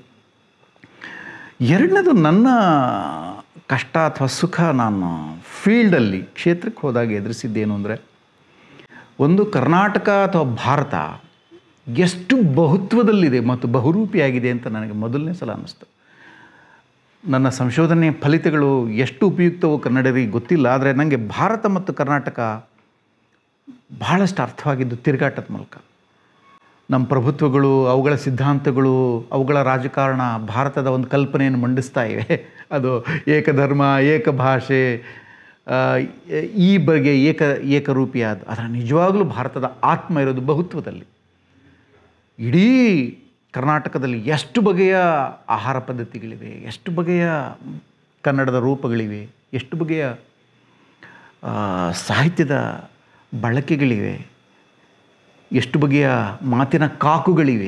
ಎರಡನೇದು ನನ್ನ ಕಷ್ಟ ಅಥವಾ ಸುಖ ನಾನು ಫೀಲ್ಡಲ್ಲಿ ಕ್ಷೇತ್ರಕ್ಕೆ ಹೋದಾಗ ಎದುರಿಸಿದ್ದೇನು ಅಂದರೆ ಒಂದು ಕರ್ನಾಟಕ ಅಥವಾ ಭಾರತ ಎಷ್ಟು ಬಹುತ್ವದಲ್ಲಿದೆ ಮತ್ತು ಬಹುರೂಪಿಯಾಗಿದೆ ಅಂತ ನನಗೆ ಮೊದಲನೇ ಸಲ ಅನ್ನಿಸ್ತು ನನ್ನ ಸಂಶೋಧನೆ ಫಲಿತಗಳು ಎಷ್ಟು ಉಪಯುಕ್ತವೋ ಕನ್ನಡರಿಗೆ ಗೊತ್ತಿಲ್ಲ ಆದರೆ ನನಗೆ ಭಾರತ ಮತ್ತು ಕರ್ನಾಟಕ ಬಹಳಷ್ಟು ಅರ್ಥವಾಗಿದ್ದು ತಿರುಗಾಟದ ಮೂಲಕ ನಮ್ಮ ಪ್ರಭುತ್ವಗಳು ಅವುಗಳ ಸಿದ್ಧಾಂತಗಳು ಅವುಗಳ ರಾಜಕಾರಣ ಭಾರತದ ಒಂದು ಕಲ್ಪನೆಯನ್ನು ಮಂಡಿಸ್ತಾ ಇವೆ ಅದು ಏಕಧರ್ಮ ಏಕ ಭಾಷೆ ಆ, ಈ ಬಗ್ಗೆ ಏಕ ಏಕರೂಪಿಯಾದ ಅದರ ನಿಜವಾಗಲೂ ಭಾರತದ ಆತ್ಮ ಇರೋದು ಬಹುತ್ವದಲ್ಲಿ ಇಡೀ ಕರ್ನಾಟಕದಲ್ಲಿ ಎಷ್ಟು ಬಗೆಯ ಆಹಾರ ಪದ್ಧತಿಗಳಿವೆ ಎಷ್ಟು ಬಗೆಯ ಕನ್ನಡದ ರೂಪಗಳಿವೆ ಎಷ್ಟು ಬಗೆಯ ಆ, ಸಾಹಿತ್ಯದ ಬಳಕೆಗಳಿವೆ ಎಷ್ಟು ಬಗೆಯ ಮಾತಿನ ಕಾಕುಗಳಿವೆ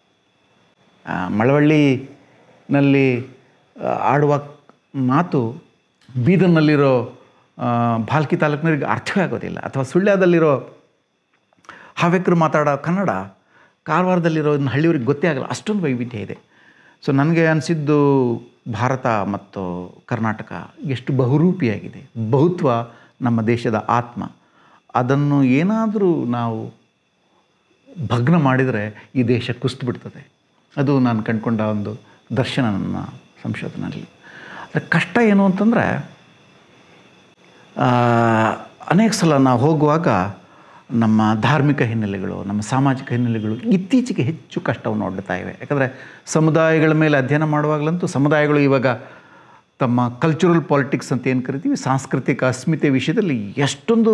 ಆ, ಮಳವಳ್ಳಿನಲ್ಲಿ ಆ, ಆಡುವ ಮಾತು ಬೀದರ್ನಲ್ಲಿರೋ ಆ, ಭಾಲ್ಕಿ ತಾಲೂಕಿನವರಿಗೆ ಅರ್ಥವೇ ಆಗೋದಿಲ್ಲ ಅಥವಾ ಸುಳ್ಯದಲ್ಲಿರೋ ಹವ್ಯಕರು ಮಾತಾಡೋ ಕನ್ನಡ ಕಾರವಾರದಲ್ಲಿರೋ ಇನ್ನು ಹಳ್ಳಿಯವ್ರಿಗೆ ಗೊತ್ತೇ ಆಗಲ್ಲ ಅಷ್ಟೊಂದು ವೈವಿಧ್ಯ ಇದೆ ಸೊ ನನಗೆ ಅನಿಸಿದ್ದು ಭಾರತ ಮತ್ತು ಕರ್ನಾಟಕ ಎಷ್ಟು ಬಹುರೂಪಿಯಾಗಿದೆ ಬಹುತ್ವ ನಮ್ಮ ದೇಶದ ಆತ್ಮ ಅದನ್ನು ಏನಾದರೂ ನಾವು ಭಗ್ನ ಮಾಡಿದರೆ ಈ ದೇಶ ಕುಸ್ತು ಬಿಡ್ತದೆ ಅದು ನಾನು ಕಂಡುಕೊಂಡ ಒಂದು ದರ್ಶನ ನನ್ನ ಸಂಶೋಧನೆಯಲ್ಲಿ ಅದರ ಕಷ್ಟ ಏನು ಅಂತಂದರೆ ಆ, ಅನೇಕ ಸಲ ನಾವು ಹೋಗುವಾಗ ನಮ್ಮ ಧಾರ್ಮಿಕ ಹಿನ್ನೆಲೆಗಳು ನಮ್ಮ ಸಾಮಾಜಿಕ ಹಿನ್ನೆಲೆಗಳು ಇತ್ತೀಚೆಗೆ ಹೆಚ್ಚು ಕಷ್ಟವನ್ನು ನೋಡ್ತಾ ಇವೆ ಯಾಕಂದರೆ ಸಮುದಾಯಗಳ ಮೇಲೆ ಅಧ್ಯಯನ ಮಾಡುವಾಗಲಂತೂ ಸಮುದಾಯಗಳು ಇವಾಗ ತಮ್ಮ ಕಲ್ಚರಲ್ ಪಾಲಿಟಿಕ್ಸ್ ಅಂತ ಏನು ಕರಿತೀವಿ ಸಾಂಸ್ಕೃತಿಕ ಅಸ್ಮಿತೆ ವಿಷಯದಲ್ಲಿ ಎಷ್ಟೊಂದು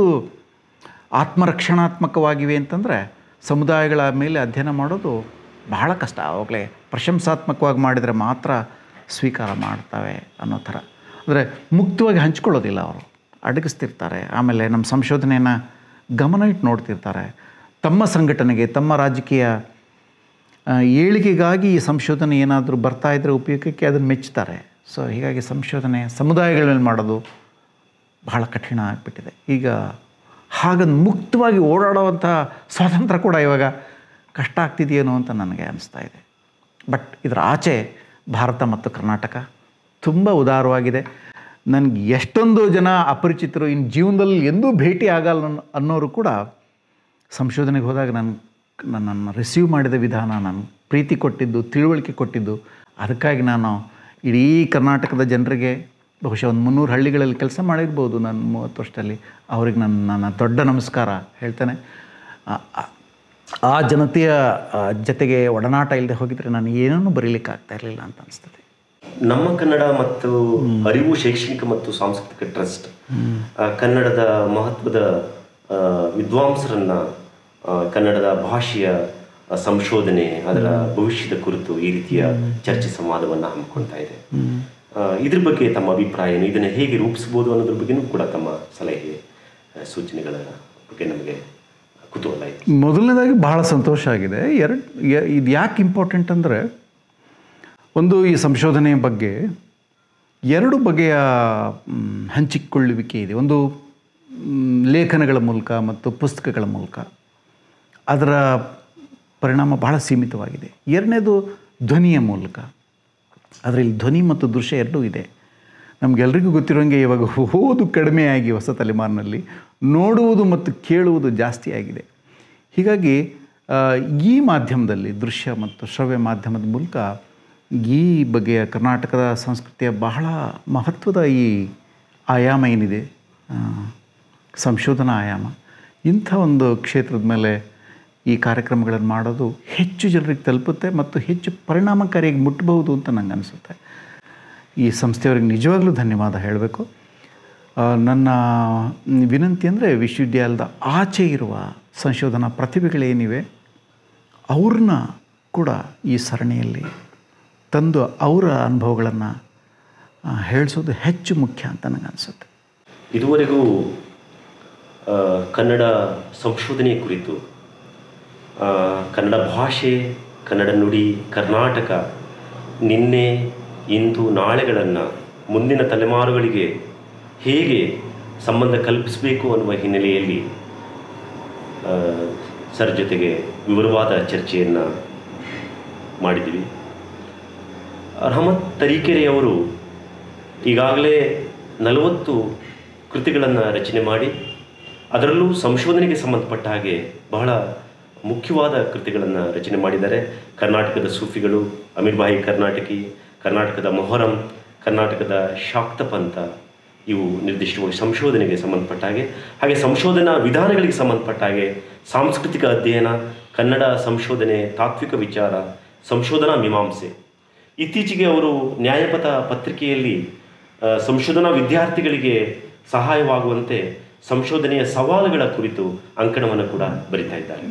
ಆತ್ಮರಕ್ಷಣಾತ್ಮಕವಾಗಿವೆ ಅಂತಂದರೆ ಸಮುದಾಯಗಳ ಮೇಲೆ ಅಧ್ಯಯನ ಮಾಡೋದು ಬಹಳ ಕಷ್ಟ ಅವಾಗಲೇ ಪ್ರಶಂಸಾತ್ಮಕವಾಗಿ ಮಾಡಿದರೆ ಮಾತ್ರ ಸ್ವೀಕಾರ ಮಾಡ್ತವೆ ಅನ್ನೋ ಥರ ಅಂದರೆ ಮುಕ್ತವಾಗಿ ಹಂಚ್ಕೊಳ್ಳೋದಿಲ್ಲ ಅವರು ಅಡಗಿಸ್ತಿರ್ತಾರೆ ಆಮೇಲೆ ನಮ್ಮ ಸಂಶೋಧನೆಯನ್ನು ಗಮನ ಇಟ್ಟು ನೋಡ್ತಿರ್ತಾರೆ ತಮ್ಮ ಸಂಘಟನೆಗೆ ತಮ್ಮ ರಾಜಕೀಯ ಆ, ಏಳಿಗೆಗಾಗಿ ಈ ಸಂಶೋಧನೆ ಏನಾದರೂ ಬರ್ತಾ ಇದ್ದರೆ ಉಪಯೋಗಕ್ಕೆ ಅದನ್ನು ಮೆಚ್ಚುತ್ತಾರೆ ಸೊ ಹೀಗಾಗಿ ಸಂಶೋಧನೆ ಸಮುದಾಯಗಳ ಮೇಲೆ ಮಾಡೋದು ಬಹಳ ಕಠಿಣ ಆಗಿಬಿಟ್ಟಿದೆ ಈಗ ಹಾಗಂದು ಮುಕ್ತವಾಗಿ ಓಡಾಡುವಂಥ ಸ್ವಾತಂತ್ರ್ಯ ಕೂಡ ಇವಾಗ ಕಷ್ಟ ಆಗ್ತಿದೆಯೇನೋ ಅಂತ ನನಗೆ ಅನಿಸ್ತಾ ಇದೆ ಬಟ್ ಇದರ ಆಚೆ ಭಾರತ ಮತ್ತು ಕರ್ನಾಟಕ ತುಂಬ ಉದಾರವಾಗಿದೆ ನನಗೆ ಎಷ್ಟೊಂದು ಜನ ಅಪರಿಚಿತರು ಇನ್ನು ಜೀವನದಲ್ಲಿ ಎಂದೂ ಭೇಟಿ ಆಗಲ್ಲ ಅನ್ನೋ- ಅನ್ನೋರು ಕೂಡ ಸಂಶೋಧನೆಗೆ ಹೋದಾಗ ನಾನು ನನ್ನನ್ನು ರಿಸೀವ್ ಮಾಡಿದ ವಿಧಾನ ನಾನು ಪ್ರೀತಿ ಕೊಟ್ಟಿದ್ದು ತಿಳುವಳಿಕೆ ಕೊಟ್ಟಿದ್ದು ಅದಕ್ಕಾಗಿ ನಾನು ಇಡೀ ಕರ್ನಾಟಕದ ಜನರಿಗೆ ಬಹುಶಃ ಒಂದು ಮುನ್ನೂರು ಹಳ್ಳಿಗಳಲ್ಲಿ ಕೆಲಸ ಮಾಡಿರ್ಬೋದು ನಾನು ಮೂವತ್ತು ವರ್ಷದಲ್ಲಿ ಅವ್ರಿಗೆ ನನ್ನ ನನ್ನ ದೊಡ್ಡ ನಮಸ್ಕಾರ ಹೇಳ್ತೇನೆ ಆ- ಆ- ಆ ಜನತೆಯ ಆ, ಜೊತೆಗೆ ಒಡನಾಟ ಇಲ್ಲದೆ ಹೋಗಿದ್ರೆ ನಾನು ಏನನ್ನೂ ಬರೀಲಿಕ್ಕೆ ಆಗ್ತಾ ಇರಲಿಲ್ಲ ಅಂತ ಅನಿಸ್ತದೆ ನಮ್ಮ ಕನ್ನಡ ಮತ್ತು ಅರಿವು ಶೈಕ್ಷಣಿಕ ಮತ್ತು ಸಾಂಸ್ಕೃತಿಕ ಟ್ರಸ್ಟ್ ಆ, ಕನ್ನಡದ ಮಹತ್ವದ ಆ, ವಿದ್ವಾಂಸರನ್ನ ಆ, ಕನ್ನಡದ ಭಾಷೆಯ ಆ, ಸಂಶೋಧನೆ ಅದರ ಭವಿಷ್ಯದ ಕುರಿತು ಈ ರೀತಿಯ ಚರ್ಚೆ ಸಂವಾದವನ್ನು ಹಮ್ಮಿಕೊಳ್ತಾ ಇದೆ ಆ, ಇದ್ರ ಬಗ್ಗೆ ತಮ್ಮ ಅಭಿಪ್ರಾಯ ಏನು ಇದನ್ನು ಹೇಗೆ ರೂಪಿಸ್ಬೋದು ಅನ್ನೋದ್ರ ಬಗ್ಗೆನೂ ಕೂಡ ತಮ್ಮ ಸಲಹೆ ಆ, ಸೂಚನೆಗಳ ಬಗ್ಗೆ ನಮಗೆ ಕುತೂಹಲ ಇದೆ ಮೊದಲನೇದಾಗಿ ಬಹಳ ಸಂತೋಷ ಆಗಿದೆ ಎರಡು ಇದು ಯಾಕೆ ಇಂಪಾರ್ಟೆಂಟ್ ಅಂದರೆ ಒಂದು ಈ ಸಂಶೋಧನೆಯ ಬಗ್ಗೆ ಎರಡು ಬಗೆಯ ಮ್, ಹಂಚಿಕೊಳ್ಳುವಿಕೆ ಇದೆ ಒಂದು ಮ್, ಲೇಖನಗಳ ಮೂಲಕ ಮತ್ತು ಪುಸ್ತಕಗಳ ಮೂಲಕ ಅದರ ಪರಿಣಾಮ ಬಹಳ ನಮಗೆಲ್ರಿಗೂ ಗೊತ್ತಿರೋಂಗೆ ಇವಾಗ ಓದು ಕಡಿಮೆಯಾಗಿ ಹೊಸ ತಲೆಮಾರಿನಲ್ಲಿ ನೋಡುವುದು ಮತ್ತು ಕೇಳುವುದು ಜಾಸ್ತಿ ಆಗಿದೆ ಹೀಗಾಗಿ ಆ, ಈ ಮಾಧ್ಯಮದಲ್ಲಿ ದೃಶ್ಯ ಮತ್ತು ಶ್ರವ್ಯ ಮಾಧ್ಯಮದ ಮೂಲಕ ಈ ಬಗೆಯ ಕರ್ನಾಟಕದ ಸಂಸ್ಕೃತಿಯ ಬಹಳ ಮಹತ್ವದ ಈ ಆಯಾಮ ಏನಿದೆ ಆ, ಸಂಶೋಧನಾ ಆಯಾಮ ಇಂಥ ಒಂದು ಕ್ಷೇತ್ರದ ಮೇಲೆ ಈ ಕಾರ್ಯಕ್ರಮಗಳನ್ನು ಮಾಡೋದು ಹೆಚ್ಚು ಜನರಿಗೆ ತಲುಪುತ್ತೆ ಮತ್ತು ಹೆಚ್ಚು ಪರಿಣಾಮಕಾರಿಯಾಗಿ ಮುಟ್ಟಬಹುದು ಅಂತ ನಂಗೆ ಅನಿಸುತ್ತೆ ಈ ಸಂಸ್ಥೆಯವರಿಗೆ ನಿಜವಾಗ್ಲೂ ಧನ್ಯವಾದ ಹೇಳಬೇಕು ಆ, ನನ್ನ ವಿನಂತಿ ಅಂದರೆ ವಿಶ್ವವಿದ್ಯಾಲಯದ ಆಚೆ ಇರುವ ಸಂಶೋಧನಾ ಪ್ರತಿಭೆಗಳೇನಿವೆ ಅವ್ರನ್ನ ಕೂಡ ಈ ಸರಣಿಯಲ್ಲಿ ತಂದು ಅವರ ಅನುಭವಗಳನ್ನು ಹೇಳಿಸೋದು ಹೆಚ್ಚು ಮುಖ್ಯ ಅಂತ ನನಗೆ ಅನಿಸುತ್ತೆ ಇದುವರೆಗೂ ಆ, ಕನ್ನಡ ಸಂಶೋಧನೆ ಕುರಿತು ಆ, ಕನ್ನಡ ಭಾಷೆ ಕನ್ನಡ ನುಡಿ ಕರ್ನಾಟಕ ನಿನ್ನೆ ಇಂದು ನಾಳೆಗಳನ್ನು ಮುಂದಿನ ತಲೆಮಾರುಗಳಿಗೆ ಹೇಗೆ ಸಂಬಂಧ ಕಲ್ಪಿಸಬೇಕು ಅನ್ನುವ ಹಿನ್ನೆಲೆಯಲ್ಲಿ ಆ, ಸರ್ ಜೊತೆಗೆ ವಿವರವಾದ ಚರ್ಚೆಯನ್ನು ಮಾಡಿದ್ದೀವಿ ರಹಮತ್ ತರೀಕೆರೆಯವರು ಈಗಾಗಲೇ ನಲವತ್ತು ಕೃತಿಗಳನ್ನು ರಚನೆ ಮಾಡಿ ಅದರಲ್ಲೂ ಸಂಶೋಧನೆಗೆ ಸಂಬಂಧಪಟ್ಟ ಹಾಗೆ ಬಹಳ ಮುಖ್ಯವಾದ ಕೃತಿಗಳನ್ನು ರಚನೆ ಮಾಡಿದ್ದಾರೆ ಕರ್ನಾಟಕದ ಸೂಫಿಗಳು ಅಮೀರ್ಬಾಯಿ ಕರ್ನಾಟಕಿ ಕರ್ನಾಟಕದ ಮೊಹರಂ ಕರ್ನಾಟಕದ ಶಾಕ್ತ ಪಂಥ ಇವು ನಿರ್ದಿಷ್ಟವಾಗಿ ಸಂಶೋಧನೆಗೆ ಸಂಬಂಧಪಟ್ಟ ಹಾಗೆ ಹಾಗೆ ಸಂಶೋಧನಾ ವಿಧಾನಗಳಿಗೆ ಸಂಬಂಧಪಟ್ಟ ಹಾಗೆ ಸಾಂಸ್ಕೃತಿಕ ಅಧ್ಯಯನ ಕನ್ನಡ ಸಂಶೋಧನೆ ತಾತ್ವಿಕ ವಿಚಾರ ಸಂಶೋಧನಾ ಮೀಮಾಂಸೆ ಇತ್ತೀಚೆಗೆ ಅವರು ನ್ಯಾಯಪಥ ಪತ್ರಿಕೆಯಲ್ಲಿ ಆ, ಸಂಶೋಧನಾ ವಿದ್ಯಾರ್ಥಿಗಳಿಗೆ ಸಹಾಯವಾಗುವಂತೆ ಸಂಶೋಧನೆಯ ಸವಾಲುಗಳ ಕುರಿತು ಅಂಕಣವನ್ನು ಕೂಡ ಬರಿತಾ ಇದ್ದಾರೆ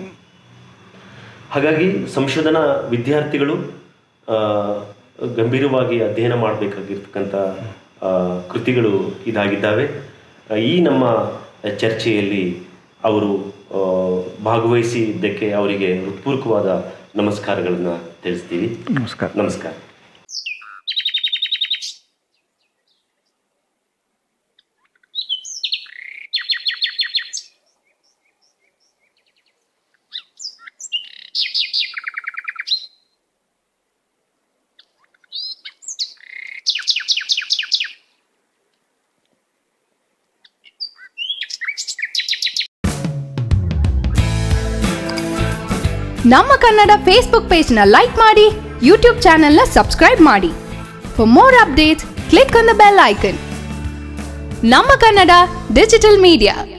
ಹಾಗಾಗಿ ಸಂಶೋಧನಾ ವಿದ್ಯಾರ್ಥಿಗಳು ಆ, ಗಂಭೀರವಾಗಿ ಅಧ್ಯಯನ ಮಾಡಬೇಕಾಗಿರ್ತಕ್ಕಂಥ ಆ, ಕೃತಿಗಳು ಇದಾಗಿದ್ದಾವೆ ಆ, ಈ ನಮ್ಮ ಚರ್ಚೆಯಲ್ಲಿ ಅವರು ಆ, ಭಾಗವಹಿಸಿದ್ದಕ್ಕೆ ಅವರಿಗೆ ಹೃತ್ಪೂರ್ವಕವಾದ ನಮಸ್ಕಾರಗಳನ್ನು ತಿಳಿಸ್ತೀವಿ ನಮಸ್ಕಾರ ನಮಸ್ಕಾರ ನಮ್ಮ ಕನ್ನಡ ಫೇಸ್ಬುಕ್ ಪೇಜ್ನ ಲೈಕ್ ಮಾಡಿ ಯೂಟ್ಯೂಬ್ ಚಾನೆಲ್ನ ಸಬ್ಸ್ಕ್ರೈಬ್ ಮಾಡಿ for more updates click on the bell icon ನಮ್ಮ ಕನ್ನಡ ಡಿಜಿಟಲ್ ಮೀಡಿಯಾ